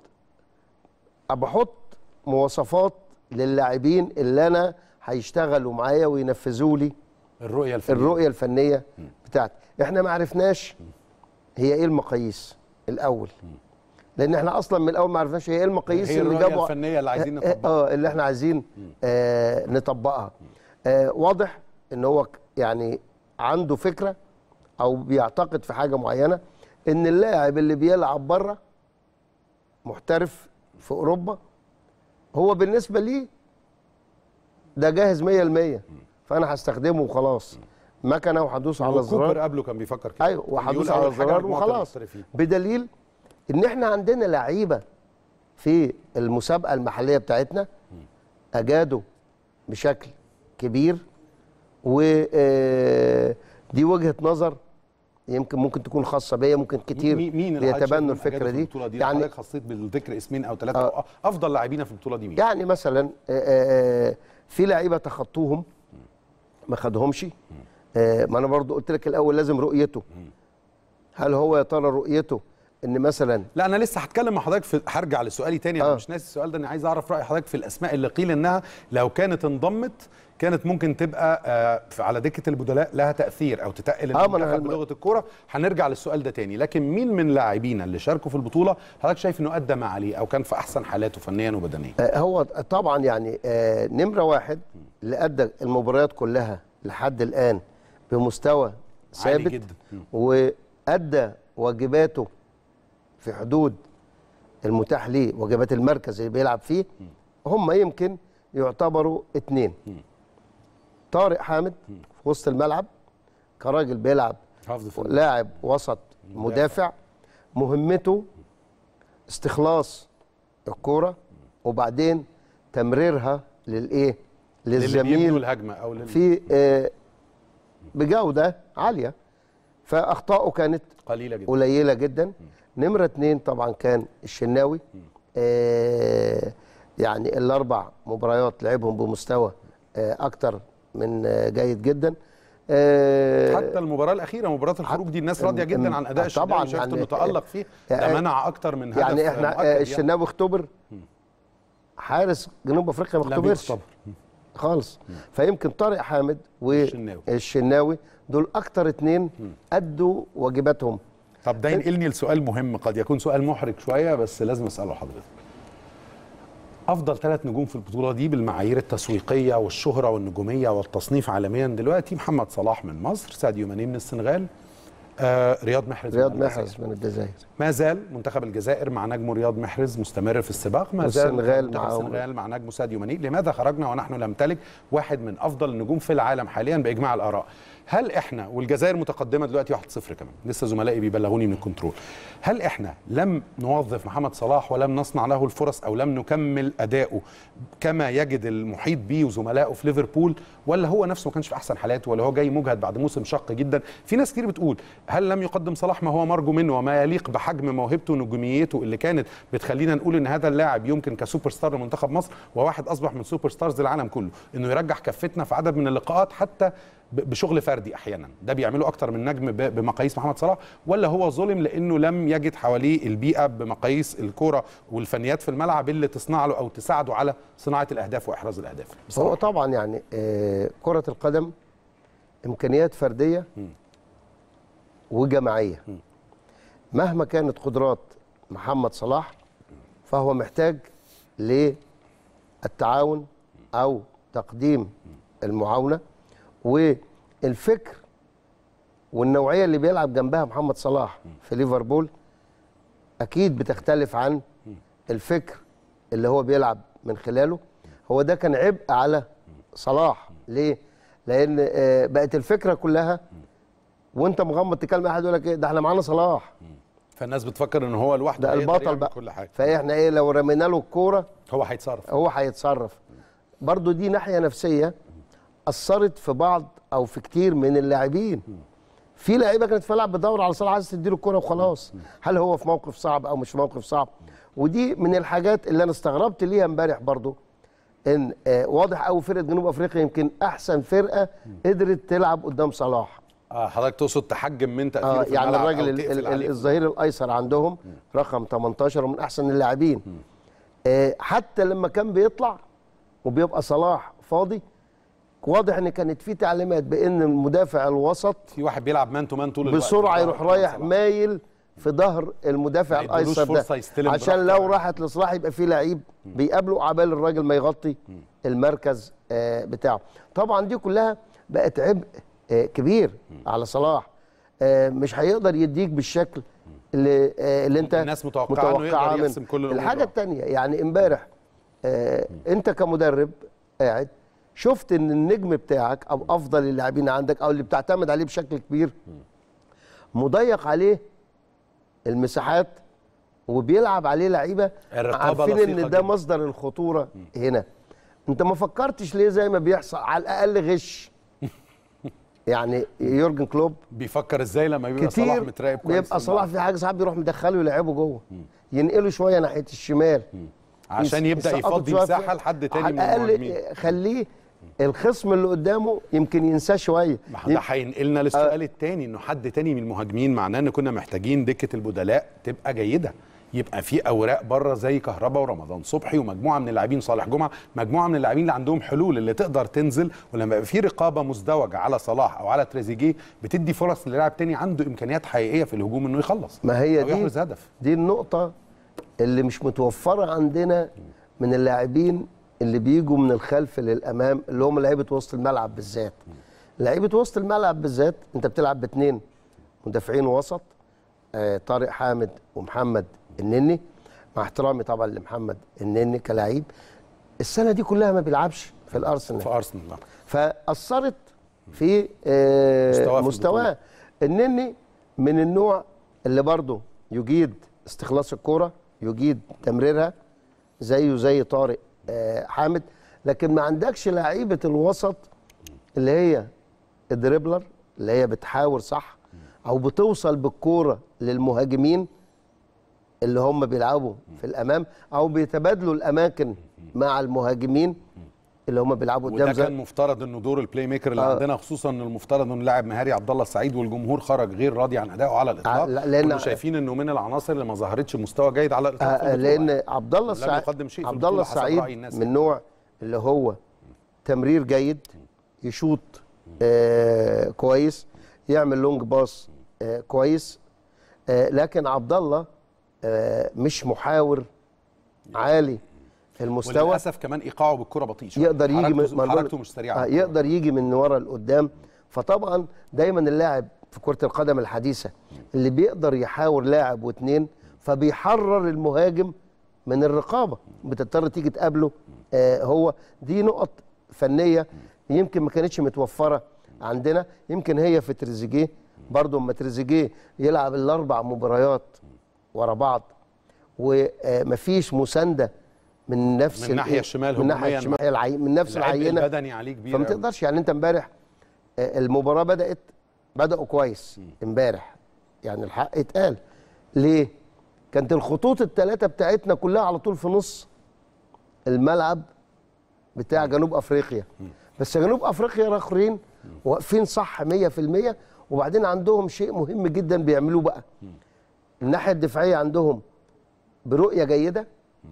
Speaker 5: بحط مواصفات للاعبين اللي انا هيشتغلوا معايا وينفذوا لي
Speaker 1: الرؤيه الفنيه
Speaker 5: الرؤيه الفنيه بتاعتي احنا ما عرفناش هي ايه المقاييس الاول لان احنا اصلا من الاول ما عرفناش هي ايه المقاييس
Speaker 1: هي
Speaker 5: اللي
Speaker 1: الرؤية
Speaker 5: جابوا
Speaker 1: الفنية اللي عايزين
Speaker 5: اه
Speaker 1: نطبقها.
Speaker 5: آه، اللي احنا عايزين آه نطبقها آه واضح ان هو ك- يعني عنده فكره او بيعتقد في حاجه معينه ان اللاعب اللي بيلعب بره محترف في اوروبا هو بالنسبه لي ده جاهز 100% فانا هستخدمه وخلاص مكنه وهدوس على
Speaker 1: كوبر
Speaker 5: الزرار
Speaker 1: قبله كان بيفكر كده
Speaker 5: ايوه
Speaker 1: كان
Speaker 5: وهدوس
Speaker 1: بيقول
Speaker 5: على
Speaker 1: أول حاجة
Speaker 5: الزرار
Speaker 1: مجموعة
Speaker 5: وخلاص
Speaker 1: المحترفين.
Speaker 5: بدليل ان احنا عندنا لعيبه في المسابقه المحليه بتاعتنا اجادوا بشكل كبير ودي وجهه نظر يمكن ممكن تكون خاصه بيا ممكن كتير
Speaker 1: مين مين اللي حضرتك
Speaker 5: بيتبنوا
Speaker 1: شايف إنهم
Speaker 5: الفكره
Speaker 1: أجادوا في
Speaker 5: دي
Speaker 1: البطوله دي
Speaker 5: يعني
Speaker 1: يعني حضرتك خصيت بالذكر اسمين او ثلاثه
Speaker 5: آه.
Speaker 1: افضل لاعبين في البطوله دي مين
Speaker 5: يعني مثلا آه، آه، آه، في لعيبه تخطوهم ما خدهمش آه، ما انا برضو قلت لك الاول لازم رؤيته هل هو يا ترى رؤيته ان مثلا
Speaker 1: لا انا لسه هتكلم مع حضرتك في هرجع لسؤالي تاني انا
Speaker 5: آه.
Speaker 1: مش ناسي السؤال ده انا عايز اعرف راي حضرتك في الاسماء اللي قيل انها لو كانت انضمت كانت ممكن تبقى آه، في- على دكه البدلاء لها تاثير او تتقل
Speaker 5: آه، ما أنا-
Speaker 1: المنتخب بلغه الكوره هنرجع للسؤال ده تاني لكن مين من لاعبينا اللي شاركوا في البطوله حضرتك شايف انه ادى ما عليه او كان في احسن حالاته فنيا وبدنيا
Speaker 5: آه، هو طبعا يعني آه، نمره واحد اللي ادى المباريات كلها لحد الان بمستوى
Speaker 1: عالي
Speaker 5: ثابت
Speaker 1: جدا. مم.
Speaker 5: وادى واجباته في حدود المتاح ليه وجبات المركز اللي بيلعب فيه هم يمكن يعتبروا اتنين طارق حامد في وسط الملعب كراجل بيلعب
Speaker 1: حافظ في
Speaker 5: لاعب وسط مدافع مهمته استخلاص الكوره وبعدين تمريرها للايه
Speaker 1: للي بيبنوا
Speaker 5: للزميل
Speaker 1: الهجمه او لل...
Speaker 5: في آه، بجوده عاليه فاخطائه كانت
Speaker 1: قليله جدا
Speaker 5: قليله جدا نمره اتنين طبعا كان الشناوي آه يعني الاربع مباريات لعبهم بمستوى آه اكتر من آه جيد جدا آه
Speaker 1: حتى المباراه الاخيره مباراه الخروج دي الناس راضيه جدا عن اداء
Speaker 5: طبعاً
Speaker 1: الشناوي شفت
Speaker 5: يعني-
Speaker 1: انه تالق فيه ده
Speaker 5: يعني-
Speaker 1: منع اكتر من هدف
Speaker 5: يعني احنا
Speaker 1: مؤكد
Speaker 5: آه
Speaker 1: يعني.
Speaker 5: الشناوي اختبر حارس جنوب افريقيا ما
Speaker 1: لا
Speaker 5: اختبرش
Speaker 1: بيختبر.
Speaker 5: خالص فيمكن طارق حامد
Speaker 1: الشناوي.
Speaker 5: والشناوي دول اكتر اتنين ادوا واجباتهم
Speaker 1: طب ده ينقلني لسؤال مهم قد يكون سؤال محرج شويه بس لازم اساله لحضرتك افضل ثلاث نجوم في البطوله دي بالمعايير التسويقيه والشهره والنجوميه والتصنيف عالميا دلوقتي محمد صلاح من مصر ساديو ماني من السنغال آه رياض محرز
Speaker 5: رياض
Speaker 1: من الجزائر.
Speaker 5: محرز من الجزائر
Speaker 1: ما زال منتخب الجزائر مع نجمه رياض محرز مستمر في السباق ما زال
Speaker 5: والسنغال
Speaker 1: منتخب
Speaker 5: معاهم.
Speaker 1: السنغال مع نجمه ساديو ماني لماذا خرجنا ونحن نمتلك واحد من افضل النجوم في العالم حاليا باجماع الاراء هل احنا والجزائر متقدمه دلوقتي 1-0 كمان لسه زملائي بيبلغوني من الكنترول هل احنا لم نوظف محمد صلاح ولم نصنع له الفرص او لم نكمل اداؤه كما يجد المحيط به وزملائه في ليفربول ولا هو نفسه ما كانش في احسن حالاته ولا هو جاي مجهد بعد موسم شق جدا في ناس كتير بتقول هل لم يقدم صلاح ما هو مرجو منه وما يليق بحجم موهبته ونجوميته اللي كانت بتخلينا نقول ان هذا اللاعب يمكن كسوبر ستار لمنتخب مصر وواحد اصبح من سوبر ستارز العالم كله انه يرجح كفتنا في عدد من اللقاءات حتى ب- بشغل فردي احيانا ده بيعمله اكتر من نجم ب- بمقاييس محمد صلاح ولا هو ظلم لانه لم يجد حواليه البيئه بمقاييس الكره والفنيات في الملعب اللي تصنع له او تساعده على صناعه الاهداف واحراز الاهداف
Speaker 5: هو
Speaker 1: بصراحة.
Speaker 5: طبعا يعني آه، كرة القدم إمكانيات فردية وجماعية مهما كانت قدرات محمد صلاح فهو محتاج للتعاون أو تقديم المعاونة والفكر والنوعية اللي بيلعب جنبها محمد صلاح في ليفربول أكيد بتختلف عن الفكر اللي هو بيلعب من خلاله هو ده كان عبء على صلاح ليه؟ لأن آه، بقت الفكرة كلها وأنت مغمض تكلم أحد يقول لك إيه ده إحنا معانا صلاح
Speaker 1: فالناس بتفكر ان هو لوحده
Speaker 5: ده
Speaker 1: هيقدر
Speaker 5: البطل
Speaker 1: يعمل
Speaker 5: بقى
Speaker 1: كل حاجه
Speaker 5: فإحنا إيه لو رمينا له الكورة
Speaker 1: هو هيتصرف
Speaker 5: هو هيتصرف برضو دي ناحية نفسية أثرت في بعض أو في كتير من اللاعبين في لعيبة كانت في الملعب بتدور على صلاح عايز تديله الكورة وخلاص هل هو في موقف صعب أو مش في موقف صعب ودي من الحاجات اللي أنا استغربت ليها امبارح برضو ان آه واضح قوي فرقه جنوب افريقيا يمكن احسن فرقه قدرت تلعب قدام صلاح
Speaker 1: اه حضرتك تقصد تحجم من تاثيره
Speaker 5: آه
Speaker 1: في
Speaker 5: يعني
Speaker 1: الملعب
Speaker 5: الراجل
Speaker 1: أو
Speaker 5: ال-
Speaker 1: تقفل
Speaker 5: ال-
Speaker 1: عليه.
Speaker 5: الظهير الايسر عندهم رقم 18 ومن احسن اللاعبين آه حتى لما كان بيطلع وبيبقى صلاح فاضي واضح ان كانت في تعليمات بان المدافع الوسط
Speaker 1: في واحد بيلعب مان تو مان طول الوقت
Speaker 5: بسرعه
Speaker 1: بيلعب
Speaker 5: يروح
Speaker 1: محمد
Speaker 5: رايح
Speaker 1: صلاح.
Speaker 5: مايل في ظهر المدافع
Speaker 1: ما يديلوش
Speaker 5: الايسر
Speaker 1: فرصة
Speaker 5: ده
Speaker 1: يستلم
Speaker 5: عشان
Speaker 1: براحته
Speaker 5: لو
Speaker 1: يعني.
Speaker 5: راحت لصلاح يبقى في لعيب بيقابله عبال الراجل ما يغطي المركز آه، بتاعه طبعا دي كلها بقت عبء آه، كبير على صلاح آه، مش هيقدر يديك بالشكل اللي آه، اللي انت
Speaker 1: الناس متوقعة إنه يقدر
Speaker 5: منه.
Speaker 1: يحسم كل الأمور
Speaker 5: الحاجه
Speaker 1: ده.
Speaker 5: الثانيه يعني امبارح آه، انت كمدرب قاعد شفت ان النجم بتاعك او افضل اللاعبين عندك او اللي بتعتمد عليه بشكل كبير مضيق عليه المساحات وبيلعب عليه لعيبه
Speaker 1: الرقابة
Speaker 5: عارفين
Speaker 1: لصيقة
Speaker 5: ان ده
Speaker 1: جداً.
Speaker 5: مصدر الخطوره هنا انت ما فكرتش ليه زي ما بيحصل على الاقل غش يعني يورجن كلوب
Speaker 1: بيفكر ازاي لما بيبقى صلاح
Speaker 5: كتير
Speaker 1: متراقب كويس
Speaker 5: بيبقى
Speaker 1: في
Speaker 5: صلاح
Speaker 1: الملعب.
Speaker 5: في حاجه ساعات بيروح مدخله يلعبه جوه ينقله شويه ناحيه الشمال
Speaker 1: عشان
Speaker 5: يس-
Speaker 1: يبدا
Speaker 5: يسقطه
Speaker 1: يفضي
Speaker 5: شوية
Speaker 1: مساحه
Speaker 5: في-
Speaker 1: لحد تاني
Speaker 5: على
Speaker 1: من المهاجمين
Speaker 5: الاقل خليه الخصم اللي قدامه يمكن ينساه شويه
Speaker 1: ما هو ده هينقلنا للسؤال الثاني انه حد تاني من المهاجمين معناه ان كنا محتاجين دكه البدلاء تبقى جيده يبقى في اوراق بره زي كهربا ورمضان صبحي ومجموعه من اللاعبين صالح جمعه مجموعه من اللاعبين اللي عندهم حلول اللي تقدر تنزل ولما يبقى في رقابه مزدوجه على صلاح او على تريزيجيه بتدي فرص للاعب تاني عنده امكانيات حقيقيه في الهجوم انه يخلص
Speaker 5: ما هي
Speaker 1: أو
Speaker 5: دي
Speaker 1: يحرز هدف
Speaker 5: دي النقطة اللي مش متوفرة عندنا من اللاعبين اللي بيجوا من الخلف للأمام اللي هم لعيبة وسط الملعب بالذات لعيبة وسط الملعب بالذات أنت بتلعب باتنين مدافعين وسط آه طارق حامد ومحمد النني مع احترامي طبعا لمحمد النني كلاعب السنه دي كلها ما بيلعبش في الارسنال
Speaker 1: في ارسنال نعم.
Speaker 5: فاثرت في آه،
Speaker 1: مستواه في
Speaker 5: مستواه النني من النوع اللي برضه يجيد استخلاص الكوره يجيد تمريرها زيه زي طارق آه، حامد لكن ما عندكش لعيبه الوسط اللي هي الدريبلر اللي هي بتحاور صح او بتوصل بالكوره للمهاجمين اللي هم بيلعبوا في الامام او بيتبادلوا الاماكن مع المهاجمين اللي هم بيلعبوا قدام
Speaker 1: وده
Speaker 5: زي-
Speaker 1: كان مفترض انه دور البلاي ميكر اللي
Speaker 5: آه.
Speaker 1: عندنا خصوصا ان المفترض انه لاعب مهاري عبد الله السعيد والجمهور خرج غير راضي عن ادائه على الاطلاق
Speaker 5: آه، لا، لأن-
Speaker 1: كنا شايفين انه من العناصر اللي ما ظهرتش مستوى جيد على الاطلاق في
Speaker 5: آه،
Speaker 1: البطولة.
Speaker 5: لان عبد الله
Speaker 1: لم
Speaker 5: السعيد
Speaker 1: يقدم شيء في
Speaker 5: عبد الله
Speaker 1: البطولة حسب رأي
Speaker 5: السعيد
Speaker 1: الناس
Speaker 5: من
Speaker 1: يعني.
Speaker 5: النوع اللي هو تمرير جيد يشوط آه كويس يعمل لونج باص آه كويس آه لكن عبد الله آه مش محاور عالي في المستوى
Speaker 1: وللاسف كمان ايقاعه بالكره بطيء شوية.
Speaker 5: يقدر يجي من
Speaker 1: حركته,
Speaker 5: ما أنا بقول-
Speaker 1: حركته مش سريعه
Speaker 5: آه
Speaker 1: بالكرة.
Speaker 5: يقدر يجي من ورا لقدام فطبعا دايما اللاعب في كرة القدم الحديثة اللي بيقدر يحاور لاعب واثنين فبيحرر المهاجم من الرقابة بتضطر تيجي تقابله آه هو دي نقط فنية يمكن ما كانتش متوفرة عندنا يمكن هي في تريزيجيه برضه اما تريزيجيه يلعب الاربع مباريات ورا بعض ومفيش مسانده من نفس
Speaker 1: من الناحية
Speaker 5: ال-
Speaker 1: الشمال
Speaker 5: من الناحيه
Speaker 1: هجومياً
Speaker 5: الشمال العي... من نفس
Speaker 1: العبء
Speaker 5: العينه
Speaker 1: البدني عليه كبير
Speaker 5: فما
Speaker 1: أوي.
Speaker 5: تقدرش يعني انت امبارح آه، المباراه بدات بداوا كويس امبارح يعني الحق اتقال ليه كانت الخطوط الثلاثه بتاعتنا كلها على طول في نص الملعب بتاع جنوب افريقيا بس جنوب افريقيا الاخرين واقفين صح 100% وبعدين عندهم شيء مهم جدا بيعملوه بقى الناحيه الدفاعيه عندهم برؤيه جيده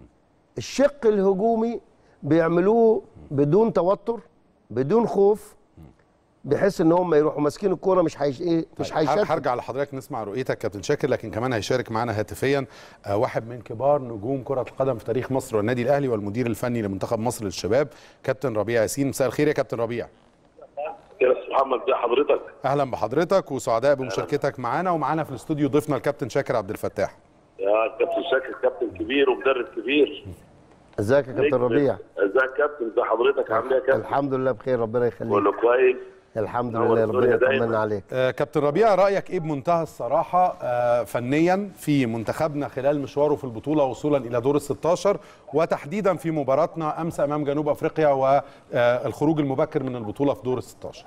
Speaker 5: الشق الهجومي بيعملوه بدون توتر بدون خوف بحيث ان هم يروحوا ماسكين الكوره مش هيش ايه مش
Speaker 1: طيب،
Speaker 5: هيشتت
Speaker 1: هرجع لحضرتك نسمع رؤيتك كابتن شاكر لكن كمان هيشارك معنا هاتفيا آه، واحد من كبار نجوم كرة القدم في تاريخ مصر والنادي الأهلي والمدير الفني لمنتخب مصر للشباب كابتن ربيع ياسين مساء الخير يا كابتن ربيع
Speaker 3: يا استاذ محمد ده حضرتك
Speaker 1: أهلا بحضرتك وسعداء بمشاركتك معانا ومعانا في الاستوديو ضيفنا الكابتن شاكر عبد الفتاح
Speaker 3: يا كابتن شاكر كابتن كبير ومدرب كبير
Speaker 5: ازيك يا كابتن ربيع
Speaker 3: ازيك يا كابتن ازي حضرتك عامل ايه يا كابتن
Speaker 5: الحمد لله بخير ربنا يخليك
Speaker 3: كله كويس
Speaker 5: الحمد
Speaker 3: نور
Speaker 5: لله
Speaker 3: الدنيا
Speaker 5: ربنا
Speaker 3: دايما.
Speaker 5: يطمنا عليك
Speaker 1: آه، كابتن ربيع رأيك إيه بمنتهى الصراحة آه، فنيا في منتخبنا خلال مشواره في البطولة وصولا إلى دور ال 16 وتحديدا في مباراتنا أمس أمام جنوب أفريقيا والخروج المبكر من البطولة في دور ال 16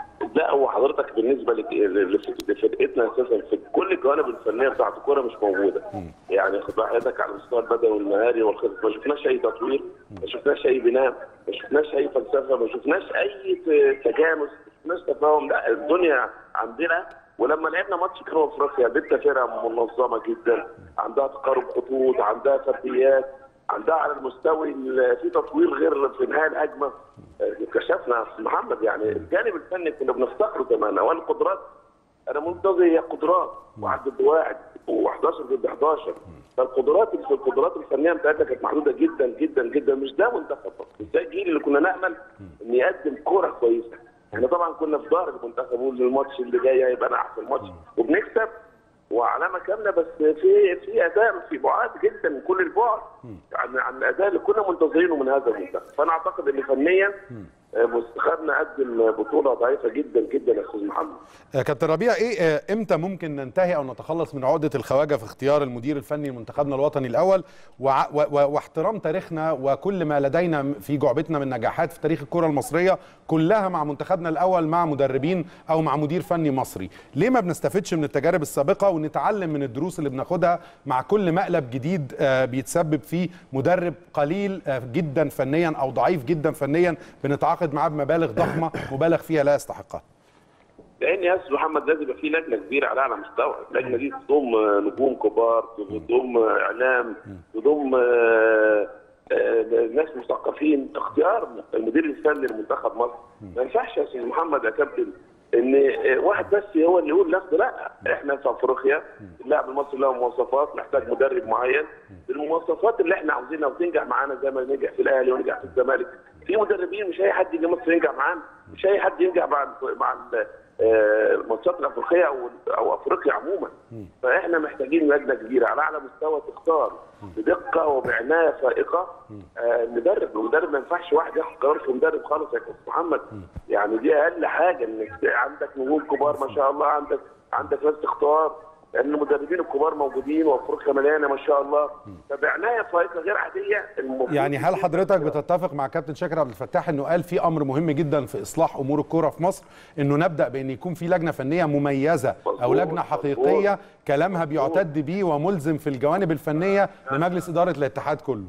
Speaker 3: لا هو حضرتك بالنسبه لك- لف- لفرقتنا اساسا في كل الجوانب الفنيه بتاعت الكوره مش موجوده يعني خد حضرتك على المستوى البدني والمهاري والخطط ما شفناش اي تطوير ما شفناش اي بناء ما شفناش اي فلسفه ما شفناش اي ت- تجانس ما شفناش تفاهم لا الدنيا عندنا ولما لعبنا ماتش جنوب افريقيا بنت فرقه منظمه جدا عندها تقارب خطوط عندها فرديات عندها على المستوى ال- في تطوير غير في انهاء الهجمه آه، كشفنا يا أستاذ محمد يعني الجانب الفني كنا بنفتقره كمان والقدرات انا منتظر هي قدرات واحد ضد واحد و11 ضد 11 فالقدرات القدرات الفنيه بتاعتنا كانت محدوده جدا جدا جدا مش ده منتخب مش ده الجيل اللي كنا نامل ان يقدم كوره كويسه احنا طبعا كنا في ظهر المنتخب والماتش اللي جاي هيبقى احسن ماتش وبنكسب وعلامه كامله بس في في اداء في بعاد جدا من كل البعد عن عن الاداء اللي كنا منتظرينه من هذا المنتخب فانا اعتقد ان فنيا آه، منتخبنا قدم بطوله ضعيفه جدا جدا يا استاذ محمد
Speaker 1: آه، كابتن ربيع ايه آه، امتى ممكن ننتهي او نتخلص من عقده الخواجه في اختيار المدير الفني لمنتخبنا الوطني الاول وع- و- و- واحترام تاريخنا وكل ما لدينا في جعبتنا من نجاحات في تاريخ الكره المصريه كلها مع منتخبنا الاول مع مدربين او مع مدير فني مصري ليه ما بنستفدش من التجارب السابقه ونتعلم من الدروس اللي بناخدها مع كل مقلب جديد آه، بيتسبب فيه مدرب قليل آه، جدا فنيا او ضعيف جدا فنيا بنتعاقد معاه بمبالغ ضخمه مبالغ فيها لا يستحقها
Speaker 3: لان يا استاذ محمد لازم يبقى في لجنه كبيره على اعلى مستوى، اللجنه دي تضم آه، نجوم كبار، تضم آه، اعلام، تضم آه، آه، ناس مثقفين، اختيار المدير الفني لمنتخب مصر ما ينفعش يا استاذ محمد يا كابتن ان آه، واحد بس هو اللي يقول ناخده لا احنا في افريقيا اللاعب المصري له مواصفات محتاج مدرب معين المواصفات اللي احنا عاوزينها وتنجح معانا زي ما نجح في الاهلي ونجح في الزمالك في مدربين مش اي حد يجي مصر ينجح معانا مش اي حد ينجح مع ال- مع ال- آه، الماتشات الافريقيه او او افريقيا عموما فاحنا محتاجين لجنه كبيره على اعلى مستوى تختار بدقه وبعنايه فائقه آه، مدرب المدرب ما ينفعش واحد ياخد قرار في مدرب خالص يا كابتن محمد يعني دي اقل حاجه انك عندك نجوم كبار ما شاء الله عندك عندك ناس تختار لان المدربين الكبار موجودين وافريقيا مليانه ما شاء الله فبعنايه فائقه غير عاديه المفروض
Speaker 1: يعني هل حضرتك بتتفق مع كابتن شاكر عبد الفتاح انه قال في امر مهم جدا في اصلاح امور الكره في مصر انه نبدا بان يكون في لجنه فنيه مميزه او
Speaker 3: مظبوط،
Speaker 1: لجنه حقيقيه
Speaker 3: مظبوط.
Speaker 1: كلامها بيعتد بيه وملزم في الجوانب الفنيه لمجلس اداره الاتحاد كله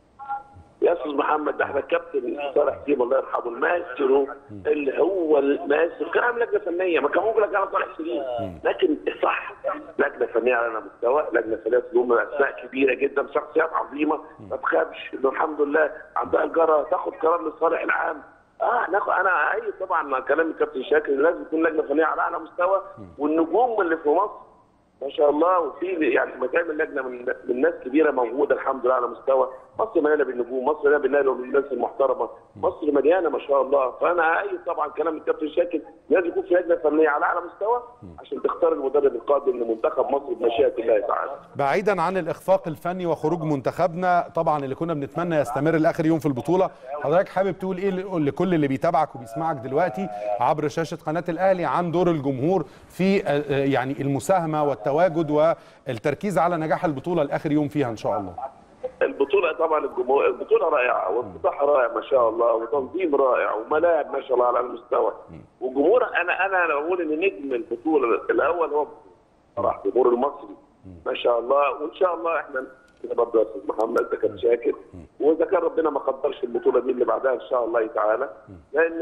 Speaker 3: يا استاذ محمد ده احنا الكابتن صالح سيب الله يرحمه المايسترو اللي هو المايسترو كان عامل لجنه فنيه ما كان ممكن لك على صالح سليم لكن صح لجنه فنيه على أعلى مستوى لجنه فنيه تضم اسماء كبيره جدا شخصيات عظيمه ما تخافش انه الحمد لله عندها الجرأه تاخد قرار للصالح العام اه ناخد انا اي طبعا مع كلام الكابتن شاكر لازم يكون لجنه فنيه على اعلى مستوى والنجوم اللي في مصر ما شاء الله وفي يعني ما تعمل لجنه من من ناس كبيره موجوده الحمد لله على مستوى مصر مليانه بالنجوم مصر مليانه بالنادي وبالناس المحترمه مصر مليانه ما شاء الله فانا اي طبعا كلام الكابتن شاكر لازم يكون في لجنه فنيه على اعلى مستوى عشان تختار المدرب القادم لمنتخب مصر بمشيئه الله تعالى
Speaker 1: بعيدا عن الاخفاق الفني وخروج منتخبنا طبعا اللي كنا بنتمنى يستمر لاخر يوم في البطوله حضرتك حابب تقول ايه لكل اللي بيتابعك وبيسمعك دلوقتي عبر شاشه قناه الاهلي عن دور الجمهور في آه، آه، يعني المساهمه والتواجد والتركيز على نجاح البطوله لاخر يوم فيها ان شاء الله
Speaker 3: البطولة طبعا الجمهور البطولة رائعة وافتتاح رائع ما شاء الله وتنظيم رائع وملاعب ما شاء الله على المستوى وجمهور انا انا بقول ان نجم البطولة الاول هو صراحة الجمهور المصري ما شاء الله وان شاء الله احنا كده برضه يا استاذ محمد ده كان شاكر واذا كان ربنا ما قدرش البطوله دي اللي بعدها ان شاء الله تعالى لان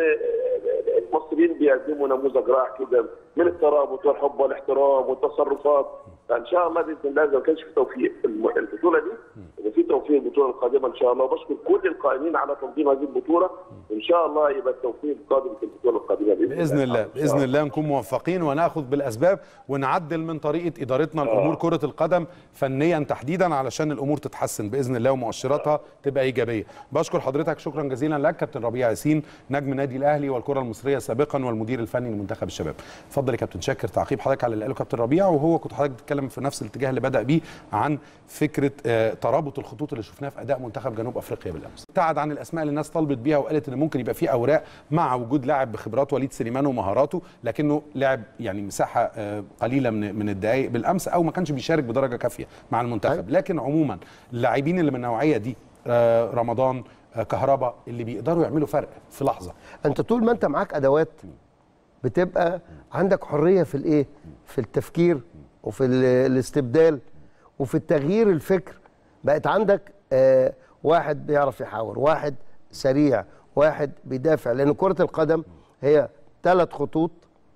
Speaker 3: المصريين بيقدموا نموذج رائع كده من الترابط والحب والاحترام والتصرفات فان شاء الله باذن الله اذا ما كانش في توفيق الم- البطوله دي يبقى في توفيق البطوله القادمه ان شاء الله وبشكر كل القائمين على تنظيم هذه البطوله وان شاء الله يبقى التوفيق القادم في البطوله القادمه باذن,
Speaker 1: باذن الله
Speaker 3: إن شاء
Speaker 1: باذن الله نكون موفقين وناخذ بالاسباب ونعدل من طريقه ادارتنا لامور كره القدم فنيا تحديدا علشان الامور تتحسن باذن الله ومؤشراتها تبقى ايجابيه بشكر حضرتك شكرا جزيلا لك كابتن ربيع ياسين نجم نادي الاهلي والكره المصريه سابقا والمدير الفني لمنتخب الشباب اتفضل يا كابتن شاكر تعقيب حضرتك على اللي قاله كابتن ربيع وهو كنت حضرتك بتتكلم في نفس الاتجاه اللي بدا بيه عن فكره آه، ترابط الخطوط اللي شفناها في اداء منتخب جنوب افريقيا بالامس ابتعد عن الاسماء اللي الناس طلبت بيها وقالت ان ممكن يبقى في اوراق مع وجود لاعب بخبرات وليد سليمان ومهاراته لكنه لعب يعني مساحه آه، قليله من من الدقائق بالامس او ما كانش بيشارك بدرجه كافيه مع المنتخب لكن عموما اللاعبين اللي من النوعيه دي آه، رمضان آه، كهربا اللي بيقدروا يعملوا فرق في لحظه
Speaker 5: انت طول ما انت معاك ادوات بتبقى عندك حريه في الايه في التفكير وفي ال- الاستبدال وفي التغيير الفكر بقت عندك آه واحد بيعرف يحاور واحد سريع واحد بيدافع لان كره القدم هي ثلاث خطوط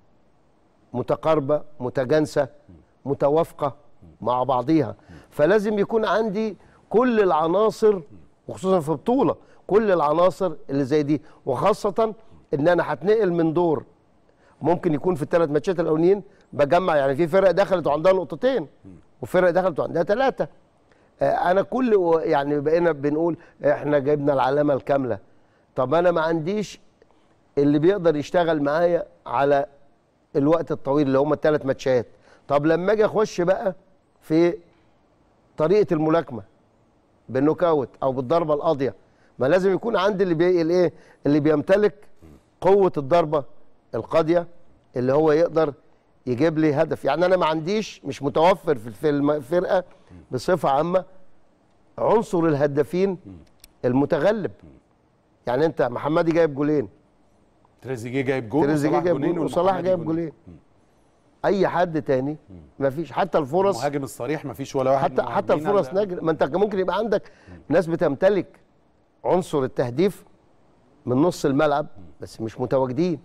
Speaker 5: متقاربه متجانسه متوافقه مع بعضيها فلازم يكون عندي كل العناصر وخصوصا في بطوله كل العناصر اللي زي دي وخاصه ان انا هتنقل من دور ممكن يكون في الثلاث ماتشات الاولانيين بجمع يعني في فرق دخلت وعندها نقطتين وفرق دخلت وعندها ثلاثه انا كل و- يعني بقينا بنقول احنا جبنا العلامه الكامله طب انا ما عنديش اللي بيقدر يشتغل معايا على الوقت الطويل اللي هم الثلاث ماتشات طب لما اجي اخش بقى في طريقه الملاكمه بالنوك اوت او بالضربه القاضيه ما لازم يكون عندي اللي بي الايه اللي بيمتلك قوه الضربه القاضيه اللي هو يقدر يجيب لي هدف يعني انا ما عنديش مش متوفر في في الفرقه بصفه عامه عنصر الهدافين المتغلب يعني انت محمدي جايب جولين
Speaker 1: تريزيجيه جايب جول
Speaker 5: تريزيجيه
Speaker 1: وصلاح
Speaker 5: جايب
Speaker 1: جونين
Speaker 5: جول وصلاح
Speaker 1: والمحمدي
Speaker 5: جايب جولين اي حد تاني ما فيش حتى الفرص
Speaker 1: المهاجم الصريح ما فيش ولا واحد
Speaker 5: حتى
Speaker 1: من
Speaker 5: حتى
Speaker 1: المهاجمين
Speaker 5: الفرص
Speaker 1: على-
Speaker 5: نجر ما انت كان ممكن يبقى عندك ناس بتمتلك عنصر التهديف من نص الملعب بس مش متواجدين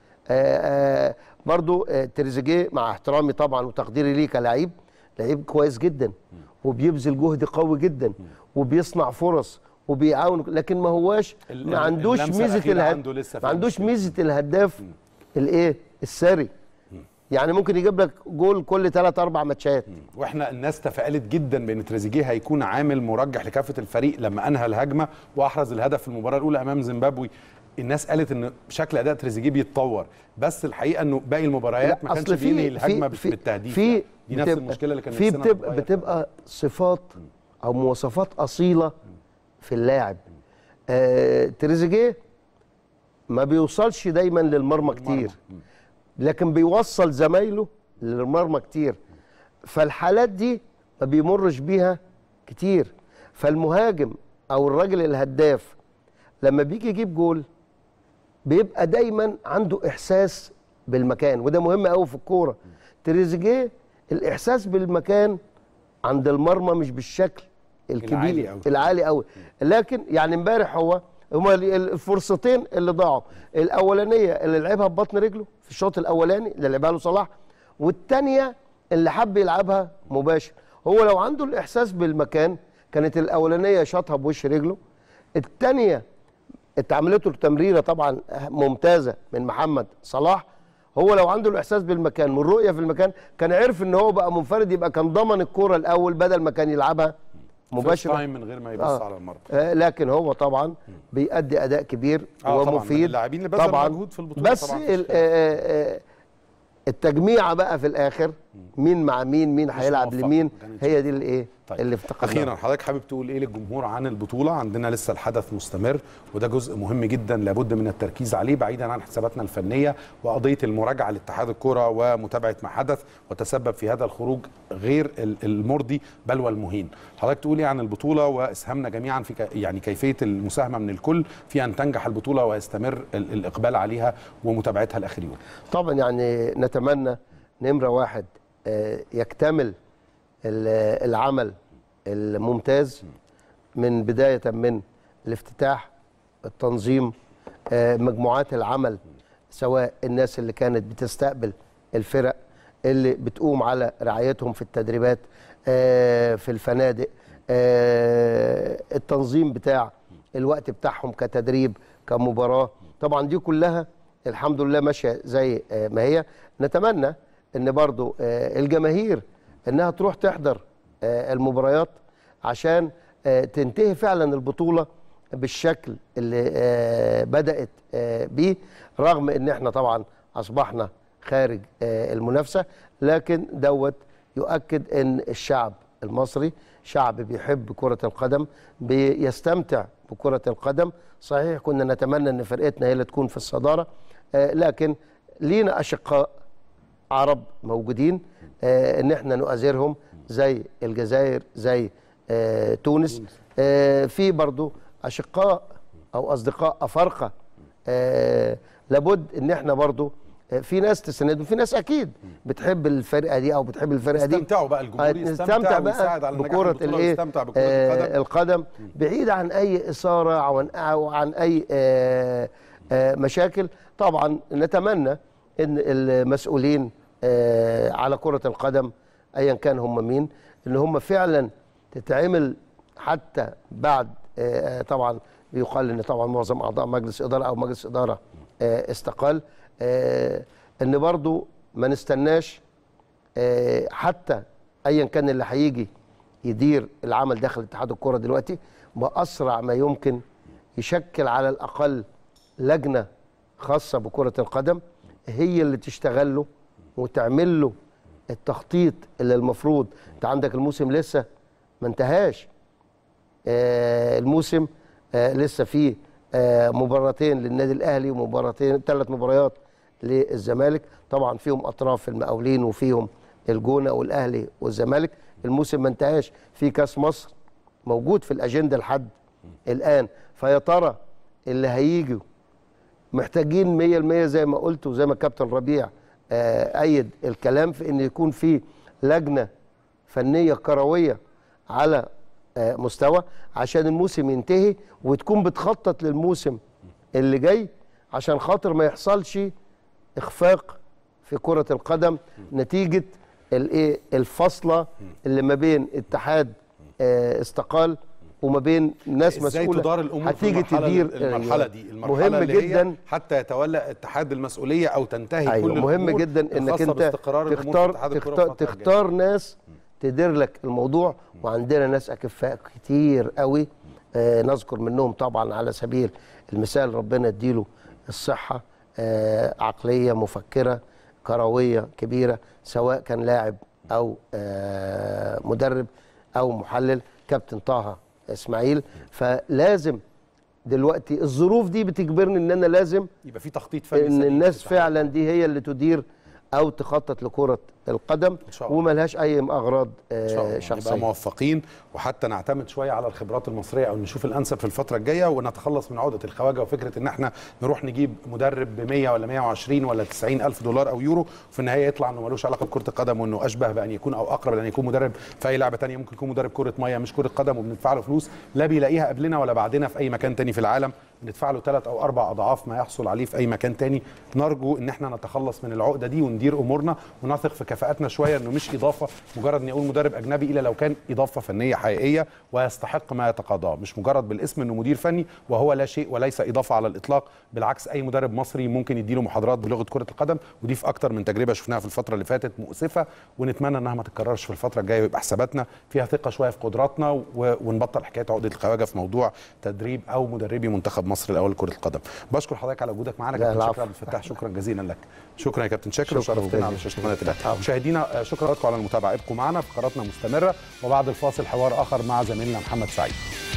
Speaker 5: آآ آآ برضو آه، تريزيجيه مع احترامي طبعا وتقديري ليه كلاعب لعيب كويس جدا وبيبذل جهد قوي جدا وبيصنع فرص وبيعاون لكن ما هواش
Speaker 1: ال-
Speaker 5: ما عندوش
Speaker 1: اللمسة
Speaker 5: ميزه
Speaker 1: الأخيرة
Speaker 5: الهد...
Speaker 1: عنده لسه في
Speaker 5: ما عندوش
Speaker 1: المشكلة.
Speaker 5: ميزه الهداف الايه السري يعني ممكن يجيب لك جول كل ثلاث اربع ماتشات
Speaker 1: واحنا الناس تفائلت جدا بان تريزيجيه هيكون عامل مرجح لكافه الفريق لما انهى الهجمه واحرز الهدف في المباراه الاولى امام زيمبابوي الناس قالت ان شكل اداء تريزيجيه بيتطور بس الحقيقه انه باقي المباريات ما كانش بينهي الهجمه بالتهديف
Speaker 5: في
Speaker 1: يعني. دي نفس
Speaker 5: بتبقى-
Speaker 1: المشكله اللي كان
Speaker 5: في
Speaker 1: نفسنا
Speaker 5: بتبقى,
Speaker 1: نتغير.
Speaker 5: بتبقى صفات او مواصفات اصيله في اللاعب آه تريزيجيه ما بيوصلش دايما للمرمى كتير لكن بيوصل زمايله للمرمى كتير فالحالات دي ما بيمرش بيها كتير فالمهاجم او الراجل الهداف لما بيجي يجيب جول بيبقى دايما عنده احساس بالمكان وده مهم قوي في الكوره تريزيجيه الاحساس بالمكان عند المرمى مش بالشكل الكبير
Speaker 1: العالي أوي.
Speaker 5: العالي قوي لكن يعني امبارح هو هما الفرصتين اللي ضاعوا الاولانيه اللي لعبها ببطن رجله في الشوط الاولاني اللي لعبها له صلاح والثانيه اللي حب يلعبها مباشر هو لو عنده الاحساس بالمكان كانت الاولانيه شاطها بوش رجله الثانيه اتعملت له تمريره طبعا ممتازه من محمد صلاح هو لو عنده الاحساس بالمكان والرؤيه في المكان كان عرف ان هو بقى منفرد يبقى كان ضمن الكوره الاول بدل ما كان يلعبها
Speaker 1: مباشره
Speaker 5: مباشره
Speaker 1: من غير ما يبص
Speaker 5: آه.
Speaker 1: على المرمى
Speaker 5: آه لكن هو طبعا بيأدي اداء كبير
Speaker 1: آه طبعاً، من
Speaker 5: ومفيد
Speaker 1: اللاعبين اللي بذلوا
Speaker 5: طبعا
Speaker 1: مجهود في البطولة
Speaker 5: بس
Speaker 1: طبعاً في
Speaker 5: ال-
Speaker 1: الشارع.
Speaker 5: آه، آه، التجميعه بقى في الاخر مين مع مين مين هيلعب
Speaker 1: موفقة،
Speaker 5: لمين
Speaker 1: ما كانتش
Speaker 5: هي دي اللي ايه
Speaker 1: طيب.
Speaker 5: اللي افتقدناها
Speaker 1: اخيرا حضرتك حابب تقول ايه للجمهور عن البطوله عندنا لسه الحدث مستمر وده جزء مهم جدا لابد من التركيز عليه بعيدا عن حساباتنا الفنيه وقضيه المراجعه لاتحاد الكره ومتابعه ما حدث وتسبب في هذا الخروج غير ال- المرضي بل والمهين حضرتك تقول ايه عن البطوله واسهامنا جميعا في ك- يعني كيفيه المساهمه من الكل في ان تنجح البطوله ويستمر ال- الاقبال عليها ومتابعتها لاخر يوم
Speaker 5: طبعا يعني نتمنى نمره واحد آه، يكتمل ال- العمل الممتاز من بدايه من الافتتاح التنظيم آه، مجموعات العمل سواء الناس اللي كانت بتستقبل الفرق اللي بتقوم على رعايتهم في التدريبات آه، في الفنادق آه، التنظيم بتاع الوقت بتاعهم كتدريب كمباراه طبعا دي كلها الحمد لله ماشيه زي آه، ما هي نتمنى ان برضو آه، الجماهير انها تروح تحضر آه، المباريات عشان آه، تنتهي فعلا البطوله بالشكل اللي آه، بدات آه، بيه رغم ان احنا طبعا اصبحنا خارج آه، المنافسه لكن دوت يؤكد ان الشعب المصري شعب بيحب كره القدم بيستمتع بكره القدم صحيح كنا نتمنى ان فرقتنا هي اللي تكون في الصداره آه، لكن لينا اشقاء عرب موجودين آه ان احنا نؤازرهم زي الجزائر زي آه تونس آه في برضو اشقاء او اصدقاء افارقه آه لابد ان احنا برضو آه في ناس تساندهم في ناس اكيد بتحب الفرقه دي او بتحب الفرقه دي
Speaker 1: استمتعوا بقى الجمهور
Speaker 5: آه،
Speaker 1: يستمتع
Speaker 5: نستمتع
Speaker 1: ويساعد
Speaker 5: بقى
Speaker 1: على نجاح
Speaker 5: بكرة
Speaker 1: البطولة
Speaker 5: الايه
Speaker 1: ويستمتع بكرة
Speaker 5: آه،
Speaker 1: القدم.
Speaker 5: القدم بعيد عن اي اثاره او عن او عن اي آه، آه، مشاكل طبعا نتمنى ان المسؤولين آه، على كره القدم ايا كان هم مين ان هم فعلا تتعمل حتى بعد آه، طبعا بيقال ان طبعا معظم اعضاء مجلس اداره او مجلس اداره آه، استقال آه، ان برضو ما نستناش آه، حتى ايا كان اللي هيجي يدير العمل داخل اتحاد الكره دلوقتي باسرع ما يمكن يشكل على الاقل لجنه خاصه بكره القدم هي اللي تشتغل له وتعمل له التخطيط اللي المفروض انت عندك الموسم لسه ما انتهاش آه، الموسم آه، لسه فيه آه، مباراتين للنادي الاهلي ومباراتين ثلاث مباريات للزمالك طبعا فيهم اطراف المقاولين وفيهم الجونه والاهلي والزمالك الموسم ما انتهاش في كاس مصر موجود في الاجنده لحد الان فيا ترى اللي هيجوا محتاجين 100% زي ما قلت وزي ما الكابتن ربيع آه، ايد الكلام في ان يكون في لجنه فنيه كرويه على آه، مستوى عشان الموسم ينتهي وتكون بتخطط للموسم اللي جاي عشان خاطر ما يحصلش اخفاق في كره القدم نتيجه الايه الفاصله اللي ما بين اتحاد آه، استقال وما بين ناس
Speaker 1: ازاي
Speaker 5: مسؤوله
Speaker 1: تدار الامور
Speaker 5: هتيجي
Speaker 1: في المرحله
Speaker 5: تدير
Speaker 1: المرحله دي المرحله
Speaker 5: مهم
Speaker 1: اللي
Speaker 5: جدا
Speaker 1: هي حتى يتولى اتحاد المسؤوليه او تنتهي
Speaker 5: ايوه
Speaker 1: كل
Speaker 5: مهم
Speaker 1: الأمور
Speaker 5: جدا انك
Speaker 1: الخاصة
Speaker 5: انت
Speaker 1: باستقرار الأمور في
Speaker 5: تختار
Speaker 1: اتحاد الكرة
Speaker 5: تختار,
Speaker 1: الفترة الجاية.
Speaker 5: تختار ناس تدير لك الموضوع وعندنا ناس اكفاء كتير قوي آه، نذكر منهم طبعا على سبيل المثال ربنا يديله الصحه آه، عقليه مفكره كرويه كبيره سواء كان لاعب او آه، مدرب او محلل كابتن طه اسماعيل فلازم دلوقتي الظروف دي بتجبرني ان انا لازم
Speaker 1: يبقى في تخطيط فني
Speaker 5: ان
Speaker 1: سليم
Speaker 5: الناس
Speaker 1: في التعامل.
Speaker 5: فعلا دي هي اللي تدير او تخطط لكره القدم
Speaker 1: إن شاء الله.
Speaker 5: وملهاش اي اغراض
Speaker 1: ان شاء
Speaker 5: آه،
Speaker 1: الله نبقى
Speaker 5: شخصيه
Speaker 1: موفقين وحتى نعتمد شويه على الخبرات المصريه او نشوف الانسب في الفتره الجايه ونتخلص من عقده الخواجه وفكره ان احنا نروح نجيب مدرب ب 100 ولا 120 ولا 90 الف دولار او يورو وفي النهايه يطلع انه ملوش علاقه بكره القدم وانه اشبه بان يكون او اقرب لان يكون مدرب في اي لعبه ثانيه ممكن يكون مدرب كره ميه مش كره قدم وبندفع له فلوس لا بيلاقيها قبلنا ولا بعدنا في اي مكان تاني في العالم بندفع له ثلاث او اربع اضعاف ما يحصل عليه في اي مكان تاني نرجو ان احنا نتخلص من العقده دي وندير امورنا ونثق في كفاءاتنا شويه انه مش اضافه مجرد اني اقول مدرب اجنبي الا لو كان اضافه فنيه حقيقيه ويستحق ما يتقاضاه مش مجرد بالاسم انه مدير فني وهو لا شيء وليس اضافه على الاطلاق بالعكس اي مدرب مصري ممكن يديله محاضرات بلغه كره القدم ودي في اكتر من تجربه شفناها في الفتره اللي فاتت مؤسفه ونتمنى انها ما تتكررش في الفتره الجايه ويبقى حساباتنا فيها ثقه شويه في قدراتنا و- ونبطل حكايه عقده الخواجه في موضوع تدريب او مدربي منتخب مصر الاول لكره القدم بشكر حضرتك على وجودك معانا
Speaker 5: لا،
Speaker 1: كابتن
Speaker 5: العفو.
Speaker 1: شكرا عبد الفتاح شكرا جزيلا لك شكرا يا كابتن شاكر
Speaker 5: شكراً
Speaker 1: وشرفتنا على
Speaker 5: جزيلاً.
Speaker 1: شاشه قناه الاهلي مشاهدينا آه، شكرا لكم على المتابعه ابقوا معنا فقراتنا مستمره وبعد الفاصل حوار اخر مع زميلنا محمد سعيد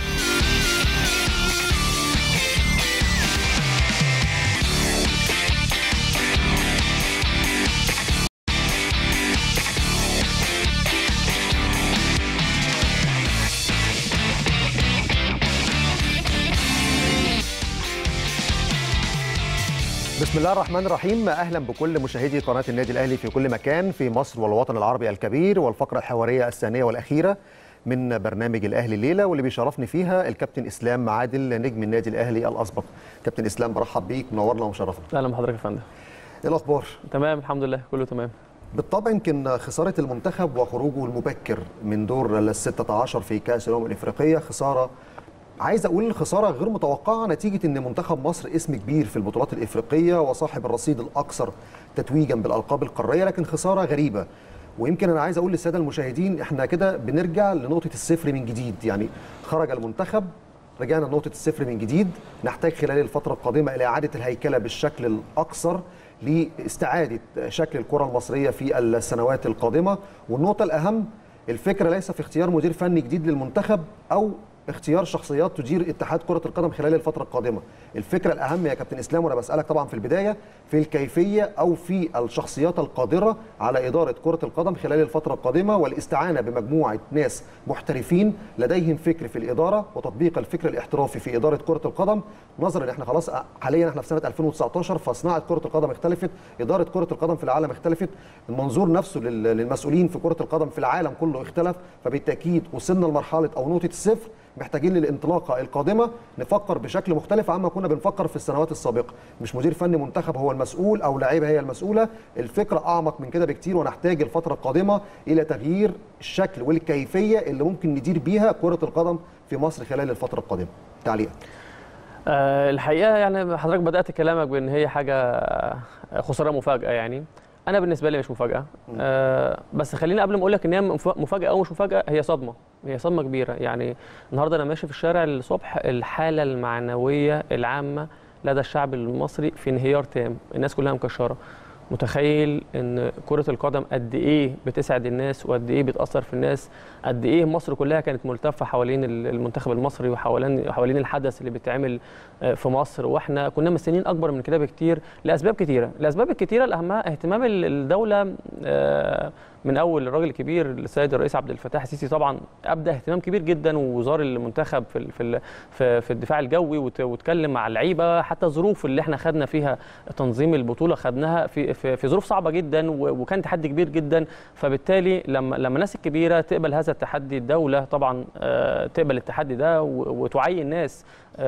Speaker 6: بسم الله الرحمن الرحيم اهلا بكل مشاهدي قناه النادي الاهلي في كل مكان في مصر والوطن العربي الكبير والفقره الحواريه الثانيه والاخيره من برنامج الاهلي الليله واللي بيشرفني فيها الكابتن اسلام عادل نجم النادي الاهلي الاسبق كابتن اسلام برحب بيك منورنا ومشرفنا
Speaker 7: اهلا بحضرتك يا فندم
Speaker 6: ايه الاخبار
Speaker 7: تمام الحمد لله كله تمام
Speaker 6: بالطبع يمكن خساره المنتخب وخروجه المبكر من دور ال 16 في كاس الامم الافريقيه خساره عايز اقول خساره غير متوقعه نتيجه ان منتخب مصر اسم كبير في البطولات الافريقيه وصاحب الرصيد الاكثر تتويجا بالالقاب القاريه لكن خساره غريبه ويمكن انا عايز اقول للساده المشاهدين احنا كده بنرجع لنقطه الصفر من جديد يعني خرج المنتخب رجعنا لنقطه الصفر من جديد نحتاج خلال الفتره القادمه الى اعاده الهيكله بالشكل الاكثر لاستعاده شكل الكره المصريه في السنوات القادمه والنقطه الاهم الفكره ليس في اختيار مدير فني جديد للمنتخب او اختيار شخصيات تدير اتحاد كره القدم خلال الفتره القادمه الفكره الاهم يا كابتن اسلام وانا بسالك طبعا في البدايه في الكيفيه او في الشخصيات القادره على اداره كره القدم خلال الفتره القادمه والاستعانه بمجموعه ناس محترفين لديهم فكر في الاداره وتطبيق الفكر الاحترافي في اداره كره القدم نظرا ان احنا خلاص حاليا احنا في سنه 2019 فصناعه كره القدم اختلفت اداره كره القدم في العالم اختلفت المنظور نفسه لل- للمسؤولين في كره القدم في العالم كله اختلف فبالتاكيد وصلنا لمرحله او نقطه الصفر محتاجين للانطلاقه القادمه نفكر بشكل مختلف عما كنا بنفكر في السنوات السابقه مش مدير فني منتخب هو المسؤول او لعيبه هي المسؤوله الفكره اعمق من كده بكتير ونحتاج الفتره القادمه الى تغيير الشكل والكيفيه اللي ممكن ندير بيها كره القدم في مصر خلال الفتره القادمه تعليق
Speaker 7: أه الحقيقه يعني حضرتك بدات كلامك بان هي حاجه خساره مفاجاه يعني انا بالنسبه لي مش مفاجاه أه بس خليني قبل ما اقول لك ان هي مف- مفاجاه او مش مفاجاه هي صدمه هي صدمه كبيره يعني النهارده انا ماشي في الشارع الصبح الحاله المعنويه العامه لدى الشعب المصري في انهيار تام الناس كلها مكشره متخيل ان كره القدم قد ايه بتسعد الناس وقد ايه بتاثر في الناس قد ايه مصر كلها كانت ملتفه حوالين المنتخب المصري وحوالين حوالين الحدث اللي بيتعمل آه، في مصر واحنا كنا مستنيين اكبر من كده بكتير لاسباب كتيره الاسباب الكتيره الاهمها اهتمام ال- الدوله آه، من اول الراجل الكبير السيد الرئيس عبد الفتاح السيسي طبعا ابدا اهتمام كبير جدا وزار المنتخب في ال- في ال- في, في الدفاع الجوي وت- واتكلم مع اللعيبه حتى الظروف اللي احنا خدنا فيها تنظيم البطوله خدناها في في, في ظروف صعبه جدا و- وكان تحدي كبير جدا فبالتالي لما لما الناس الكبيره تقبل هذا التحدي الدوله طبعا آه، تقبل التحدي ده و- وتعين ناس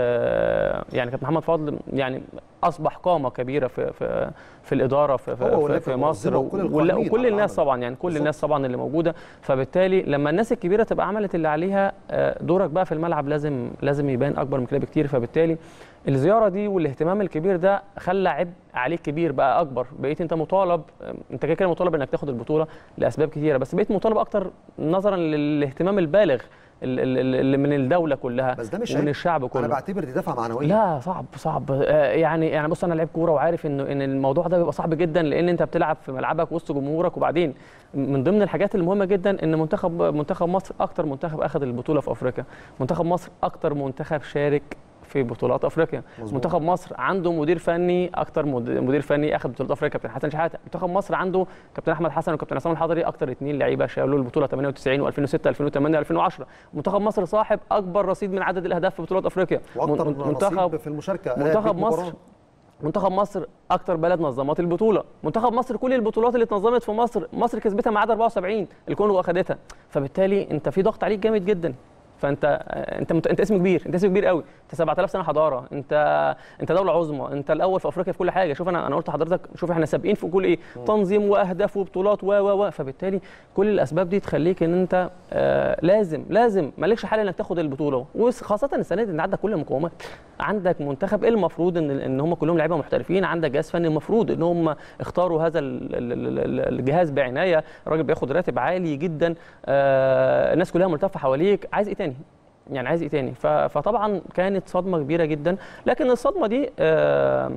Speaker 7: آه، يعني كابتن محمد فضل يعني اصبح قامه كبيره في في في الاداره في
Speaker 6: هو
Speaker 7: في, في,
Speaker 6: واللجنة
Speaker 7: في مصر
Speaker 6: المنظمة وكل
Speaker 7: ولا-
Speaker 6: القائمين
Speaker 7: وكل
Speaker 6: على
Speaker 7: الناس
Speaker 6: العمل.
Speaker 7: طبعا يعني كل
Speaker 6: بالظبط.
Speaker 7: الناس طبعا اللي موجوده فبالتالي لما الناس الكبيره تبقى عملت اللي عليها آه، دورك بقى في الملعب لازم لازم يبان اكبر من كده بكتير فبالتالي الزياره دي والاهتمام الكبير ده خلى عبء عليك كبير بقى اكبر بقيت انت مطالب آه، انت كده كده مطالب انك تاخد البطوله لاسباب كتيره بس بقيت مطالب اكتر نظرا للاهتمام البالغ ال- ال- اللي من الدوله كلها
Speaker 6: بس ده مش
Speaker 7: ومن
Speaker 6: عيب.
Speaker 7: الشعب كله
Speaker 6: انا بعتبر دي دفعه معنويه
Speaker 7: لا صعب صعب آه، يعني يعني بص انا لعيب كوره وعارف انه ان الموضوع ده بيبقى صعب جدا لان انت بتلعب في ملعبك وسط جمهورك وبعدين من ضمن الحاجات المهمه جدا ان منتخب منتخب مصر اكتر منتخب اخذ البطوله في افريقيا منتخب مصر اكتر منتخب شارك في بطولات افريقيا
Speaker 6: مظبوط.
Speaker 7: منتخب مصر عنده مدير فني اكتر مد- مدير فني اخذ بطولات افريقيا كابتن حسن شحاته منتخب مصر عنده كابتن احمد حسن وكابتن عصام الحضري اكتر اثنين لعيبه شالوا البطوله 98 و2006 2008 2010 منتخب مصر صاحب اكبر رصيد من عدد الاهداف في بطولات افريقيا
Speaker 6: واكتر
Speaker 7: من-
Speaker 6: منتخب في المشاركه آه،
Speaker 7: منتخب
Speaker 6: بالمباراة.
Speaker 7: مصر منتخب مصر اكتر بلد نظمت البطوله منتخب مصر كل البطولات اللي اتنظمت في مصر مصر كسبتها ما عدا 74 الكونغو اخذتها فبالتالي انت في ضغط عليك جامد جدا فانت انت مت... انت اسم كبير انت اسم كبير قوي انت 7000 سنه حضاره انت انت دوله عظمى انت الاول في افريقيا في كل حاجه شوف انا انا قلت لحضرتك شوف احنا سابقين في كل ايه تنظيم واهداف وبطولات و و و فبالتالي كل الاسباب دي تخليك ان انت آه لازم لازم مالكش حل انك تاخد البطوله وخاصه السنه دي ان عندك كل المقومات عندك منتخب المفروض ان ان هم كلهم لعيبه محترفين عندك جهاز فني المفروض ان هم اختاروا هذا ال- ال- ال- ال- الجهاز بعنايه الراجل بياخد راتب عالي جدا آه الناس كلها ملتفه حواليك عايز ايه تاني يعني عايز ايه تاني ف- فطبعا كانت صدمه كبيره جدا لكن الصدمه دي آه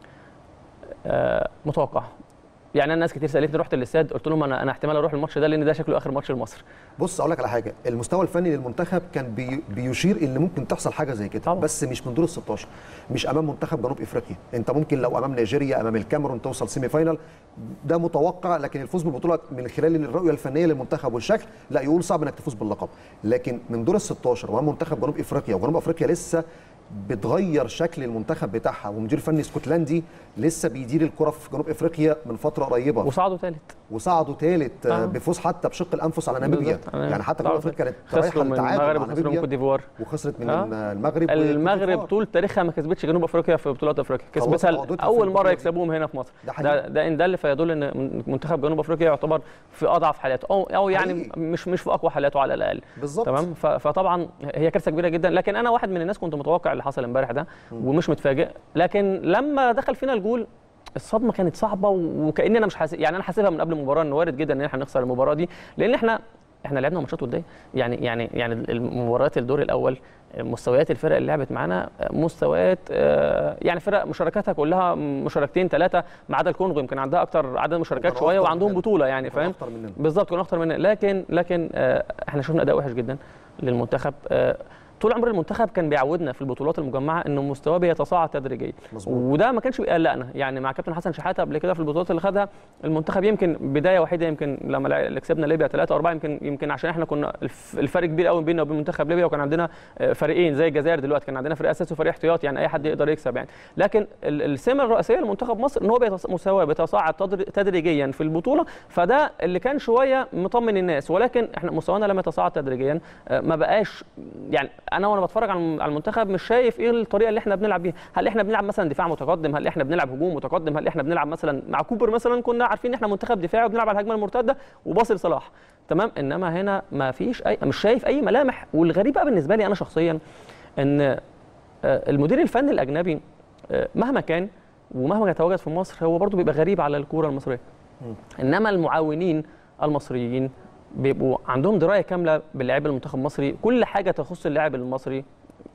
Speaker 7: آه متوقعه يعني انا ناس كتير سالتني رحت الاستاد قلت لهم انا انا احتمال اروح الماتش ده لان ده شكله اخر ماتش لمصر
Speaker 6: بص اقول لك على حاجه المستوى الفني للمنتخب كان بي بيشير ان ممكن تحصل حاجه زي كده
Speaker 7: طبعا.
Speaker 6: بس مش من دور ال 16 مش امام منتخب جنوب افريقيا انت ممكن لو امام نيجيريا امام الكاميرون توصل سيمي فاينال ده متوقع لكن الفوز بالبطوله من خلال الرؤيه الفنيه للمنتخب والشكل لا يقول صعب انك تفوز باللقب لكن من دور ال 16 وامام منتخب جنوب افريقيا وجنوب افريقيا لسه بتغير شكل المنتخب بتاعها ومدير فني اسكتلندي لسه بيدير الكره في جنوب افريقيا من فتره قريبه
Speaker 7: وصعدوا ثالث
Speaker 6: وصعدوا ثالث
Speaker 7: آه.
Speaker 6: بفوز حتى بشق الانفس على ناميبيا
Speaker 7: بالظبط.
Speaker 6: يعني حتى جنوب
Speaker 7: طبعاً.
Speaker 6: افريقيا كانت رايحه
Speaker 7: خسروا من
Speaker 6: للتعادل
Speaker 7: المغرب
Speaker 6: مع
Speaker 7: وخسروا من
Speaker 6: ناميبيا
Speaker 7: كوت ديفوار
Speaker 6: وخسرت من
Speaker 7: آه.
Speaker 6: المغرب
Speaker 7: المغرب
Speaker 6: وكوت
Speaker 7: طول تاريخها ما كسبتش جنوب افريقيا في بطولات افريقيا
Speaker 6: خلاص
Speaker 7: كسبتها
Speaker 6: عقدتها في
Speaker 7: اول مره
Speaker 6: البطولة دي.
Speaker 7: يكسبوهم هنا في مصر
Speaker 6: ده
Speaker 7: ده
Speaker 6: حقيقي.
Speaker 7: ده ان دل فيدل ان منتخب جنوب افريقيا يعتبر في اضعف حالاته او او يعني
Speaker 6: حقيقي.
Speaker 7: مش مش في اقوى حالاته على الاقل
Speaker 6: بالظبط
Speaker 7: تمام ف- فطبعا هي كارثه كبيره جدا لكن انا واحد من الناس كنت متوقع اللي حصل امبارح ده ومش متفاجئ لكن لما دخل فينا الجول الصدمه كانت صعبه وكاني انا مش حاسس يعني انا حاسبها من قبل المباراه ان وارد جدا ان احنا نخسر المباراه دي لان احنا احنا لعبنا ماتشات وديه يعني يعني يعني المباريات الدور الاول مستويات الفرق اللي لعبت معانا مستويات آه، يعني فرق مشاركاتها كلها مشاركتين ثلاثه ما عدا الكونغو يمكن عندها اكتر عدد مشاركات
Speaker 6: وكانوا
Speaker 7: شويه
Speaker 6: أخطر
Speaker 7: وعندهم
Speaker 6: مننا.
Speaker 7: بطوله يعني
Speaker 6: كانوا
Speaker 7: فاهم
Speaker 6: أخطر مننا.
Speaker 7: بالظبط كنا اخطر مننا لكن لكن آه، احنا شفنا اداء وحش جدا للمنتخب آه، طول عمر المنتخب كان بيعودنا في البطولات المجمعه انه مستواه بيتصاعد تدريجيا
Speaker 6: مظبوط.
Speaker 7: وده ما كانش بيقلقنا يعني مع كابتن حسن شحاته قبل كده في البطولات اللي خدها المنتخب يمكن بدايه وحيده يمكن لما لع- اللي كسبنا ليبيا 3 4 يمكن يمكن عشان احنا كنا الف- الفرق كبير قوي بيننا وبين منتخب ليبيا وكان عندنا آه، فريقين زي الجزائر دلوقتي كان عندنا فريق اساسي وفريق احتياطي يعني اي حد يقدر يكسب يعني لكن ال- السمه الرئيسيه لمنتخب مصر ان هو بيتص- مستواه بيتصاعد تدر- تدريجيا في البطوله فده اللي كان شويه مطمن الناس ولكن احنا مستوانا لما يتصاعد تدريجيا آه، ما بقاش يعني انا وانا بتفرج على على المنتخب مش شايف ايه الطريقه اللي احنا بنلعب بيها هل احنا بنلعب مثلا دفاع متقدم هل احنا بنلعب هجوم متقدم هل احنا بنلعب مثلا مع كوبر مثلا كنا عارفين ان احنا منتخب دفاعي وبنلعب على الهجمه المرتده وباصي لصلاح تمام انما هنا ما فيش اي مش شايف اي ملامح والغريب بقى بالنسبه لي انا شخصيا ان آه، المدير الفني الاجنبي آه، مهما كان ومهما يتواجد في مصر هو برضه بيبقى غريب على الكوره المصريه انما المعاونين المصريين بيبقوا عندهم درايه كامله باللاعب المنتخب المصري كل حاجه تخص اللاعب المصري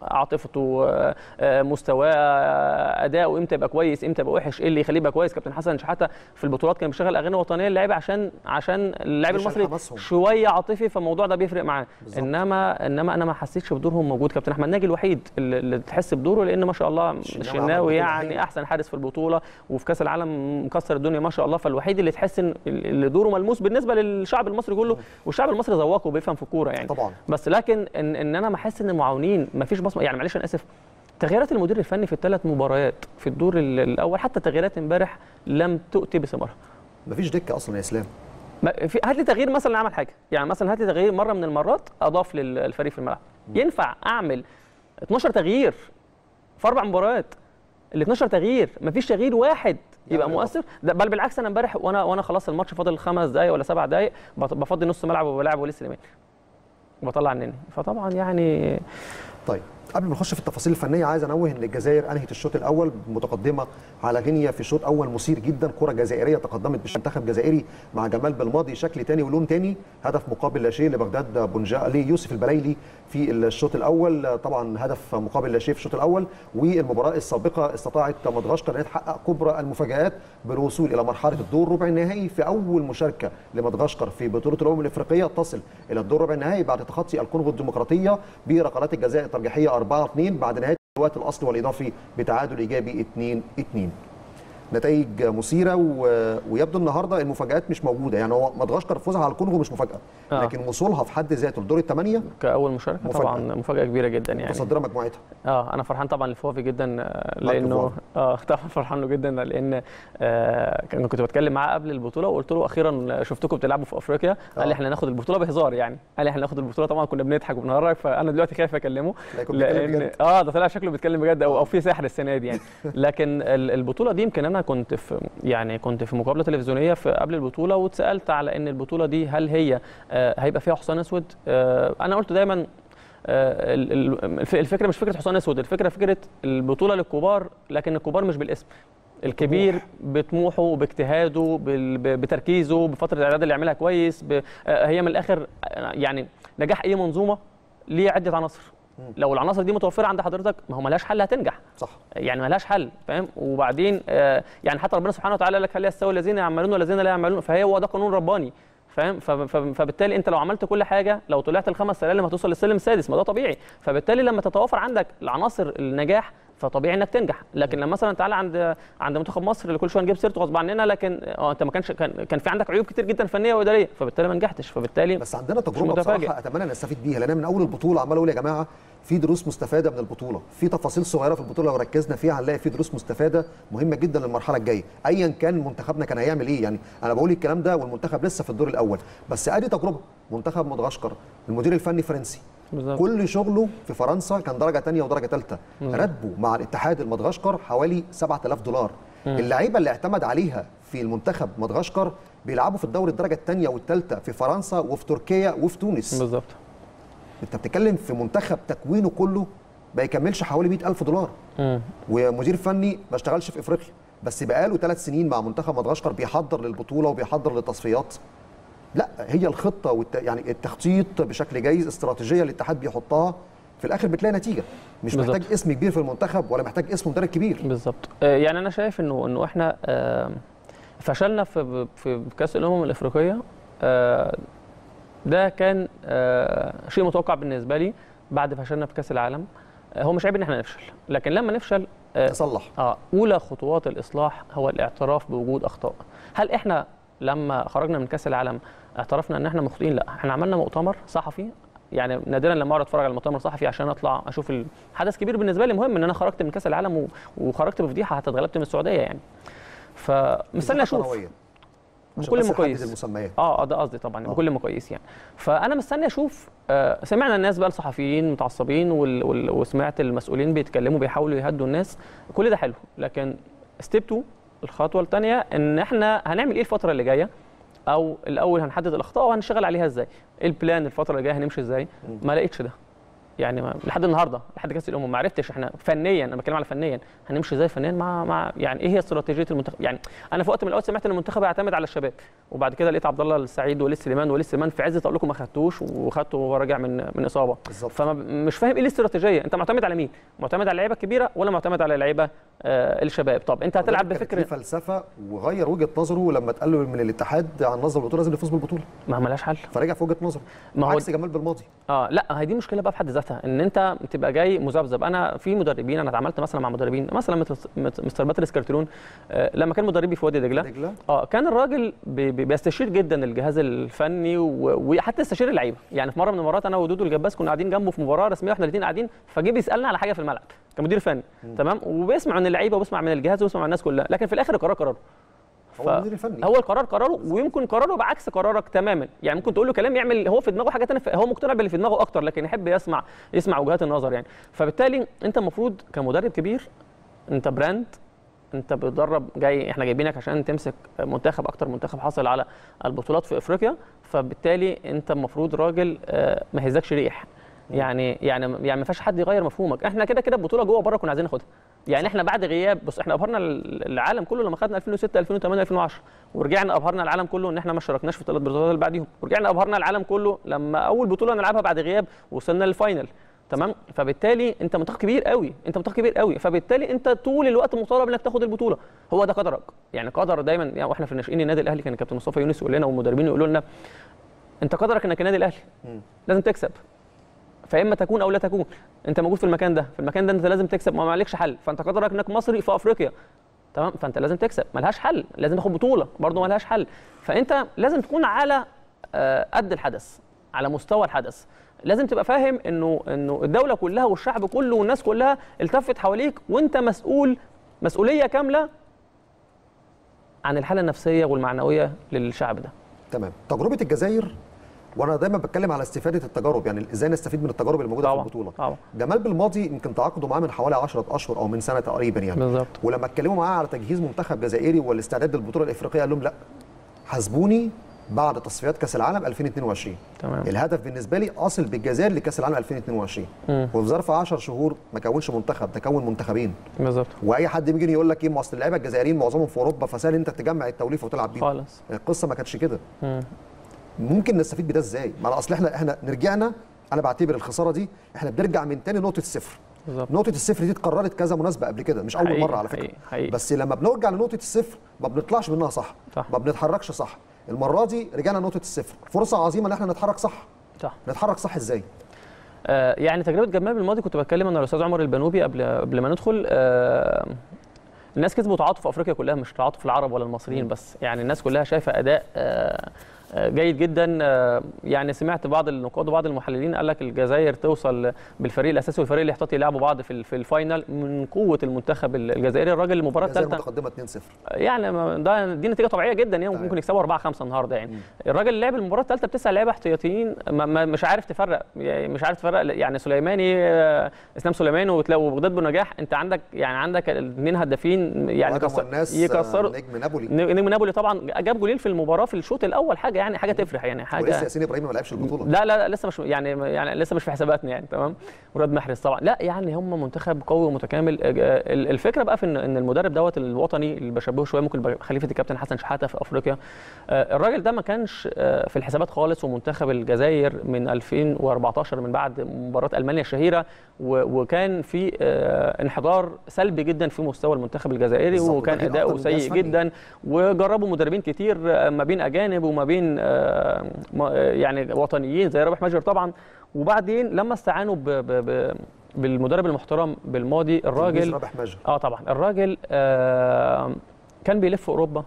Speaker 7: عاطفته آه، آه، مستواه آه، اداؤه امتى يبقى كويس امتى يبقى وحش ايه اللي يخليه يبقى كويس كابتن حسن شحاته في البطولات كان بيشغل اغاني وطنيه للعيبه عشان عشان اللاعب
Speaker 6: يشغل
Speaker 7: المصري
Speaker 6: حماسهم.
Speaker 7: شويه عاطفي فالموضوع ده بيفرق معاه
Speaker 6: بالظبط.
Speaker 7: انما انما انا ما حسيتش بدورهم موجود كابتن احمد ناجي الوحيد اللي اللي تحس بدوره لان ما شاء الله
Speaker 6: الشناوي عمل
Speaker 7: الشناوي
Speaker 6: بطولة
Speaker 7: يعني
Speaker 6: هايلة.
Speaker 7: احسن حارس في البطوله وفي كاس العالم مكسر الدنيا ما شاء الله فالوحيد اللي تحس ان اللي دوره ملموس بالنسبه للشعب المصري كله والشعب المصري ذواق وبيفهم في الكوره يعني
Speaker 6: طبعا
Speaker 7: بس لكن ان ان انا بحس ان المعاونين ما فيش بصمه يعني معلش انا اسف تغييرات المدير الفني في الثلاث مباريات في الدور ال- الاول حتى تغييرات امبارح لم تؤتي بثمارها
Speaker 6: مفيش دكه اصلا يا اسلام
Speaker 7: ما- في هات لي تغيير مثلا عمل حاجه يعني مثلا هات لي تغيير مره من المرات اضاف للفريق في الملعب ينفع اعمل 12 تغيير في اربع مباريات ال 12 تغيير مفيش تغيير واحد يبقى
Speaker 6: يعني
Speaker 7: مؤثر ده بل بالعكس انا امبارح وانا وانا خلاص الماتش فاضل خمس دقائق ولا سبع دقائق بط- بفضي نص ملعب وبلاعب وليد سليمان وبطلع النني فطبعا يعني
Speaker 6: طيب قبل ما نخش في التفاصيل الفنيه عايز انوه ان الجزائر انهت الشوط الاول متقدمه على غينيا في شوط اول مثير جدا كره جزائريه تقدمت بمنتخب جزائري مع جمال بالماضي شكل تاني ولون تاني هدف مقابل لا شيء لبغداد بنجا ليوسف البلايلي في الشوط الاول طبعا هدف مقابل لا شيء في الشوط الاول والمباراه السابقه استطاعت مدغشقر ان تحقق كبرى المفاجات بالوصول الى مرحله الدور ربع النهائي في اول مشاركه لمدغشقر في بطوله الامم الافريقيه تصل الى الدور ربع النهائي بعد تخطي الكونغو الديمقراطيه بركلات الجزاء الترجيحيه 4 2 بعد نهايه الوقت الاصلي والاضافي بتعادل ايجابي 2 2 نتائج مثيره و... ويبدو النهارده المفاجات مش موجوده يعني هو مدغشقر فوزها على الكونغو مش مفاجاه
Speaker 7: آه.
Speaker 6: لكن وصولها في حد ذاته لدور الثمانيه
Speaker 7: كاول مشاركه
Speaker 6: مفاجأة.
Speaker 7: طبعا مفاجاه كبيره جدا يعني
Speaker 6: متصدره مجموعتها
Speaker 7: اه انا فرحان طبعا لفوفي جدا آه،
Speaker 6: مارك
Speaker 7: لانه
Speaker 6: فوفي.
Speaker 7: اه طبعا فرحان له جدا لان آه كان- كنت بتكلم معاه قبل البطوله وقلت له اخيرا شفتكم بتلعبوا في افريقيا قال
Speaker 6: آه.
Speaker 7: لي احنا هناخد البطوله بهزار يعني قال لي احنا هناخد البطوله طبعا كنا بنضحك وبنهرج فانا دلوقتي خايف اكلمه
Speaker 6: لا يكون بيتكلم بجد.
Speaker 7: اه ده طلع شكله بيتكلم بجد او, أو في سحر السنه دي يعني لكن ال- البطوله دي يمكن انا كنت في يعني كنت في مقابله تلفزيونيه في قبل البطوله واتسالت على ان البطوله دي هل هي آه هيبقى فيها حصان اسود آه انا قلت دايما آه، ال- ال- الف- الفكره مش فكره حصان اسود الفكره فكره البطوله للكبار لكن الكبار مش بالاسم الكبير بطموحه باجتهاده بال- ب- بتركيزه بفتره الاعداد اللي يعملها كويس ب- آه، هي من الاخر آه، يعني نجاح اي منظومه ليه عده عناصر لو العناصر دي متوفره عند حضرتك ما هو ملهاش حل هتنجح
Speaker 6: صح
Speaker 7: يعني ملهاش حل فاهم وبعدين آه، يعني حتى ربنا سبحانه وتعالى قال لك هل يستوي الذين يعملون والذين لا يعملون فهي هو ده قانون رباني فاهم ف- ف- فبالتالي انت لو عملت كل حاجه لو طلعت الخمس سلالم هتوصل للسلم السادس ما ده طبيعي فبالتالي لما تتوافر عندك العناصر النجاح فطبيعي انك تنجح لكن لما مثلا تعالى عند عند منتخب مصر اللي كل شويه نجيب سيرته غصب عننا لكن اه انت ما كانش كان, كان في عندك عيوب كتير جدا فنيه واداريه فبالتالي ما نجحتش فبالتالي
Speaker 6: بس عندنا
Speaker 7: مش
Speaker 6: تجربه
Speaker 7: متفاجئ.
Speaker 6: بصراحه اتمنى نستفيد بيها لان أنا من اول البطوله عمال اقول يا جماعه في دروس مستفاده من البطوله في تفاصيل صغيره في البطوله لو ركزنا فيها هنلاقي في دروس مستفاده مهمه جدا للمرحله الجايه ايا كان منتخبنا كان هيعمل ايه يعني انا بقول الكلام ده والمنتخب لسه في الدور الاول بس ادي تجربه منتخب مدغشقر المدير الفني فرنسي
Speaker 7: بالظبط.
Speaker 6: كل شغله في فرنسا كان درجه ثانيه ودرجه ثالثه راتبه مع الاتحاد المدغشقر حوالي 7000 دولار اللعيبه اللي اعتمد عليها في المنتخب مدغشقر بيلعبوا في الدوري الدرجه الثانيه والثالثه في فرنسا وفي تركيا وفي تونس
Speaker 7: بالظبط
Speaker 6: انت بتتكلم في منتخب تكوينه كله ما يكملش حوالي 100000 دولار
Speaker 7: مم.
Speaker 6: ومدير فني ما اشتغلش في افريقيا بس بقاله ثلاث سنين مع منتخب مدغشقر بيحضر للبطوله وبيحضر للتصفيات لا هي الخطه والت... يعني التخطيط بشكل جيد استراتيجيه الاتحاد بيحطها في الاخر بتلاقي نتيجه مش
Speaker 7: بالظبط.
Speaker 6: محتاج اسم كبير في المنتخب ولا محتاج اسم مدرب كبير
Speaker 7: بالظبط آه، يعني انا شايف انه انه احنا آه، فشلنا في في كاس الامم الافريقيه آه، ده كان آه، شيء متوقع بالنسبه لي بعد فشلنا في كاس العالم آه، هو مش عيب ان احنا نفشل لكن لما نفشل آه،
Speaker 6: تصلح
Speaker 7: اه اولى خطوات الاصلاح هو الاعتراف بوجود اخطاء هل احنا لما خرجنا من كاس العالم اعترفنا ان احنا مخطئين لا احنا عملنا مؤتمر صحفي يعني نادرا لما اقعد اتفرج على المؤتمر الصحفي عشان اطلع اشوف الحدث كبير بالنسبه لي مهم ان انا خرجت من كاس العالم و- وخرجت بفضيحه حتى اتغلبت من السعوديه يعني فمستني اشوف
Speaker 6: قروية. عشان
Speaker 7: بكل
Speaker 6: بس نحدد
Speaker 7: مقاييس
Speaker 6: المسميات
Speaker 7: اه اه ده قصدي طبعا
Speaker 6: آه.
Speaker 7: بكل مقاييس يعني فانا مستني اشوف آه سمعنا الناس بقى الصحفيين متعصبين وال وال وسمعت المسؤولين بيتكلموا بيحاولوا يهدوا الناس كل ده حلو لكن ستيب 2 الخطوه الثانيه ان احنا هنعمل ايه الفتره اللي جايه او الاول هنحدد الاخطاء وهنشتغل عليها ازاي ايه البلان الفتره اللي جايه هنمشي ازاي ما لقيتش ده يعني ما لحد النهارده لحد كاس الامم ما عرفتش احنا فنيا انا بتكلم على فنيا هنمشي ازاي فنيا مع مع يعني ايه هي استراتيجيه المنتخب يعني انا في وقت من الاوقات سمعت ان المنتخب هيعتمد على الشباب وبعد كده لقيت عبد الله السعيد وليد سليمان وليد سليمان في عزه اقول لكم ما خدتوش وخدته وهو راجع من من اصابه
Speaker 6: بالظبط.
Speaker 7: فمش فاهم ايه الاستراتيجيه انت معتمد على مين معتمد على اللعيبه الكبيره ولا معتمد على اللعيبه آه الشباب طب انت هتلعب
Speaker 6: كانت
Speaker 7: بفكر
Speaker 6: ليه فلسفه وغير وجهه نظره لما اتقال له من الاتحاد عن نظم البطوله لازم يفوز بالبطوله
Speaker 7: ما ملهاش حل
Speaker 6: فرجع في وجهه نظره
Speaker 7: ما هو-
Speaker 6: عكس جمال بالماضي
Speaker 7: اه لا هي دي مشكله بقى في حد ذاتها ان انت تبقى جاي مذبذب انا في مدربين انا اتعاملت مثلا مع مدربين مثلا مثل مثل مستر باتريس كارترون آه لما كان مدربي في وادي دجله
Speaker 6: دجله
Speaker 7: اه كان الراجل بي- بي- بيستشير جدا الجهاز الفني و- وحتى يستشير اللعيبه يعني في مره من المرات انا ودودو الجباس كنا قاعدين جنبه في مباراه رسميه واحنا الاثنين قاعدين فجه بيسالنا على حاجه في الملعب كمدير فني تمام وبيسمع من اللعيبه وبيسمع من الجهاز وبيسمع من الناس كلها لكن في الاخر القرار قراره
Speaker 6: هو المدير الفني
Speaker 7: هو القرار قراره ويمكن قراره بعكس قرارك تماما يعني ممكن تقول له كلام يعمل هو في دماغه حاجه ثانيه هو مقتنع باللي في دماغه اكتر لكن يحب يسمع يسمع وجهات النظر يعني فبالتالي انت المفروض كمدرب كبير انت براند انت بتدرب جاي احنا جايبينك عشان تمسك منتخب اكتر منتخب حصل على البطولات في افريقيا فبالتالي انت المفروض راجل آه، ما يهزكش ريح يعني يعني يعني ما فيش حد يغير مفهومك احنا كده كده البطوله جوه بره كنا عايزين ناخدها يعني احنا بعد غياب بص احنا ابهرنا العالم كله لما خدنا 2006 2008 2010 ورجعنا ابهرنا العالم كله ان احنا ما شاركناش في الثلاث بطولات اللي بعديهم ورجعنا ابهرنا العالم كله لما اول بطوله نلعبها بعد غياب وصلنا للفاينل تمام فبالتالي انت منتخب كبير قوي انت منتخب كبير قوي فبالتالي انت طول الوقت مطالب انك تاخد البطوله هو ده قدرك يعني قدر دايما يعني واحنا في الناشئين النادي الاهلي كان الكابتن مصطفى يونس يقول لنا والمدربين يقولوا لنا انت قدرك انك النادي الاهلي لازم تكسب فاما تكون او لا تكون انت موجود في المكان ده في المكان ده انت لازم تكسب ما عليكش حل فانت قدرك انك مصري في افريقيا تمام فانت لازم تكسب ملهاش حل لازم تاخد بطوله برضه ملهاش حل فانت لازم تكون على آه، قد الحدث على مستوى الحدث لازم تبقى فاهم انه انه الدوله كلها والشعب كله والناس كلها التفت حواليك وانت مسؤول مسؤوليه كامله عن الحاله النفسيه والمعنويه للشعب ده
Speaker 6: تمام تجربه الجزائر وانا دايما بتكلم على استفاده التجارب يعني ازاي نستفيد من التجارب اللي موجوده في
Speaker 7: طبعاً،
Speaker 6: البطوله
Speaker 7: طبعاً.
Speaker 6: جمال بالماضي يمكن تعاقدوا معاه من حوالي 10 اشهر او من سنه تقريبا يعني
Speaker 7: بالظبط.
Speaker 6: ولما اتكلموا معاه على تجهيز منتخب جزائري والاستعداد للبطوله الافريقيه قال لهم لا حاسبوني بعد تصفيات كاس العالم 2022
Speaker 7: تمام.
Speaker 6: الهدف بالنسبه لي اصل بالجزائر لكاس العالم 2022
Speaker 7: مم.
Speaker 6: وفي ظرف 10 شهور ما كونش منتخب ده كون منتخبين
Speaker 7: بالظبط
Speaker 6: واي حد بيجي يقول لك ايه ما اصل اللعيبه الجزائريين معظمهم في اوروبا فسهل انت تجمع التوليفه وتلعب بيهم
Speaker 7: خالص
Speaker 6: القصه ما كانتش كده
Speaker 7: مم.
Speaker 6: ممكن نستفيد بده ازاي؟ ما أنا اصل احنا احنا نرجعنا انا بعتبر الخساره دي احنا بنرجع من تاني نقطه الصفر
Speaker 7: بالظبط
Speaker 6: نقطه الصفر دي اتكررت كذا مناسبه قبل كده مش اول
Speaker 7: حقيقي،
Speaker 6: مره على فكره
Speaker 7: حقيقي، حقيقي.
Speaker 6: بس لما بنرجع لنقطه الصفر ما بنطلعش منها صح,
Speaker 7: صح.
Speaker 6: ما بنتحركش صح المره دي رجعنا لنقطه الصفر فرصه عظيمه ان احنا نتحرك صح
Speaker 7: صح
Speaker 6: نتحرك صح ازاي
Speaker 7: آه، يعني تجربه جمال بالماضي كنت بتكلم انا الاستاذ عمر البنوبي قبل قبل ما ندخل آه، الناس كسبوا تعاطف افريقيا كلها مش تعاطف العرب ولا المصريين بس يعني الناس كلها شايفه اداء آه، آه، جيد جدا آه، يعني سمعت بعض النقاد وبعض المحللين قال لك الجزائر توصل بالفريق الاساسي والفريق الاحتياطي يلعبوا بعض في ال- في الفاينل من قوه المنتخب الجزائري الراجل المباراه
Speaker 6: الجزائر
Speaker 7: الثالثه
Speaker 6: متقدمه 2-0
Speaker 7: يعني ما- ده دي نتيجه طبيعيه جدا يعني
Speaker 6: تمام.
Speaker 7: ممكن يكسبوا 4 5 النهارده يعني الراجل اللي لعب المباراه الثالثه بتسع لعيبه احتياطيين ما ما مش عارف تفرق يعني مش عارف تفرق يعني سليماني آه، اسلام سليماني وتلاقي وبغداد بنجاح انت عندك يعني عندك الاثنين هدافين يعني
Speaker 6: وهجموا
Speaker 7: كسر-
Speaker 6: الناس
Speaker 7: يكسروا
Speaker 6: نجم نابولي
Speaker 7: نجم نابولي طبعا جاب جولين في المباراه في الشوط الاول حاجه يعني حاجه تفرح يعني
Speaker 6: ولسه
Speaker 7: حاجه
Speaker 6: ياسين ابراهيم ما لعبش البطوله
Speaker 7: لا لا لسه مش يعني يعني لسه مش في حساباتنا يعني تمام مراد محرز طبعا لا يعني هم منتخب قوي ومتكامل آه، ال- الفكره بقى في ان ان المدرب دوت الوطني اللي بشبهه شويه ممكن يبقى خليفه الكابتن حسن شحاته في افريقيا آه، الراجل ده ما كانش آه، في الحسابات خالص ومنتخب الجزائر من 2014 من بعد مباراه المانيا الشهيره و- وكان في آه، انحدار سلبي جدا في مستوى المنتخب الجزائري
Speaker 6: بالظبط،
Speaker 7: وكان
Speaker 6: وده كان
Speaker 7: اداؤه
Speaker 6: أكتر من جهاز
Speaker 7: سيء
Speaker 6: فني.
Speaker 7: جدا وجربوا مدربين كتير آه، ما بين اجانب وما بين آه، ما- آه، يعني وطنيين زي رابح ماجر طبعا وبعدين لما استعانوا ب ب ب بالمدرب المحترم بالماضي الراجل
Speaker 6: رابح ماجر
Speaker 7: اه طبعا الراجل آه كان بيلف اوروبا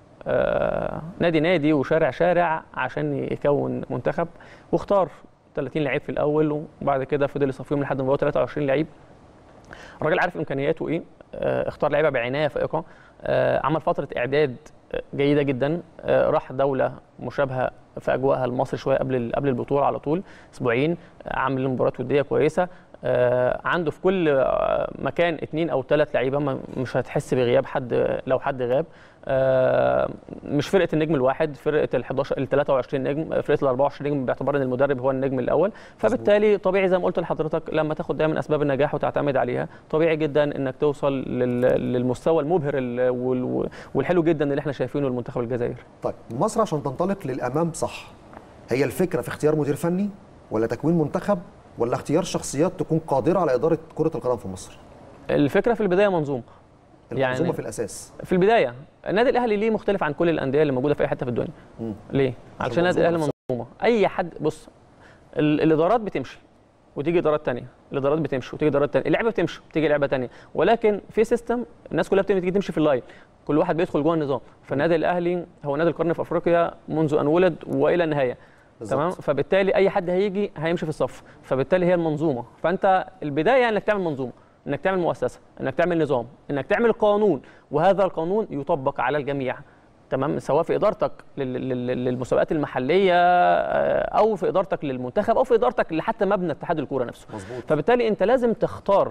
Speaker 7: آه نادي نادي وشارع شارع عشان يكون منتخب واختار 30 لعيب في الاول وبعد كده فضل يصفيهم لحد ما بقوا 23 لعيب الراجل عارف امكانياته ايه آه اختار لعيبه بعنايه فائقه آه عمل فتره اعداد آه، جيده جدا آه راح دوله مشابهه في اجواءها لمصر شويه قبل ال- قبل البطوله على طول اسبوعين آه، عامل مباراه وديه كويسه آه، عنده في كل آه، مكان اثنين او ثلاث لعيبه ما- مش هتحس بغياب حد لو حد غاب آه، مش فرقه النجم الواحد فرقه ال 11 ال 23 نجم فرقه ال 24 نجم باعتبار ان المدرب هو النجم الاول فبالتالي طبيعي زي ما قلت لحضرتك لما تاخد ده من اسباب النجاح وتعتمد عليها طبيعي جدا انك توصل لل- للمستوى المبهر ال- وال- والحلو جدا اللي احنا شايفينه المنتخب الجزائري
Speaker 6: طيب مصر عشان تنطلق للامام صح هي الفكره في اختيار مدير فني ولا تكوين منتخب ولا اختيار شخصيات تكون قادره على اداره كره القدم في مصر
Speaker 7: الفكره في البدايه منظومه
Speaker 6: المنظومه
Speaker 7: يعني-
Speaker 6: في الاساس
Speaker 7: في البدايه النادي الاهلي ليه مختلف عن كل الانديه اللي موجوده في اي حته في الدنيا
Speaker 6: مم.
Speaker 7: ليه علشان النادي
Speaker 6: المنظومة
Speaker 7: الاهلي منظومه اي حد بص ال- الادارات بتمشي وتيجي ادارات تانية الادارات بتمشي وتيجي ادارات تانية اللعبه بتمشي وتيجي لعبه تانية ولكن في سيستم الناس كلها بتيجي تمشي في اللاين كل واحد بيدخل جوه النظام فالنادي الاهلي هو نادي القرن في افريقيا منذ ان ولد والى النهايه
Speaker 6: بالظبط.
Speaker 7: تمام فبالتالي اي حد هيجي هيمشي في الصف فبالتالي هي المنظومه فانت البدايه انك تعمل منظومه انك تعمل مؤسسه انك تعمل نظام انك تعمل قانون وهذا القانون يطبق على الجميع تمام سواء في ادارتك لل- لل- للمسابقات المحليه آه، او في ادارتك للمنتخب او في ادارتك لحتى مبنى اتحاد الكوره نفسه
Speaker 6: مظبوط.
Speaker 7: فبالتالي انت لازم تختار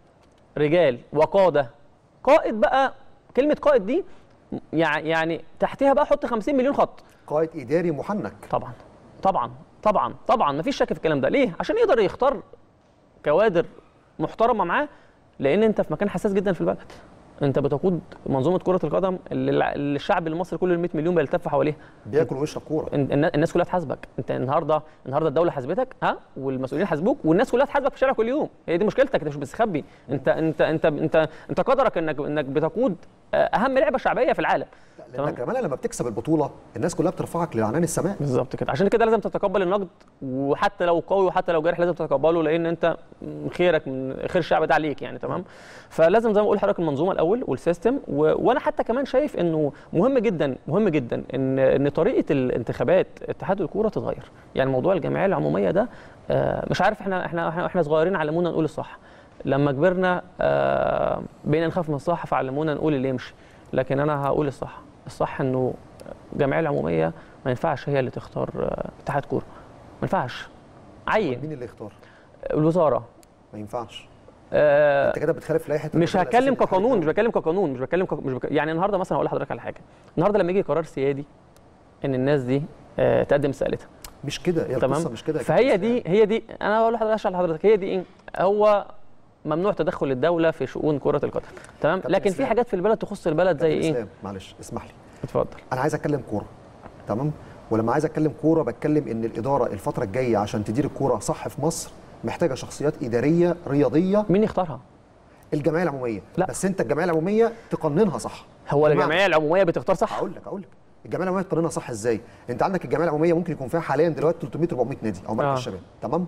Speaker 7: رجال وقاده قائد بقى كلمه قائد دي يع- يعني تحتها بقى حط 50 مليون خط
Speaker 6: قائد اداري محنك
Speaker 7: طبعا طبعا طبعا طبعا ما فيش شك في الكلام ده ليه عشان يقدر يختار كوادر محترمه معاه لان انت في مكان حساس جدا في البلد انت بتقود منظومه كره القدم اللي الع- اللي الشعب المصري كل ال 100 مليون بيلتف حواليها
Speaker 6: بياكل ويشرب كوره
Speaker 7: إن- النا- الناس كلها تحاسبك انت النهارده النهارده الدوله حاسبتك ها والمسؤولين حاسبوك والناس كلها تحاسبك في الشارع كل يوم هي دي مشكلتك انت مش بتستخبي انت انت انت انت انت قدرك انك انك بتقود آه، اهم لعبه شعبيه في العالم
Speaker 6: لان كمان لما بتكسب البطوله الناس كلها بترفعك لعنان السماء
Speaker 7: بالظبط كده عشان كده لازم تتقبل النقد وحتى لو قوي وحتى لو جارح لازم تتقبله لان انت من خيرك من خير الشعب ده عليك يعني تمام فلازم زي ما بقول لحضرتك المنظومه الاول والسيستم و... وانا حتى كمان شايف انه مهم جدا مهم جدا ان ان طريقه الانتخابات اتحاد الكوره تتغير يعني موضوع الجمعيه العموميه ده آه، مش عارف احنا احنا احنا, احنا صغيرين علمونا نقول الصح لما كبرنا آه، بقينا نخاف من الصح فعلمونا نقول اللي يمشي لكن انا هقول الصح الصح انه الجمعيه العموميه ما ينفعش هي اللي تختار آه، اتحاد كوره ما ينفعش عين
Speaker 6: مين اللي يختار
Speaker 7: الوزاره
Speaker 6: ما ينفعش
Speaker 7: آه،
Speaker 6: انت كده بتخالف لائحه
Speaker 7: مش
Speaker 6: الرجال
Speaker 7: هتكلم
Speaker 6: الأساسي
Speaker 7: كقانون مش
Speaker 6: للاتحاد
Speaker 7: بتكلم كقانون مش بتكلم ك... مش بك... يعني النهارده مثلا هقول لحضرتك على حاجه النهارده لما يجي قرار سيادي ان الناس دي آه، تقدم استقالتها
Speaker 6: مش كده هي
Speaker 7: تمام
Speaker 6: القصه مش كده يا
Speaker 7: فهي
Speaker 6: كابتن
Speaker 7: دي هي دي انا هقول لحضرتك اشرح لحضرتك هي دي ايه هو ممنوع تدخل الدوله في شؤون كره القدم تمام
Speaker 6: كابتن
Speaker 7: لكن في
Speaker 6: إسلام.
Speaker 7: حاجات في البلد تخص البلد زي
Speaker 6: كابتن
Speaker 7: ايه
Speaker 6: إسلام، معلش اسمح لي
Speaker 7: اتفضل
Speaker 6: انا عايز اتكلم كوره تمام ولما عايز اتكلم كوره بتكلم ان الاداره الفتره الجايه عشان تدير الكوره صح في مصر محتاجه شخصيات اداريه رياضيه
Speaker 7: مين يختارها
Speaker 6: الجمعيه العموميه
Speaker 7: لا.
Speaker 6: بس انت الجمعيه العموميه تقننها صح
Speaker 7: هو
Speaker 6: بمعنى-
Speaker 7: الجمعيه العموميه بتختار صح
Speaker 6: هقول لك هقول لك الجمعيه العموميه تقننها صح ازاي انت عندك الجمعيه العموميه ممكن يكون فيها حاليا دلوقتي 300 400 نادي او مركز
Speaker 7: آه.
Speaker 6: شباب تمام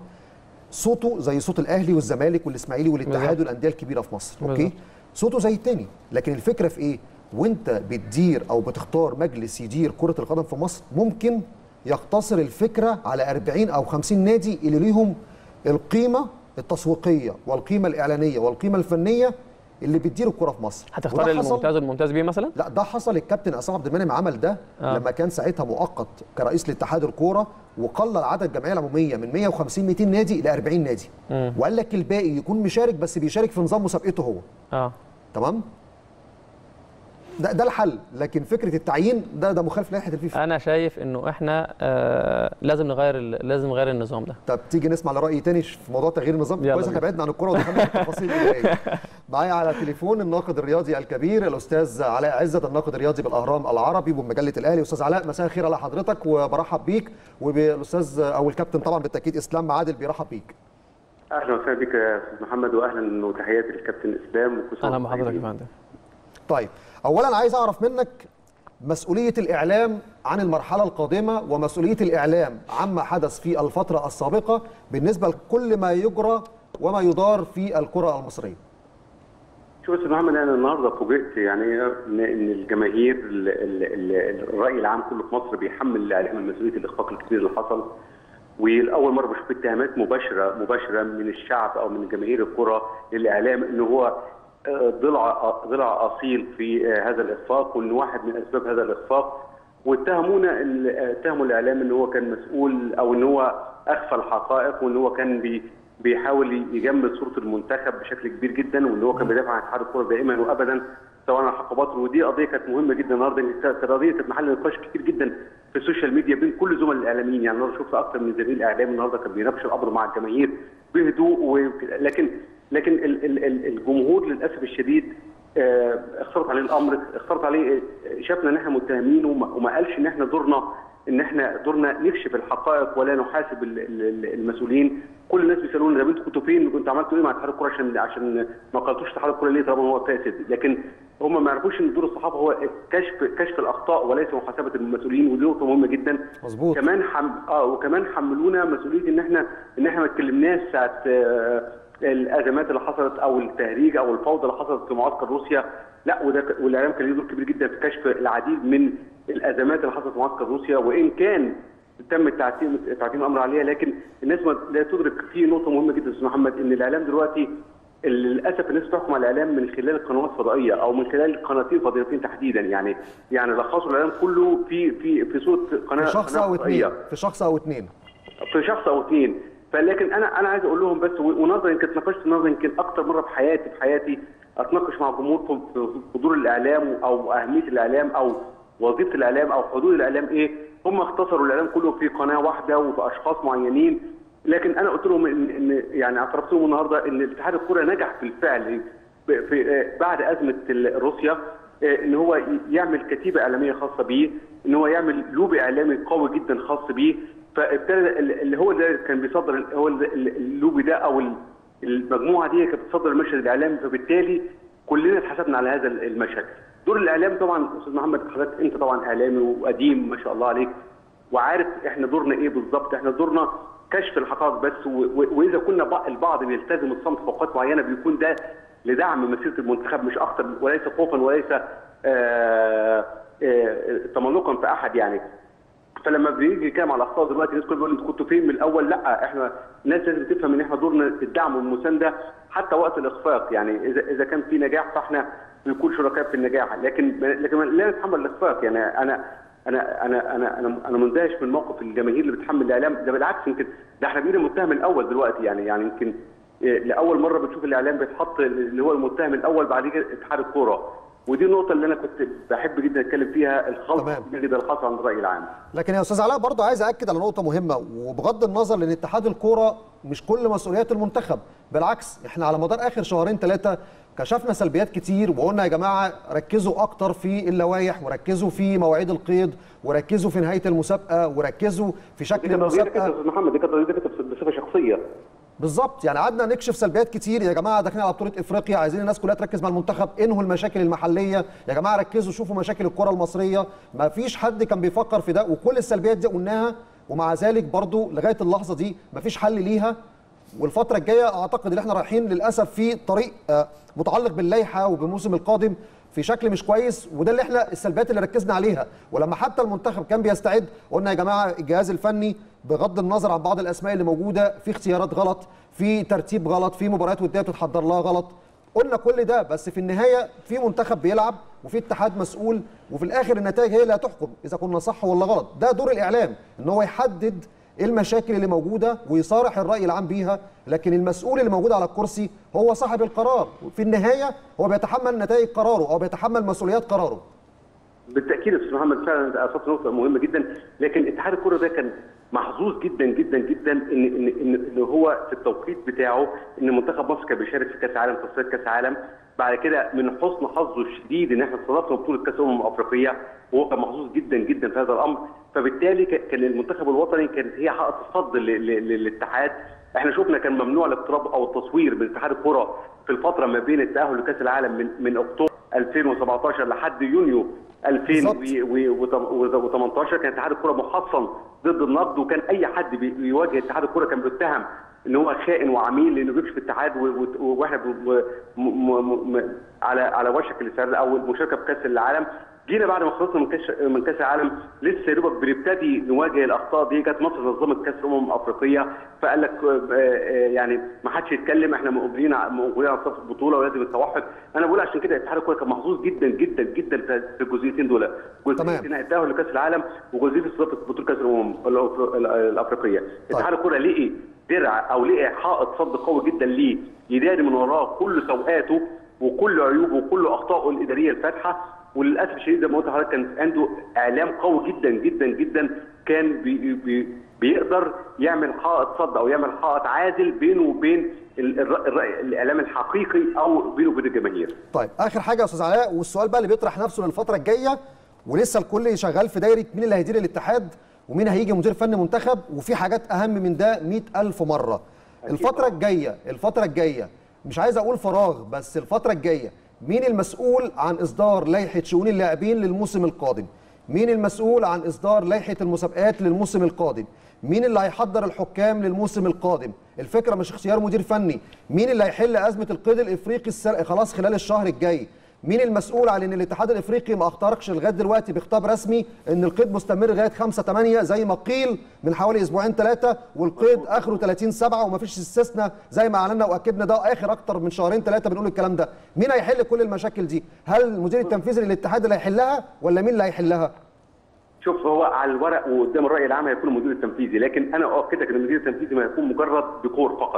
Speaker 6: صوته زي صوت الاهلي والزمالك والاسماعيلي والاتحاد
Speaker 7: بالظبط.
Speaker 6: والانديه الكبيره في مصر اوكي
Speaker 7: بالظبط.
Speaker 6: صوته زي التاني لكن الفكره في ايه وانت بتدير او بتختار مجلس يدير كره القدم في مصر ممكن يقتصر الفكره على 40 او 50 نادي اللي ليهم القيمه التسويقيه والقيمه الاعلانيه والقيمه الفنيه اللي بتدير الكره في مصر
Speaker 7: هتختار
Speaker 6: وده حصل-
Speaker 7: الممتاز والممتاز بيه مثلا
Speaker 6: لا ده حصل الكابتن عصام عبد المنعم عمل ده
Speaker 7: آه.
Speaker 6: آه. لما كان ساعتها مؤقت كرئيس لاتحاد الكوره وقلل عدد الجمعيه العموميه من 150 200 نادي ل 40 نادي
Speaker 7: مم.
Speaker 6: وقال لك الباقي يكون مشارك بس بيشارك في نظام مسابقته هو
Speaker 7: اه
Speaker 6: تمام ده ده الحل لكن فكره التعيين ده ده مخالف لائحه الفيفا
Speaker 7: انا شايف انه احنا آه لازم نغير ال- لازم نغير النظام ده
Speaker 6: طب تيجي نسمع لراي تاني في موضوع تغيير النظام
Speaker 7: يلا
Speaker 6: كويس احنا
Speaker 7: بينا.
Speaker 6: بعدنا عن الكوره ودخلنا في التفاصيل الاداريه معايا على التليفون الناقد الرياضي الكبير الاستاذ علاء عزت الناقد الرياضي بالاهرام العربي وبمجله الاهلي استاذ علاء مساء الخير على حضرتك وبرحب بيك وبالاستاذ او الكابتن طبعا بالتاكيد اسلام عادل بيرحب بيك
Speaker 8: اهلا وسهلا بك يا استاذ محمد واهلا وتحياتي للكابتن اسلام وكل سنة
Speaker 7: اهلا
Speaker 8: وأنتم
Speaker 7: بحضرتك يا
Speaker 8: طيبين.
Speaker 7: فندم
Speaker 6: طيب اولا عايز اعرف منك مسؤوليه الاعلام عن المرحله القادمه ومسؤوليه الاعلام عما حدث في الفتره السابقه بالنسبه لكل ما يجرى وما يدار في الكره المصريه
Speaker 8: شوف يا استاذ محمد انا النهارده فوجئت يعني ان إن الجماهير ال- ال- ال- الراي العام كله في مصر بيحمل الاعلام من مسؤوليه الاخفاق الكبير اللي حصل والاول مره بشوف اتهامات مباشره مباشره من الشعب او من جماهير الكره للاعلام ان هو آه، ضلع ضلع اصيل في آه، هذا الاخفاق وان واحد من اسباب هذا الاخفاق واتهمونا ال- آه، اتهموا الاعلام ان هو كان مسؤول او ان هو اخفى الحقائق وان هو كان بي بيحاول يجمل صوره المنتخب بشكل كبير جدا وان هو كان بيدافع عن اتحاد الكره دائما وابدا سواء عن الحقبات ودي قضيه كانت مهمه جدا النهارده إن كانت قضيه كانت محل نقاش كتير جدا في السوشيال ميديا بين كل زملاء الاعلاميين يعني النهارده شفت اكثر من زميل اعلامي النهارده كان بيناقش الامر مع الجماهير بهدوء و... لكن لكن ال- ال- ال- الجمهور للاسف الشديد آه، اختلط عليه الامر اختلط عليه آه، شافنا ان احنا متهمين وما وما قالش ان احنا دورنا ان احنا دورنا نكشف الحقائق ولا نحاسب ال- ال- المسؤولين كل الناس بيسالونا طب انتوا كنتوا فين كنتوا عملتوا ايه مع اتحاد الكوره عشان عشان ما قالتوش اتحاد الكوره ليه طالما هو فاسد لكن هم ما يعرفوش ان دور الصحافه هو كشف كشف الاخطاء وليس محاسبه المسؤولين ودي نقطه مهمه جدا
Speaker 6: مظبوط.
Speaker 8: كمان حم... اه وكمان حملونا مسؤوليه ان احنا ان احنا ما اتكلمناش ساعه آه، الازمات اللي حصلت او التهريج او الفوضى اللي حصلت في معسكر روسيا لا وده ك- والاعلام كان له دور كبير جدا في كشف العديد من الازمات اللي حصلت في معسكر روسيا وان كان تم تعتيم تعتيم الامر عليها لكن الناس ما لا تدرك في نقطه مهمه جدا استاذ محمد ان الاعلام دلوقتي للاسف الناس بتحكم على الاعلام من خلال قنوات فضائيه او من خلال قناتين فضائيتين تحديدا يعني يعني لخصوا الاعلام كله في في في صوره قناه
Speaker 6: في شخص
Speaker 8: قناة
Speaker 6: او اثنين
Speaker 8: فضائية.
Speaker 6: في شخص او اثنين
Speaker 8: في شخص او اثنين فلكن انا انا عايز اقول لهم بس و- ونظرا يمكن اتناقشت النهارده يمكن اكتر مره في حياتي في حياتي اتناقش مع الجمهور في- في في دور الاعلام او اهميه الاعلام او وظيفه الاعلام او حدود الاعلام ايه هم اختصروا الاعلام كله في قناه واحده وفي اشخاص معينين لكن انا قلت لهم ان, إن يعني اعترفت لهم النهارده ان اتحاد الكره نجح بالفعل ب- في آه، بعد ازمه ال- روسيا آه، ان هو ي- يعمل كتيبه اعلاميه خاصه بيه ان هو يعمل لوبي اعلامي قوي جدا خاص بيه فابتدى ال- اللي هو ده كان بيصدر ال- هو ال- ال- اللوبي ده او ال- المجموعه دي كانت بتصدر المشهد الاعلامي فبالتالي كلنا اتحسبنا على هذا المشهد دور الاعلام طبعا استاذ محمد حضرتك انت طبعا اعلامي وقديم ما شاء الله عليك وعارف احنا دورنا ايه بالظبط احنا دورنا كشف الحقائق بس و- و- واذا كنا بع- البعض بيلتزم الصمت في اوقات معينه بيكون ده لدعم مسيره المنتخب مش اكثر وليس خوفا وليس آه، آه، تملقا في احد يعني فلما بيجي يتكلم على الاخطاء دلوقتي الناس كلها بتقول انتوا كنتوا فين من الاول لا احنا الناس لازم تفهم ان احنا دورنا الدعم والمسانده حتى وقت الاخفاق يعني اذا اذا كان في نجاح فاحنا بنكون شركاء في النجاح لكن لكن لا نتحمل الاخفاق يعني انا انا انا انا انا انا مندهش من موقف الجماهير اللي بتحمل الاعلام ده بالعكس يمكن ده احنا بقينا المتهم الاول دلوقتي يعني يعني يمكن إيه، لاول مره بتشوف الاعلام بيتحط اللي هو المتهم الاول بعد كده اتحاد الكوره ودي النقطه اللي انا كنت بحب جدا اتكلم فيها الخلط
Speaker 6: تمام.
Speaker 8: جدا الخاص عن الراي العام
Speaker 6: لكن يا استاذ علاء برضه عايز اكد على نقطه مهمه وبغض النظر لان اتحاد الكوره مش كل مسؤوليات المنتخب بالعكس احنا على مدار اخر شهرين ثلاثه كشفنا سلبيات كتير وقلنا يا جماعه ركزوا اكتر في اللوائح وركزوا في مواعيد القيد وركزوا في نهايه المسابقه وركزوا في
Speaker 8: دي
Speaker 6: شكل
Speaker 8: كانت قضيتك انت يا
Speaker 6: المسابقه
Speaker 8: استاذ محمد دي كانت قضيتك انت بصفه شخصيه
Speaker 6: بالظبط يعني قعدنا نكشف سلبيات كتير يا جماعه داخلين على بطوله افريقيا عايزين الناس كلها تركز مع المنتخب انهوا المشاكل المحليه يا جماعه ركزوا شوفوا مشاكل الكره المصريه ما فيش حد كان بيفكر في ده وكل السلبيات دي قلناها ومع ذلك برضو لغايه اللحظه دي ما فيش حل ليها والفتره الجايه اعتقد ان احنا رايحين للاسف في طريق آه، متعلق باللائحه وبالموسم القادم في شكل مش كويس وده اللي احنا السلبيات اللي ركزنا عليها ولما حتى المنتخب كان بيستعد قلنا يا جماعه الجهاز الفني بغض النظر عن بعض الاسماء اللي موجوده في اختيارات غلط في ترتيب غلط في مباريات وديه بتتحضر لها غلط قلنا كل ده بس في النهايه في منتخب بيلعب وفي اتحاد مسؤول وفي الاخر النتائج هي اللي هتحكم اذا كنا صح ولا غلط ده دور الاعلام ان هو يحدد ايه المشاكل اللي موجوده ويصارح الراي العام بيها لكن المسؤول اللي موجود على الكرسي هو صاحب القرار وفي النهايه هو بيتحمل نتائج قراره او بيتحمل مسؤوليات قراره
Speaker 8: بالتاكيد يا استاذ محمد فعلا انت اثرت نقطه مهمه جدا لكن اتحاد الكره ده كان محظوظ جدا جدا جدا ان ان ان, إن هو في التوقيت بتاعه ان منتخب مصر كان بيشارك في كاس العالم تصفيات كاس العالم بعد كده من حسن حظه الشديد ان احنا استضفنا بطوله كاس الامم الافريقيه وهو كان محظوظ جدا جدا في هذا الامر فبالتالي ك- كان المنتخب الوطني كانت هي حائط الصد ل- ل- للاتحاد احنا شفنا كان ممنوع الاقتراب او التصوير من اتحاد الكره في الفتره ما بين التاهل لكاس العالم من من اكتوبر 2017 لحد يونيو 2018 كان اتحاد الكره محصن ضد النقد وكان اي حد بي- بيواجه اتحاد الكره كان بيتهم ان هو خائن وعميل لانه بيكشف في الاتحاد و- و- واحنا ب- م- م- م- على على وشك الاستعداد او المشاركه في كاس العالم جينا بعد ما خلصنا من كاس من كاس العالم لسه يا دوبك بنبتدي نواجه الاخطاء دي كانت مصر نظمت كاس الامم الافريقيه فقال لك آه، آه، يعني ما حدش يتكلم احنا موجودين ع- موجودين على صف البطوله ولازم التوحد انا بقول عشان كده اتحاد الكوره كان محظوظ جدا جدا جدا في في الجزئيتين دول
Speaker 6: تمام.
Speaker 8: جزئيه التاهل لكاس العالم وجزئيه استضافه بطوله كاس الامم الأفر- ال- الافريقيه اتحاد الكوره لقي درع او لقي حائط صد قوي جدا ليه يداري من وراه كل سوءاته وكل عيوبه وكل اخطائه الاداريه الفاتحه وللاسف الشديد زي ما قلت لحضرتك كان عنده اعلام قوي جدا جدا جدا كان بي بي بيقدر يعمل حائط صد او يعمل حائط عازل بينه وبين ال- الر- الر- الاعلام الحقيقي او بينه وبين الجماهير.
Speaker 6: طيب اخر حاجه يا استاذ علاء والسؤال بقى اللي بيطرح نفسه للفتره الجايه ولسه الكل شغال في دايره مين اللي هيدير الاتحاد ومين هيجي مدير فني منتخب وفي حاجات اهم من ده مئة ألف مره الفتره الجايه الفتره الجايه مش عايز اقول فراغ بس الفتره الجايه مين المسؤول عن اصدار لائحه شؤون اللاعبين للموسم القادم مين المسؤول عن اصدار لائحه المسابقات للموسم القادم مين اللي هيحضر الحكام للموسم القادم الفكره مش اختيار مدير فني مين اللي هيحل ازمه القيد الافريقي السر... خلاص خلال الشهر الجاي مين المسؤول عن ان الاتحاد الافريقي ما اخترقش لغايه دلوقتي بخطاب رسمي ان القيد مستمر لغايه 5 8 زي ما قيل من حوالي اسبوعين ثلاثه والقيد اخره 30 7 وما فيش استثناء زي ما اعلنا واكدنا ده اخر اكتر من شهرين ثلاثه بنقول الكلام ده مين هيحل كل المشاكل دي هل المدير التنفيذي للاتحاد اللي هيحلها ولا مين اللي هيحلها
Speaker 8: شوف هو على الورق وقدام الراي العام هيكون المدير التنفيذي لكن انا اؤكدك ان المدير التنفيذي ما يكون مجرد ديكور فقط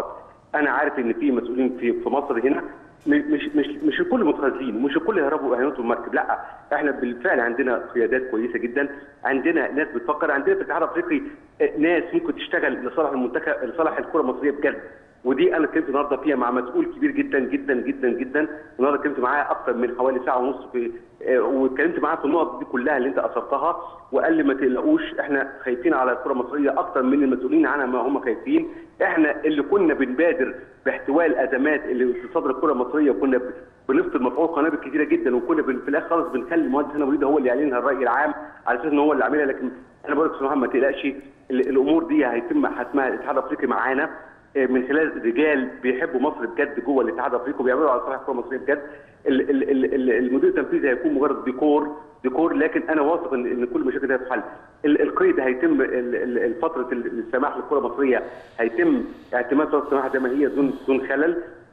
Speaker 8: انا عارف ان في مسؤولين في في مصر هنا م- مش مش مش الكل متخاذلين ومش الكل هربوا اهانتهم المركب لا احنا بالفعل عندنا قيادات كويسه جدا عندنا ناس بتفكر عندنا في الاتحاد الافريقي آه، ناس ممكن تشتغل لصالح المنتخب لصالح الكره المصريه بجد ودي انا اتكلمت النهارده فيها مع مسؤول كبير جدا جدا جدا جدا النهارده اتكلمت معاه اكثر من حوالي ساعه ونص في آه، واتكلمت معاه في النقط دي كلها اللي انت اثرتها وقال لي ما تقلقوش احنا خايفين على الكره المصريه اكثر من المسؤولين عنها ما هم خايفين احنا اللي كنا بنبادر باحتواء الازمات اللي في صدر الكره المصريه وكنا ب- بنفصل مفعول قنابل كتيره جدا وكنا بن- في الاخر خالص بنخلي المهندس هنا مريد هو اللي يعلنها الراي العام على اساس ان هو اللي عاملها لكن انا بقول لك يا أستاذ محمد ما تقلقش ال- الامور دي هيتم حتمها الاتحاد الافريقي معانا آه، من خلال رجال بيحبوا مصر بجد جوه الاتحاد الافريقي وبيعملوا على صالح الكره المصريه بجد ال- ال- ال- ال- المدير التنفيذي هيكون مجرد ديكور ديكور لكن انا واثق ان ان كل المشاكل دي هتتحل ال- القيد هيتم ال- ال- ال- فتره ال- السماح للكره المصريه هيتم اعتماد فتره السماح زي ما هي دون دون خلل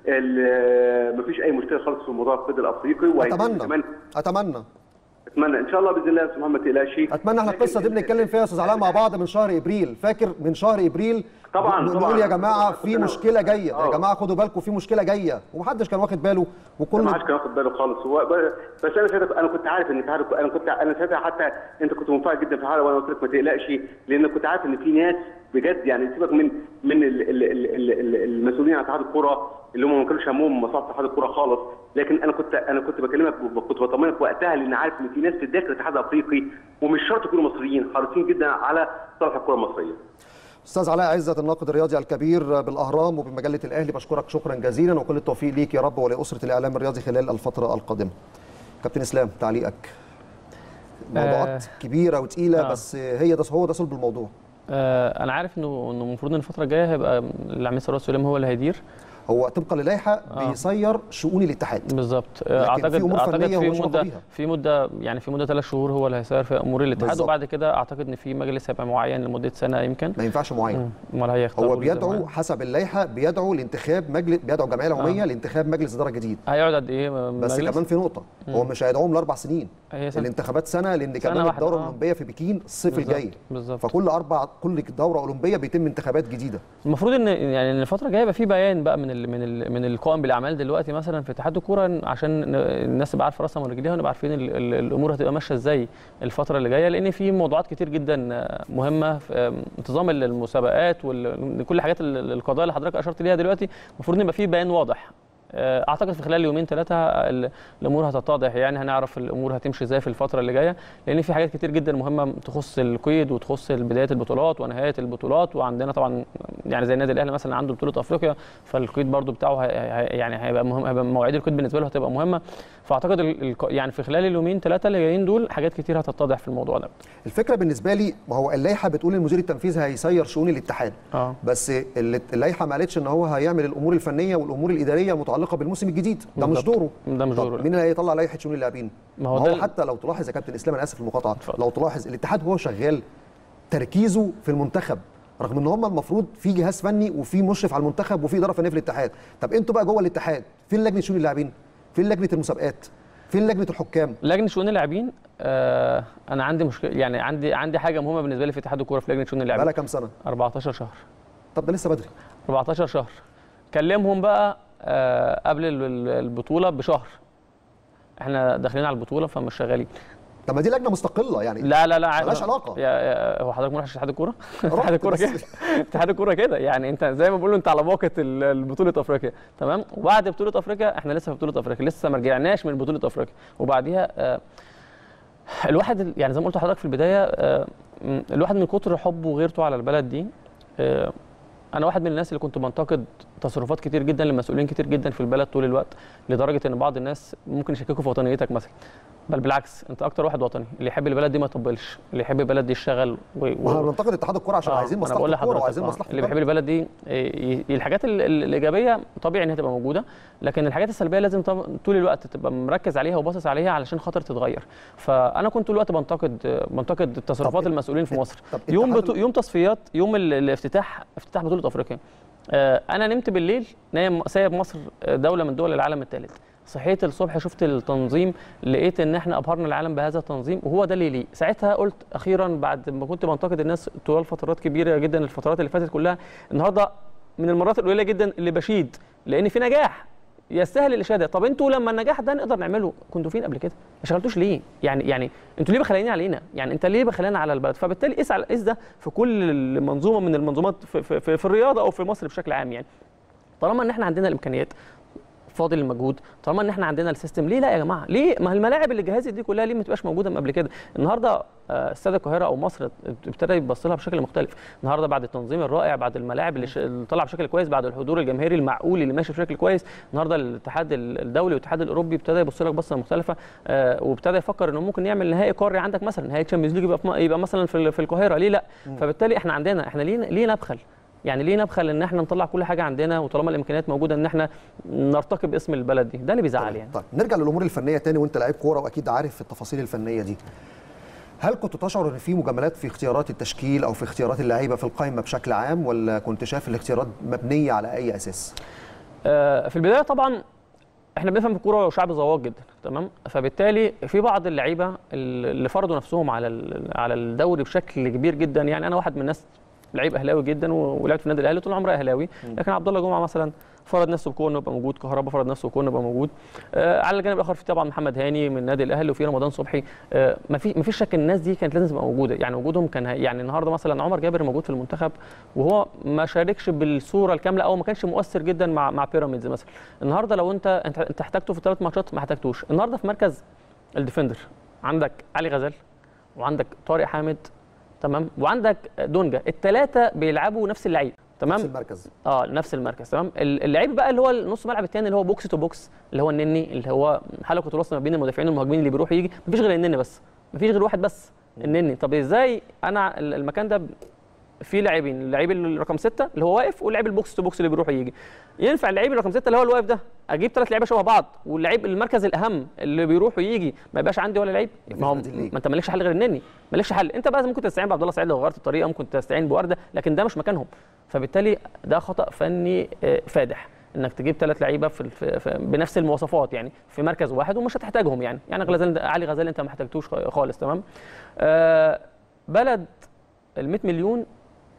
Speaker 8: ال- مفيش اي مشكله خالص في موضوع القيد الافريقي وهيتم
Speaker 6: اتمنى
Speaker 8: كمان
Speaker 6: اتمنى
Speaker 8: اتمنى ان شاء الله باذن الله يا استاذ محمد ما تقلقش
Speaker 6: اتمنى احنا القصه دي بنتكلم فيها يا استاذ علاء مع بعض من شهر ابريل فاكر من شهر ابريل
Speaker 8: طبعاً،
Speaker 6: بنقول
Speaker 8: طبعاً.
Speaker 6: يا جماعه في
Speaker 8: كنا-
Speaker 6: مشكله جايه يا
Speaker 8: آه.
Speaker 6: جماعه خدوا بالكم في مشكله جايه ومحدش كان واخد باله وكل
Speaker 8: ما حدش كان واخد باله خالص هو ب- بس انا ساعتها انا كنت عارف ان في حاجه انا كنت انا ساعتها حتى انت كنت منفعل جدا في حاجه وانا قلت لك ما تقلقش لان كنت عارف ان في ناس بجد يعني سيبك من من ال- ال- ال- ال- ال- المسؤولين عن اتحاد الكوره اللي هم ما كانوش همهم مصلحه اتحاد الكوره خالص لكن انا كنت انا كنت بكلمك كنت بطمنك وقتها لان عارف ان في ناس في داخل الاتحاد الافريقي ومش شرط يكونوا مصريين حريصين جدا على صالح الكره المصريه
Speaker 6: استاذ علاء عزت الناقد الرياضي الكبير بالاهرام وبمجله الاهلي بشكرك شكرا جزيلا وكل التوفيق ليك يا رب ولاسره الاعلام الرياضي خلال الفتره القادمه كابتن اسلام تعليقك موضوعات
Speaker 7: آه.
Speaker 6: كبيره وتقيله
Speaker 7: آه.
Speaker 6: بس هي ده هو ده صلب الموضوع
Speaker 7: آه، انا عارف انه انه المفروض ان الفتره الجايه هيبقى العميد ثروت سليم هو اللي هيدير
Speaker 6: هو طبقا للائحه
Speaker 7: آه.
Speaker 6: بيسير شؤون الاتحاد
Speaker 7: بالظبط
Speaker 6: لكن
Speaker 7: آه، اعتقد
Speaker 6: في أمور
Speaker 7: اعتقد
Speaker 6: فنية هو
Speaker 7: في
Speaker 6: مش
Speaker 7: مده
Speaker 6: بيها.
Speaker 7: في مده يعني في مده ثلاث شهور هو اللي هيسير في امور الاتحاد
Speaker 6: بالظبط.
Speaker 7: وبعد كده اعتقد ان في مجلس هيبقى معين لمده سنه يمكن
Speaker 6: ما ينفعش معين
Speaker 7: مم. امال هيختاروا
Speaker 6: هو
Speaker 7: ليه
Speaker 6: بيدعو
Speaker 7: معين؟
Speaker 6: حسب اللائحه بيدعو لانتخاب مجلس بيدعو الجمعيه العموميه
Speaker 7: آه.
Speaker 6: لانتخاب مجلس اداره جديد
Speaker 7: هيقعد قد ايه
Speaker 6: بس
Speaker 7: مجلس؟
Speaker 6: كمان في نقطه هو مش هيدعوهم لاربع سنين
Speaker 7: هي سنة.
Speaker 6: الانتخابات سنه لان
Speaker 7: سنة
Speaker 6: كمان
Speaker 7: واحدة،
Speaker 6: الدوره
Speaker 7: آه.
Speaker 6: الاولمبيه في بكين الصيف
Speaker 7: بالظبط،
Speaker 6: الجاي
Speaker 7: بالظبط.
Speaker 6: فكل اربع كل دوره اولمبيه بيتم انتخابات جديده
Speaker 7: المفروض ان يعني ان الفتره الجايه يبقى في بيان بقى من ال من ال من القائم بالاعمال دلوقتي مثلا في اتحاد الكوره عشان ن- الناس تبقى عارفه راسها من رجليها ونبقى عارفين ال ال الامور هتبقى ماشيه ازاي الفتره اللي جايه لان في موضوعات كتير جدا آه، مهمه في آه، انتظام المسابقات وكل الحاجات ال- القضايا اللي حضرتك اشرت ليها دلوقتي المفروض ان يبقى في بيان واضح آه، اعتقد في خلال يومين ثلاثه ال- الامور هتتضح يعني هنعرف الامور هتمشي ازاي في الفتره اللي جايه لان في حاجات كتير جدا مهمه تخص القيد وتخص بدايه البطولات ونهايه البطولات وعندنا طبعا يعني زي النادي الاهلي مثلا عنده بطوله افريقيا فالقيد برضو بتاعه هي هي يعني هيبقى مهم هيبقى مواعيد القيد بالنسبه له هتبقى مهمه فاعتقد ال- ال- يعني في خلال اليومين ثلاثه اللي جايين دول حاجات كتير هتتضح في الموضوع ده
Speaker 6: الفكره بالنسبه لي ما هو اللائحه بتقول المدير التنفيذي هيسير شؤون الاتحاد
Speaker 7: اه
Speaker 6: بس ال- اللائحه ما قالتش ان هو هيعمل الامور الفنيه والامور الاداريه المتعلقه بالموسم الجديد ده مش
Speaker 7: بالظبط.
Speaker 6: دوره
Speaker 7: ده مش
Speaker 6: طب
Speaker 7: دوره.
Speaker 6: مين اللي هيطلع لائحه شؤون اللاعبين
Speaker 7: ما هو
Speaker 6: ما
Speaker 7: ده
Speaker 6: هو
Speaker 7: ال-
Speaker 6: حتى لو تلاحظ يا كابتن اسلام انا اسف في المقاطعه
Speaker 7: اتفضل.
Speaker 6: لو تلاحظ الاتحاد وهو شغال تركيزه في المنتخب رغم ان هم المفروض في جهاز فني وفي مشرف على المنتخب وفي اداره فنيه في الاتحاد طب انتوا بقى جوه الاتحاد فين لجنه شؤون اللاعبين فين لجنه المسابقات فين لجنه الحكام
Speaker 7: لجنه شؤون اللاعبين آه انا عندي مشكله يعني عندي عندي حاجه مهمه بالنسبه لي في اتحاد الكوره في لجنه شؤون اللاعبين
Speaker 6: بقالها كام سنه
Speaker 7: 14 شهر
Speaker 6: طب ده لسه بدري
Speaker 7: 14 شهر كلمهم بقى آه قبل ال- ال- البطوله بشهر احنا داخلين على البطوله فمش شغالين
Speaker 6: طب ما دي لجنه مستقله يعني
Speaker 7: لا لا لا عادي.
Speaker 6: ملهاش علاقة.
Speaker 7: يا يا- هو حضرتك ما رحتش اتحاد الكوره؟
Speaker 6: رحت
Speaker 7: اتحاد الكوره
Speaker 6: بس-
Speaker 7: كده اتحاد الكوره كده يعني انت زي ما بيقولوا انت على باقه ال- بطوله افريقيا تمام وبعد بطوله افريقيا احنا لسه في بطوله افريقيا لسه ما رجعناش من بطوله افريقيا وبعديها آه، الواحد ال- يعني زي ما قلت لحضرتك في البدايه آه، م- الواحد من كتر حبه وغيرته على البلد دي آه، انا واحد من الناس اللي كنت بنتقد تصرفات كتير جدا لمسؤولين كتير جدا في البلد طول الوقت لدرجه ان بعض الناس ممكن يشككوا في وطنيتك مثلا بل بالعكس انت اكتر واحد وطني اللي يحب البلد دي ما يطبلش اللي يحب البلد دي يشتغل و...
Speaker 6: ما احنا بننتقد اتحاد الكوره عشان
Speaker 7: آه،
Speaker 6: عايزين
Speaker 7: ما أنا
Speaker 6: مصلحه
Speaker 7: بقول
Speaker 6: الكوره
Speaker 7: لحضرتك،
Speaker 6: وعايزين
Speaker 7: آه،
Speaker 6: مصلحه
Speaker 7: اللي بيحب البلد دي إيه، ي- الحاجات ال- ال- الايجابيه طبيعي انها تبقى موجوده لكن الحاجات السلبيه لازم طب- طول الوقت تبقى مركز عليها وباصص عليها علشان خاطر تتغير فانا كنت طول الوقت بنتقد بنتقد تصرفات
Speaker 6: طب-
Speaker 7: المسؤولين في مصر
Speaker 6: طب
Speaker 7: يوم
Speaker 6: اتحاد
Speaker 7: بتو...
Speaker 6: ال-
Speaker 7: يوم تصفيات يوم ال- الافتتاح افتتاح بطوله افريقيا آه، انا نمت بالليل نايم سايب مصر آه، دوله من دول العالم الثالث صحيت الصبح شفت التنظيم لقيت ان احنا ابهرنا العالم بهذا التنظيم وهو ده اللي يليق ساعتها قلت اخيرا بعد ما كنت بنتقد الناس طوال فترات كبيره جدا الفترات اللي فاتت كلها النهارده من المرات القليله جدا اللي بشيد لان في نجاح يستاهل الاشاده طب انتوا لما النجاح ده نقدر نعمله كنتوا فين قبل كده ما شغلتوش ليه يعني يعني انتوا ليه بخلينا علينا يعني انت ليه بخلينا على البلد فبالتالي قيس على قيس ده في كل منظومه من المنظومات في, في, في, في الرياضه او في مصر بشكل عام يعني طالما ان احنا عندنا الامكانيات فاضل المجهود طالما ان احنا عندنا السيستم ليه لا يا جماعه ليه ما الملاعب اللي جهزت دي كلها ليه ما تبقاش موجوده من قبل كده النهارده آه، استاد القاهره او مصر ابتدى يبص لها بشكل مختلف النهارده بعد التنظيم الرائع بعد الملاعب اللي, ش... اللي طلع بشكل كويس بعد الحضور الجماهيري المعقول اللي ماشي بشكل كويس النهارده الاتحاد الدولي والاتحاد الاوروبي ابتدى يبص لك بصه مختلفه آه، وابتدى يفكر انه ممكن يعمل نهائي قاري عندك مثلا نهائي تشامبيونز ليج يبقى في م- يبقى مثلا في ال- في القاهره ليه لا فبالتالي احنا عندنا احنا ليه ليه نبخل يعني ليه نبخل ان احنا نطلع كل حاجه عندنا وطالما الامكانيات موجوده ان احنا نرتقي باسم البلد دي ده اللي بيزعل يعني
Speaker 6: طيب نرجع للامور الفنيه تاني وانت لعيب كوره واكيد عارف التفاصيل الفنيه دي هل كنت تشعر ان في مجاملات في اختيارات التشكيل او في اختيارات اللعيبه في القائمه بشكل عام ولا كنت شايف الاختيارات مبنيه على اي اساس
Speaker 7: آه، في البدايه طبعا احنا بنفهم في الكوره شعب ذواق جدا تمام فبالتالي في بعض اللعيبه اللي فرضوا نفسهم على ال- على الدوري بشكل كبير جدا يعني انا واحد من الناس لعيب اهلاوي جدا و- ولعبت في النادي الاهلي طول عمري اهلاوي لكن عبد الله جمعه مثلا فرض نفسه بكون يبقى موجود كهربا فرض نفسه بكون يبقى موجود آه على الجانب الاخر في طبعا محمد هاني من النادي الاهلي وفي رمضان صبحي آه ما في ما فيش شك إن الناس دي كانت لازم تبقى موجوده يعني وجودهم كان هي- يعني النهارده مثلا عمر جابر موجود في المنتخب وهو ما شاركش بالصوره الكامله او ما كانش مؤثر جدا مع مع بيراميدز مثلا النهارده لو انت انت انت احتاجته في ثلاث ماتشات ما احتاجتوش النهارده في مركز الديفندر عندك علي غزال وعندك طارق حامد تمام وعندك دونجا الثلاثه بيلعبوا نفس اللعيب تمام
Speaker 6: نفس المركز
Speaker 7: اه نفس المركز تمام ال- اللعيب بقى اللي هو النص ملعب الثاني اللي هو بوكس تو بوكس اللي هو النني اللي هو حلقه الوصل ما بين المدافعين والمهاجمين اللي بيروح يجي مفيش غير النني بس مفيش غير واحد بس النني طب ازاي انا ال- المكان ده فيه لاعبين اللعيب الرقم ستة اللي هو واقف واللعيب البوكس تو بوكس اللي بيروح يجي ينفع اللعيب الرقم ستة اللي هو الواقف ده اجيب ثلاث لعيبه شبه بعض واللعيب المركز الاهم اللي بيروح ويجي ما يبقاش عندي ولا لعيب ما هو
Speaker 6: بديل ليه؟
Speaker 7: ما انت مالكش حل غير النني مالكش حل انت بقى ممكن تستعين بعبد الله سعيد لو غيرت الطريقه ممكن تستعين بورده لكن ده مش مكانهم فبالتالي ده خطا فني آه، فادح انك تجيب ثلاث لعيبه في, في, في بنفس المواصفات يعني في مركز واحد ومش هتحتاجهم يعني يعني غزال علي غزال انت ما احتاجتوش خالص تمام آه بلد ال 100 مليون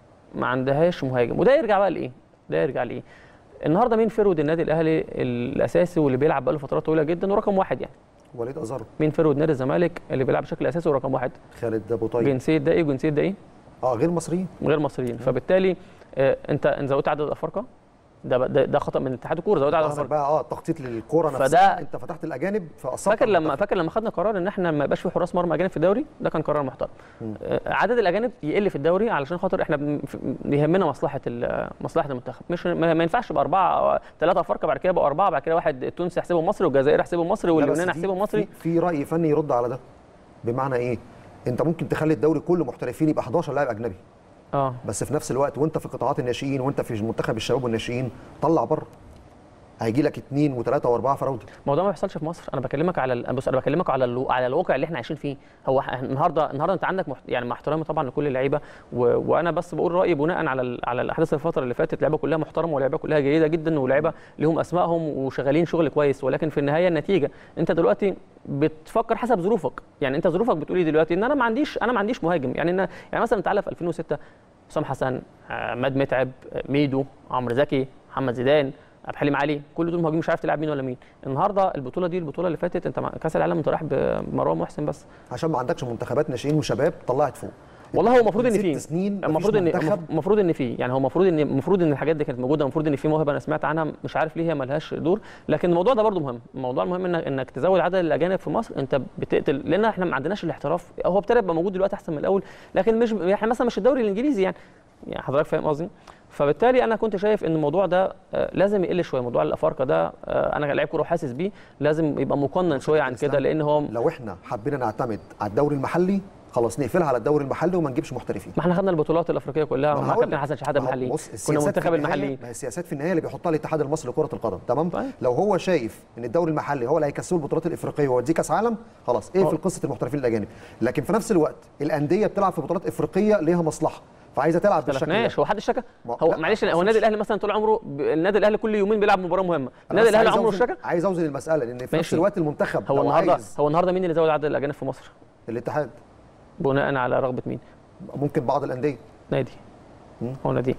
Speaker 7: ما عندهاش مهاجم وده يرجع بقى لايه؟ ده يرجع لايه؟ النهارده مين فرود النادي الاهلي الاساسي واللي بيلعب بقاله فترات طويله جدا ورقم واحد يعني
Speaker 6: وليد ازارو
Speaker 7: مين فرود نادي الزمالك اللي بيلعب بشكل اساسي ورقم واحد
Speaker 6: خالد ابو طيب
Speaker 7: جنسيه ده ايه وجنسيه ده ايه؟
Speaker 6: اه غير مصريين
Speaker 7: غير مصريين فبالتالي آه، انت ان زودت عدد الافارقه ده ده, ده خطا من اتحاد الكوره زودت عدد
Speaker 6: قصدك
Speaker 7: الافارقه
Speaker 6: بقى اه تخطيط للكوره
Speaker 7: فده-
Speaker 6: نفسها انت فتحت الاجانب فاثرت
Speaker 7: فاكر
Speaker 6: على
Speaker 7: لما
Speaker 6: المنتخب.
Speaker 7: فاكر لما خدنا قرار ان احنا ما يبقاش في حراس مرمى اجانب في الدوري ده كان قرار محترم آه، عدد الاجانب يقل في الدوري علشان خاطر احنا بن- في- يهمنا مصلحه ال- مصلحه المنتخب مش ما ما ينفعش يبقى اربعه ثلاثه افارقه بعد كده يبقوا اربعه بعد كده واحد التونسي يحسبه مصري والجزائري يحسبه مصري
Speaker 6: لا، بس
Speaker 7: واليوناني
Speaker 6: في-
Speaker 7: يحسبه مصري
Speaker 6: في, في راي فني يرد على ده بمعنى ايه انت ممكن تخلي الدوري كله محترفين يبقى 11 لاعب اجنبي
Speaker 7: اه
Speaker 6: بس في نفس الوقت وانت في قطاعات الناشئين وانت في منتخب الشباب والناشئين طلع بره هيجي لك اثنين وثلاثه واربعه فراوده
Speaker 7: ما هو ده ما بيحصلش في مصر انا بكلمك على ال- بص انا بكلمك على الو... على الواقع اللي احنا عايشين فيه هو ح- النهارده النهارده انت عندك محت... يعني مع احترامي طبعا لكل اللعيبه و... وانا بس بقول رايي بناء على ال... على الاحداث الفتره اللي فاتت لعيبه كلها محترمه ولعيبه كلها جيده جدا ولعيبه ليهم اسمائهم وشغالين شغل كويس ولكن في النهايه النتيجه انت دلوقتي بتفكر حسب ظروفك يعني انت ظروفك بتقولي دلوقتي ان انا ما عنديش انا ما عنديش مهاجم يعني إن... يعني مثلا تعالى في 2006 حسام حسن عماد متعب ميدو عمرو زكي محمد زيدان عبد الحليم علي كل دول مهاجمين مش عارف تلعب مين ولا مين النهارده البطوله دي البطوله اللي فاتت انت مع كاس العالم انت رايح بمروان محسن بس
Speaker 6: عشان ما عندكش منتخبات ناشئين وشباب طلعت فوق
Speaker 7: والله هو المفروض ان
Speaker 6: ست
Speaker 7: في
Speaker 6: سنين مفيش
Speaker 7: المفروض ان
Speaker 6: منتخب.
Speaker 7: المفروض ان في يعني هو المفروض ان المفروض ان الحاجات دي كانت موجوده المفروض ان في موهبه انا سمعت عنها مش عارف ليه هي ملهاش دور لكن الموضوع ده برضو مهم الموضوع المهم انك انك تزود عدد الاجانب في مصر انت بتقتل لان احنا ما عندناش الاحتراف هو ابتدى يبقى موجود دلوقتي احسن من الاول لكن مش احنا مثلا مش الدوري الانجليزي يعني يعني حضرتك فاهم قصدي فبالتالي انا كنت شايف ان الموضوع ده آه، لازم يقل شويه موضوع الافارقه ده آه، انا لعيب كوره حاسس بيه لازم يبقى مقنن شويه عن كده لان هو
Speaker 6: لو احنا حبينا نعتمد على الدوري المحلي خلاص نقفلها على الدوري المحلي وما نجيبش محترفين
Speaker 7: ما احنا خدنا البطولات الافريقيه كلها
Speaker 6: ما أنا
Speaker 7: مع
Speaker 6: هقول
Speaker 7: كابتن
Speaker 6: لك.
Speaker 7: حسن شحاته
Speaker 6: ما هو
Speaker 7: المحلي
Speaker 6: بص،
Speaker 7: كنا
Speaker 6: السياسات في
Speaker 7: منتخب
Speaker 6: النهاية-
Speaker 7: المحلي
Speaker 6: ما هي السياسات في النهايه اللي بيحطها الاتحاد المصري لكره القدم تمام
Speaker 7: طيب.
Speaker 6: لو هو شايف ان الدوري المحلي هو اللي هيكسبه البطولات الافريقيه ويوديه كاس عالم خلاص ايه
Speaker 7: هو-
Speaker 6: في قصه المحترفين الاجانب لكن في نفس الوقت الانديه بتلعب في بطولات افريقيه ليها مصلحه فعايزه تلعب بالشكل ده
Speaker 7: اختلفناش هو حد اشتكى
Speaker 6: ما-
Speaker 7: هو
Speaker 6: لا،
Speaker 7: معلش
Speaker 6: ما
Speaker 7: هو النادي
Speaker 6: أقصدش.
Speaker 7: الاهلي مثلا طول عمره ب- النادي الاهلي كل يومين بيلعب مباراه مهمه
Speaker 6: أنا
Speaker 7: النادي
Speaker 6: بس
Speaker 7: الاهلي
Speaker 6: عايز
Speaker 7: عمره
Speaker 6: أوزن-
Speaker 7: اشتكى
Speaker 6: عايز اوزن المساله لان في نفس
Speaker 7: ماشي.
Speaker 6: الوقت المنتخب
Speaker 7: هو
Speaker 6: لو
Speaker 7: النهارده
Speaker 6: عايز
Speaker 7: هو النهارده مين اللي زود عدد الاجانب في مصر
Speaker 6: الاتحاد
Speaker 7: بناء على رغبه مين
Speaker 6: ممكن بعض الانديه
Speaker 7: نادي هو نادي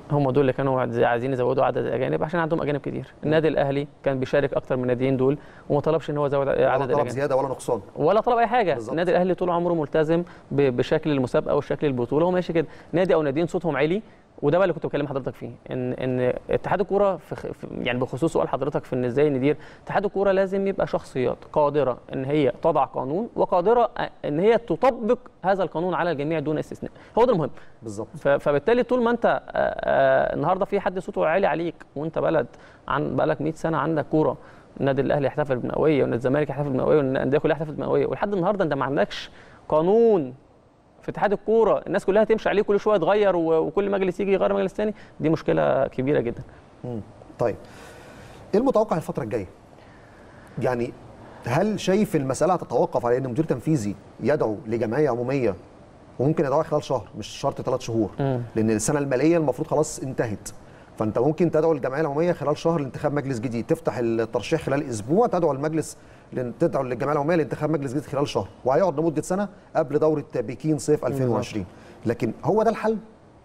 Speaker 7: هم دول اللي كانوا عايز- عايزين يزودوا عدد الاجانب عشان عندهم اجانب كتير النادي الاهلي كان بيشارك اكتر من الناديين دول وما طلبش ان هو يزود
Speaker 6: ولا
Speaker 7: عدد
Speaker 6: طلب
Speaker 7: الاجانب
Speaker 6: زياده ولا نقصان
Speaker 7: ولا طلب اي حاجه
Speaker 6: بالظبط.
Speaker 7: النادي الاهلي طول عمره ملتزم ب- بشكل المسابقه وشكل البطوله وماشي كده نادي او ناديين صوتهم عالي وده بقى اللي كنت بكلم حضرتك فيه ان ان اتحاد الكوره في خ- في- يعني بخصوص سؤال حضرتك في ان ازاي ندير اتحاد الكوره لازم يبقى شخصيات قادره ان هي تضع قانون وقادره ان هي تطبق هذا القانون على الجميع دون استثناء هو ده المهم
Speaker 6: بالظبط
Speaker 7: ف- فبالتالي طول ما انت آه، آه، النهارده في حد صوته عالي عليك وانت بلد عن بقالك 100 سنه عندك كوره النادي الاهلي يحتفل بمئويه والنادي الزمالك يحتفل بمئويه والانديه كلها تحتفل بمئويه ولحد النهارده انت ما عندكش قانون في اتحاد الكوره الناس كلها تمشي عليه كل شويه يتغير و- وكل مجلس يجي يغير مجلس تاني دي مشكله كبيره جدا
Speaker 6: طيب ايه المتوقع الفتره الجايه يعني هل شايف المساله هتتوقف على ان مدير تنفيذي يدعو لجمعيه عموميه وممكن يدعوها خلال شهر مش شرط ثلاث شهور
Speaker 7: مم.
Speaker 6: لان السنه الماليه المفروض خلاص انتهت فانت ممكن تدعو الجمعيه العموميه خلال شهر لانتخاب مجلس جديد تفتح الترشيح خلال اسبوع تدعو المجلس لن- تدعو للجمعيه العموميه لانتخاب مجلس جديد خلال شهر وهيقعد لمده سنه قبل دوره بكين صيف 2020 لكن هو ده الحل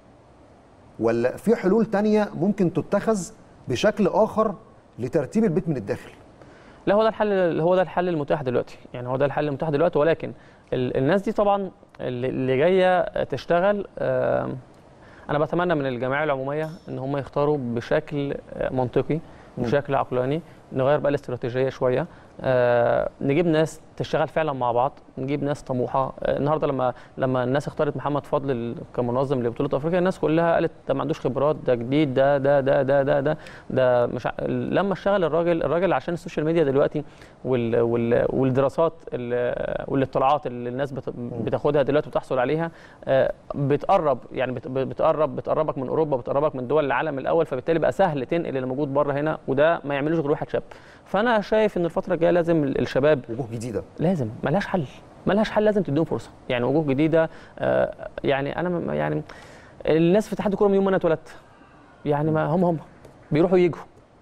Speaker 6: ولا في حلول تانية ممكن تتخذ بشكل اخر لترتيب البيت من الداخل
Speaker 7: لا هو ده الحل هو ده الحل المتاح دلوقتي يعني هو ده الحل المتاح دلوقتي ولكن ال- الناس دي طبعا اللي اللي جايه تشتغل آم، انا بتمنى من الجمعيه العموميه ان هم يختاروا بشكل آه، منطقي بشكل عقلاني نغير بقى الاستراتيجيه شويه آه، نجيب ناس تشتغل فعلا مع بعض نجيب ناس طموحه آه، النهارده لما لما الناس اختارت محمد فضل ال- كمنظم لبطوله افريقيا الناس كلها قالت ده ما عندوش خبرات ده جديد ده ده ده ده ده ده, ده مش ع... لما اشتغل الراجل الراجل عشان السوشيال ميديا دلوقتي وال وال والدراسات ال- والاطلاعات اللي الناس بت... بتاخدها دلوقتي وبتحصل عليها آه، بتقرب يعني بت... بتقرب بتقربك من اوروبا بتقربك من دول العالم الاول فبالتالي بقى سهل تنقل اللي موجود بره هنا وده ما يعملوش غير واحد شاب فانا شايف ان الفتره الجايه لازم الشباب
Speaker 6: وجوه جديده
Speaker 7: لازم ملهاش حل ملهاش حل لازم تديهم فرصه يعني وجوه جديده آه، يعني انا م- يعني الناس في اتحاد الكوره من يوم ما انا اتولدت يعني ما هم هم بيروحوا يجوا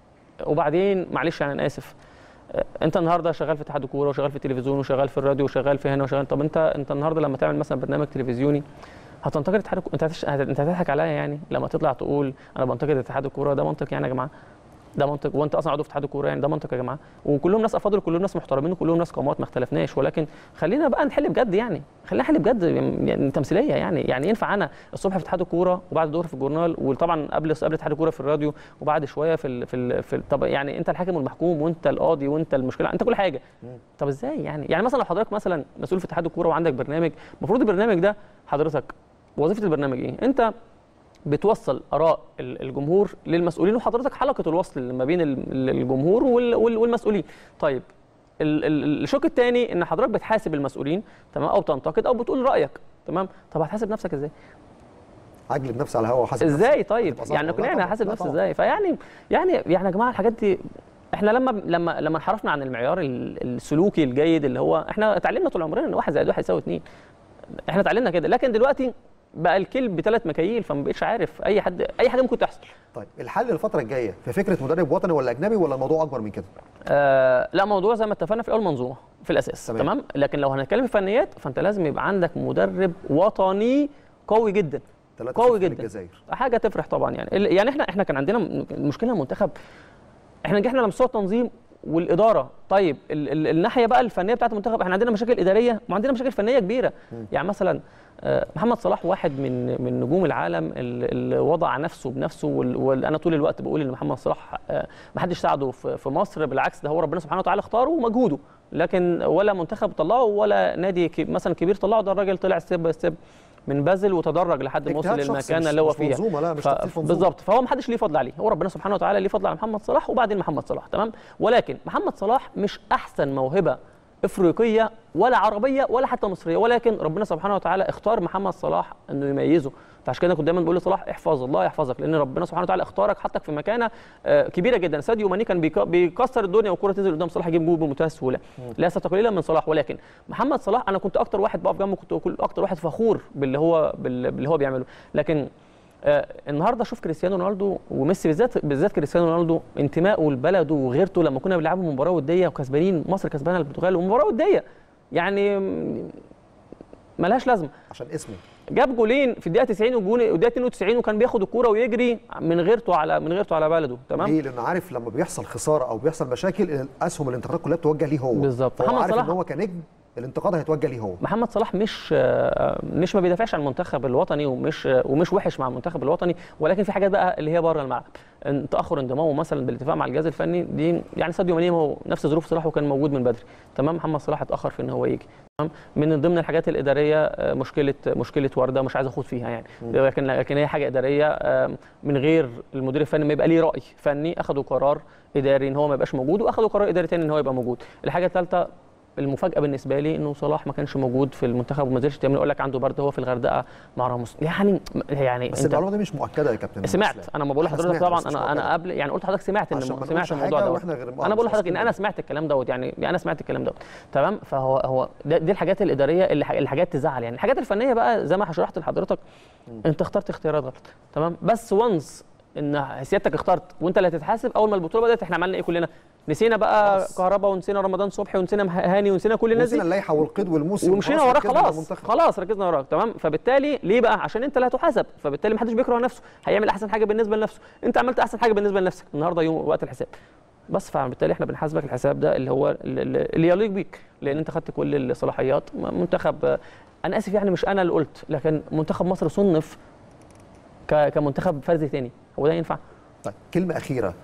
Speaker 7: وبعدين معلش يعني انا اسف آه، انت النهارده شغال في اتحاد الكوره وشغال في التلفزيون وشغال في الراديو وشغال في هنا وشغال طب انت انت النهارده لما تعمل مثلا برنامج تلفزيوني هتنتقد اتحاد الكوره انت هتش... هت- انت هتضحك عليا يعني لما تطلع تقول انا بنتقد اتحاد الكوره ده منطق يعني يا جماعه ده منطق وانت اصلا عضو في اتحاد الكوره يعني ده منطق يا جماعه وكلهم ناس افاضل وكلهم ناس محترمين وكلهم ناس قامات ما اختلفناش ولكن خلينا بقى نحل بجد يعني خلينا نحل بجد يعني تمثيليه يعني يعني ينفع انا الصبح في اتحاد الكوره وبعد الظهر في الجورنال وطبعا قبل قبل اتحاد الكوره في الراديو وبعد شويه في ال في ال في ال طب يعني انت الحاكم والمحكوم وانت القاضي وانت المشكله انت كل حاجه طب ازاي يعني يعني مثلا لو حضرتك مثلا مسؤول في اتحاد الكوره وعندك برنامج المفروض البرنامج ده حضرتك وظيفه البرنامج ايه انت بتوصل اراء ال- الجمهور للمسؤولين وحضرتك حلقه الوصل اللي ما بين ال- الجمهور وال- وال- والمسؤولين طيب ال- ال- الشق الثاني ان حضرتك بتحاسب المسؤولين تمام او تنتقد او بتقول رايك تمام طب هتحاسب نفسك ازاي
Speaker 6: عجلب نفسي على الهوا وحاسب
Speaker 7: ازاي طيب
Speaker 6: هتبقى صعبة.
Speaker 7: يعني
Speaker 6: لا
Speaker 7: اقنعني
Speaker 6: طبعاً،
Speaker 7: هحاسب
Speaker 6: لا
Speaker 7: نفسي
Speaker 6: طبعاً.
Speaker 7: ازاي فيعني يعني يعني يا جماعه الحاجات دي احنا لما لما لما انحرفنا عن المعيار ال- السلوكي الجيد اللي هو احنا اتعلمنا طول عمرنا ان واحد زائد واحد يساوي اتنين احنا اتعلمنا كده لكن دلوقتي بقى الكلب بثلاث مكاييل فما بقتش عارف اي حد اي حاجه ممكن تحصل
Speaker 6: طيب الحل الفتره الجايه في فكره مدرب وطني ولا اجنبي ولا الموضوع اكبر من كده
Speaker 7: آه لا موضوع زي ما اتفقنا في الاول منظومه في الاساس
Speaker 6: تمام.
Speaker 7: تمام, تمام؟ لكن لو هنتكلم في فنيات فانت لازم يبقى عندك مدرب وطني قوي جدا
Speaker 6: 3-0
Speaker 7: قوي جدا
Speaker 6: للجزائر.
Speaker 7: حاجه تفرح طبعا يعني ال- يعني احنا احنا كان عندنا م- مشكله المنتخب احنا نجحنا على مستوى التنظيم والاداره طيب ال ال الناحيه بقى الفنيه بتاعه المنتخب احنا عندنا مشاكل اداريه وعندنا مشاكل فنيه كبيره يعني مثلا آه، محمد صلاح واحد من من نجوم العالم ال- اللي وضع نفسه بنفسه وال- وانا طول الوقت بقول ان محمد صلاح آه، ما حدش ساعده في في مصر بالعكس ده هو ربنا سبحانه وتعالى اختاره ومجهوده لكن ولا منتخب طلعه ولا نادي كي- مثلا كبير طلعه ده الراجل طلع ستيب باي ستيب من بازل وتدرج لحد ما وصل
Speaker 6: اجتهاد شخصي
Speaker 7: للمكانه
Speaker 6: مش-
Speaker 7: اللي هو
Speaker 6: مش
Speaker 7: فيها
Speaker 6: منظومة، لا، مش
Speaker 7: ف-
Speaker 6: تكتيك منظومة.
Speaker 7: بالظبط فهو ما حدش ليه فضل عليه هو ربنا سبحانه وتعالى ليه فضل على محمد صلاح وبعدين محمد صلاح تمام ولكن محمد صلاح مش احسن موهبه افريقيه ولا عربيه ولا حتى مصريه ولكن ربنا سبحانه وتعالى اختار محمد صلاح انه يميزه فعشان كده كنت دايما بقول لصلاح احفظ الله يحفظك لان ربنا سبحانه وتعالى اختارك حطك في مكانه آه، كبيره جدا ساديو ماني كان بيك- بيكسر الدنيا والكره تنزل قدام صلاح يجيب جول بمنتهى السهوله ليس تقليلا من صلاح ولكن محمد صلاح انا كنت اكتر واحد بقف جنبه كنت كل- اكتر واحد فخور باللي هو بال- باللي هو بيعمله لكن آه، النهارده شوف كريستيانو رونالدو وميسي بالذات بالذات كريستيانو رونالدو انتمائه لبلده وغيرته لما كنا بنلعبوا مباراه وديه وكسبانين مصر كسبانه البرتغال ومباراه وديه يعني م- ملهاش لازمه
Speaker 6: عشان اسمه
Speaker 7: جاب جولين في الدقيقه 90 والجون والدقيقه 92 وكان بياخد الكوره ويجري من غيرته على من غيرته على بلده تمام
Speaker 6: ليه؟ لانه عارف لما بيحصل خساره او بيحصل مشاكل اسهم الانتقادات كلها بتوجه ليه هو
Speaker 7: بالظبط.
Speaker 6: هو
Speaker 7: محمد
Speaker 6: عارف
Speaker 7: صلاح-
Speaker 6: ان هو كنجم الانتقاد هيتوجه ليه هو
Speaker 7: محمد صلاح مش آه، مش ما بيدافعش عن المنتخب الوطني ومش آه، ومش وحش مع المنتخب الوطني ولكن في حاجات بقى اللي هي بره الملعب إن تاخر انضمامه مثلا بالاتفاق مع الجهاز الفني دي يعني ساديو ماني ما هو نفس ظروف صلاح وكان موجود من بدري تمام محمد صلاح اتاخر في ان هو يجي تمام من ضمن الحاجات الاداريه آه، مشكله مشكله ورده مش عايز اخوض فيها يعني لكن لكن هي حاجه اداريه آه، من غير المدير الفني ما يبقى ليه راي فني اخذوا قرار اداري ان هو ما يبقاش موجود واخذوا قرار اداري تاني ان هو يبقى موجود الحاجه الثالثه المفاجاه بالنسبه لي انه صلاح ما كانش موجود في المنتخب وما نزلش تمرين يقول لك عنده برد هو في الغردقه مع راموس يعني يعني
Speaker 6: بس المعلومه دي مش مؤكده يا كابتن
Speaker 7: سمعت
Speaker 6: إسلام.
Speaker 7: انا ما بقول
Speaker 6: إحنا
Speaker 7: لحضرتك
Speaker 6: سمعنا
Speaker 7: طبعا
Speaker 6: بس مش
Speaker 7: انا انا
Speaker 6: مؤكدة.
Speaker 7: قبل يعني قلت لحضرتك سمعت ان
Speaker 6: عشان ما
Speaker 7: سمعت
Speaker 6: نقولش
Speaker 7: الموضوع
Speaker 6: حاجة
Speaker 7: دوت
Speaker 6: وإحنا غير
Speaker 7: انا بقول لحضرتك ان
Speaker 6: مؤكدين.
Speaker 7: انا سمعت الكلام دوت يعني يعني انا سمعت الكلام دوت تمام فهو هو ده دي الحاجات الاداريه اللي ح- الحاجات تزعل يعني الحاجات الفنيه بقى زي ما شرحت لحضرتك انت اخترت اختيارات غلط تمام بس وانس ان سيادتك اخترت وانت اللي هتتحاسب اول ما البطوله بدات احنا عملنا ايه كلنا نسينا بقى
Speaker 6: خلاص.
Speaker 7: كهربا ونسينا رمضان صبحي ونسينا مه- هاني ونسينا كل الناس دي
Speaker 6: ونسينا اللائحه والقيد والموسم
Speaker 7: ومشينا وراه
Speaker 6: ركزنا على
Speaker 7: خلاص
Speaker 6: المنتخب.
Speaker 7: خلاص ركزنا وراك تمام فبالتالي ليه بقى عشان انت اللي هتحاسب فبالتالي محدش بيكره نفسه هيعمل احسن حاجه بالنسبه لنفسه انت عملت احسن حاجه بالنسبه لنفسك النهارده يوم وقت الحساب بس فبالتالي احنا بنحاسبك الحساب ده اللي هو اللي اللي يليق بيك لان انت خدت كل الصلاحيات منتخب انا اسف يعني مش انا اللي قلت لكن منتخب مصر صنف ك- كمنتخب فردي تاني هو ده ينفع
Speaker 6: طيب كلمه اخيره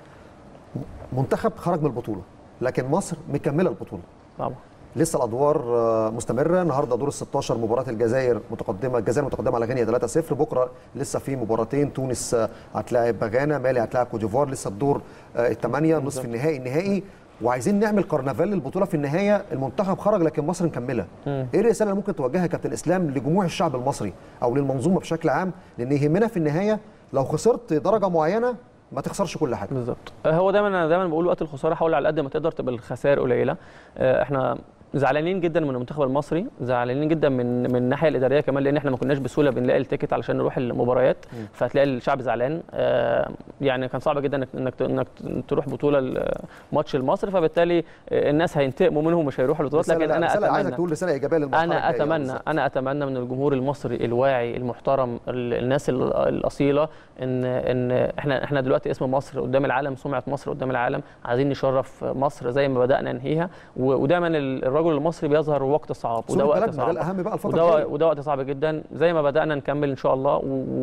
Speaker 6: منتخب خرج من البطوله لكن مصر مكمله البطوله
Speaker 7: طبعا
Speaker 6: لسه الادوار آه، مستمره النهارده دور ال 16 مباراه الجزائر متقدمه الجزائر متقدمه على غينيا 3-0 بكره لسه في مباراتين تونس آه، هتلاعب غانا مالي هتلاعب كوت ديفوار لسه الدور آه، الثمانيه نصف النهائي النهائي وعايزين نعمل كرنفال للبطوله في النهايه المنتخب خرج لكن مصر مكمله ايه الرساله اللي ممكن توجهها يا كابتن اسلام لجموع الشعب المصري او للمنظومه بشكل عام لان يهمنا في النهايه لو خسرت درجه معينه ما تخسرش كل حاجه
Speaker 7: بالظبط هو دايما انا دايما بقول وقت الخساره حاول على قد ما تقدر تبقى الخسائر قليله آه، احنا زعلانين جدا من المنتخب المصري زعلانين جدا من من الناحيه الاداريه كمان لان احنا ما كناش بسهوله بنلاقي التيكت علشان نروح المباريات فهتلاقي الشعب زعلان آه، يعني كان صعب جدا انك انك انك تروح بطوله ال- ماتش لمصر فبالتالي آه، الناس هينتقموا منهم ومش هيروحوا البطولات
Speaker 6: رسالة
Speaker 7: لكن انا
Speaker 6: رسالة عايزك
Speaker 7: اتمنى
Speaker 6: تقول رساله ايجابيه للمرحله
Speaker 7: انا
Speaker 6: الجاية
Speaker 7: اتمنى
Speaker 6: بالظبط.
Speaker 7: انا اتمنى من الجمهور المصري الواعي المحترم ال- الناس ال- الاصيله ان ان احنا احنا دلوقتي اسم مصر قدام العالم سمعه مصر قدام العالم عايزين نشرف مصر زي ما بدانا ننهيها و- ودايما ال- الرجل المصري بيظهر وقت صعب
Speaker 6: صورة
Speaker 7: وده وقت
Speaker 6: بلدنا، ده
Speaker 7: صعب
Speaker 6: الأهم بقى الفترة
Speaker 7: وده
Speaker 6: الجاية.
Speaker 7: وده وقت صعب جدا زي ما بدانا نكمل ان شاء الله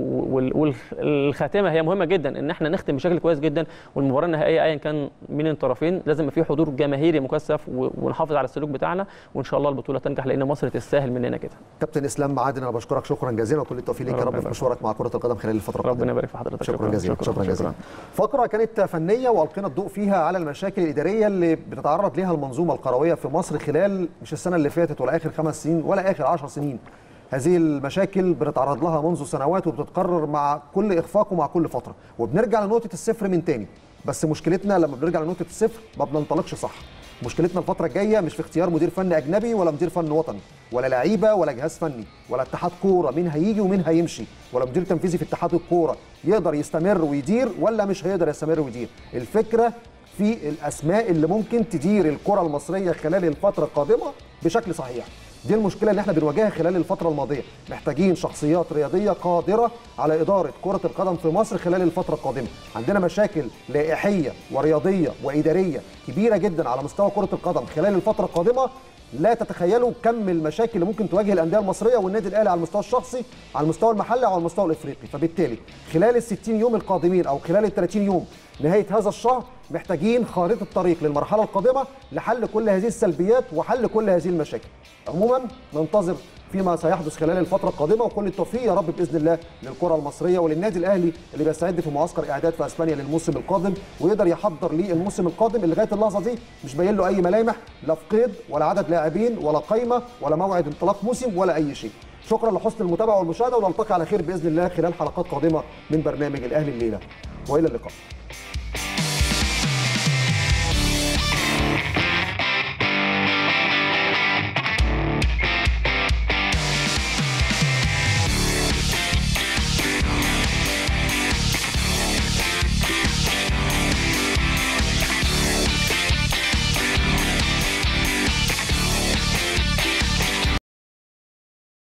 Speaker 7: والخاتمه هي مهمه جدا ان احنا نختم بشكل كويس جدا والمباراه النهائيه ايا كان مين الطرفين لازم يبقى في حضور جماهيري مكثف و- ونحافظ على السلوك بتاعنا وان شاء الله البطوله تنجح لان مصر تستاهل مننا كده
Speaker 6: كابتن اسلام معادن انا بشكرك شكرا جزيلا وكل التوفيق ليك يا
Speaker 7: ربنا
Speaker 6: رب في
Speaker 7: يبارك
Speaker 6: مشوارك مع كره القدم خلال الفتره
Speaker 7: ربنا
Speaker 6: القادمه
Speaker 7: يبارك في حضرتك
Speaker 6: شكرا جزيلا شكرا جزيلا فقره كانت فنيه والقينا الضوء فيها على المشاكل الاداريه اللي بتتعرض ليها المنظومه القرويه في مصر خلال مش السنه اللي فاتت ولا اخر خمس سنين ولا اخر عشر سنين هذه المشاكل بنتعرض لها منذ سنوات وبتتكرر مع كل اخفاق ومع كل فتره وبنرجع لنقطه الصفر من تاني بس مشكلتنا لما بنرجع لنقطه الصفر ما بننطلقش صح مشكلتنا الفترة الجاية مش في اختيار مدير فن أجنبي ولا مدير فن وطني ولا لعيبة ولا جهاز فني ولا اتحاد كورة مين هيجي ومين هيمشي ولا مدير تنفيذي في اتحاد الكورة يقدر يستمر ويدير ولا مش هيقدر يستمر ويدير الفكرة في الأسماء اللي ممكن تدير الكرة المصرية خلال الفترة القادمة بشكل صحيح دي المشكله اللي احنا بنواجهها خلال الفتره الماضيه محتاجين شخصيات رياضيه قادره على اداره كره القدم في مصر خلال الفتره القادمه عندنا مشاكل لائحيه ورياضيه واداريه كبيره جدا على مستوى كره القدم خلال الفتره القادمه لا تتخيلوا كم المشاكل اللي ممكن تواجه الانديه المصريه والنادي الاهلي على المستوى الشخصي على المستوى المحلي وعلى المستوى الافريقي فبالتالي خلال ال 60 يوم القادمين او خلال ال 30 يوم نهايه هذا الشهر محتاجين خارطه طريق للمرحله القادمه لحل كل هذه السلبيات وحل كل هذه المشاكل عموما ننتظر فيما سيحدث خلال الفتره القادمه وكل التوفيق يا رب باذن الله للكره المصريه وللنادي الاهلي اللي بيستعد في معسكر اعداد في اسبانيا للموسم القادم ويقدر يحضر ليه الموسم القادم اللي لغايه اللحظه دي مش باين له اي ملامح لا في قيد ولا عدد لاعبين ولا قايمه ولا موعد انطلاق موسم ولا اي شيء شكرا لحسن المتابعه والمشاهده ونلتقي على خير باذن الله خلال حلقات قادمه من برنامج الاهلي الليله والى اللقاء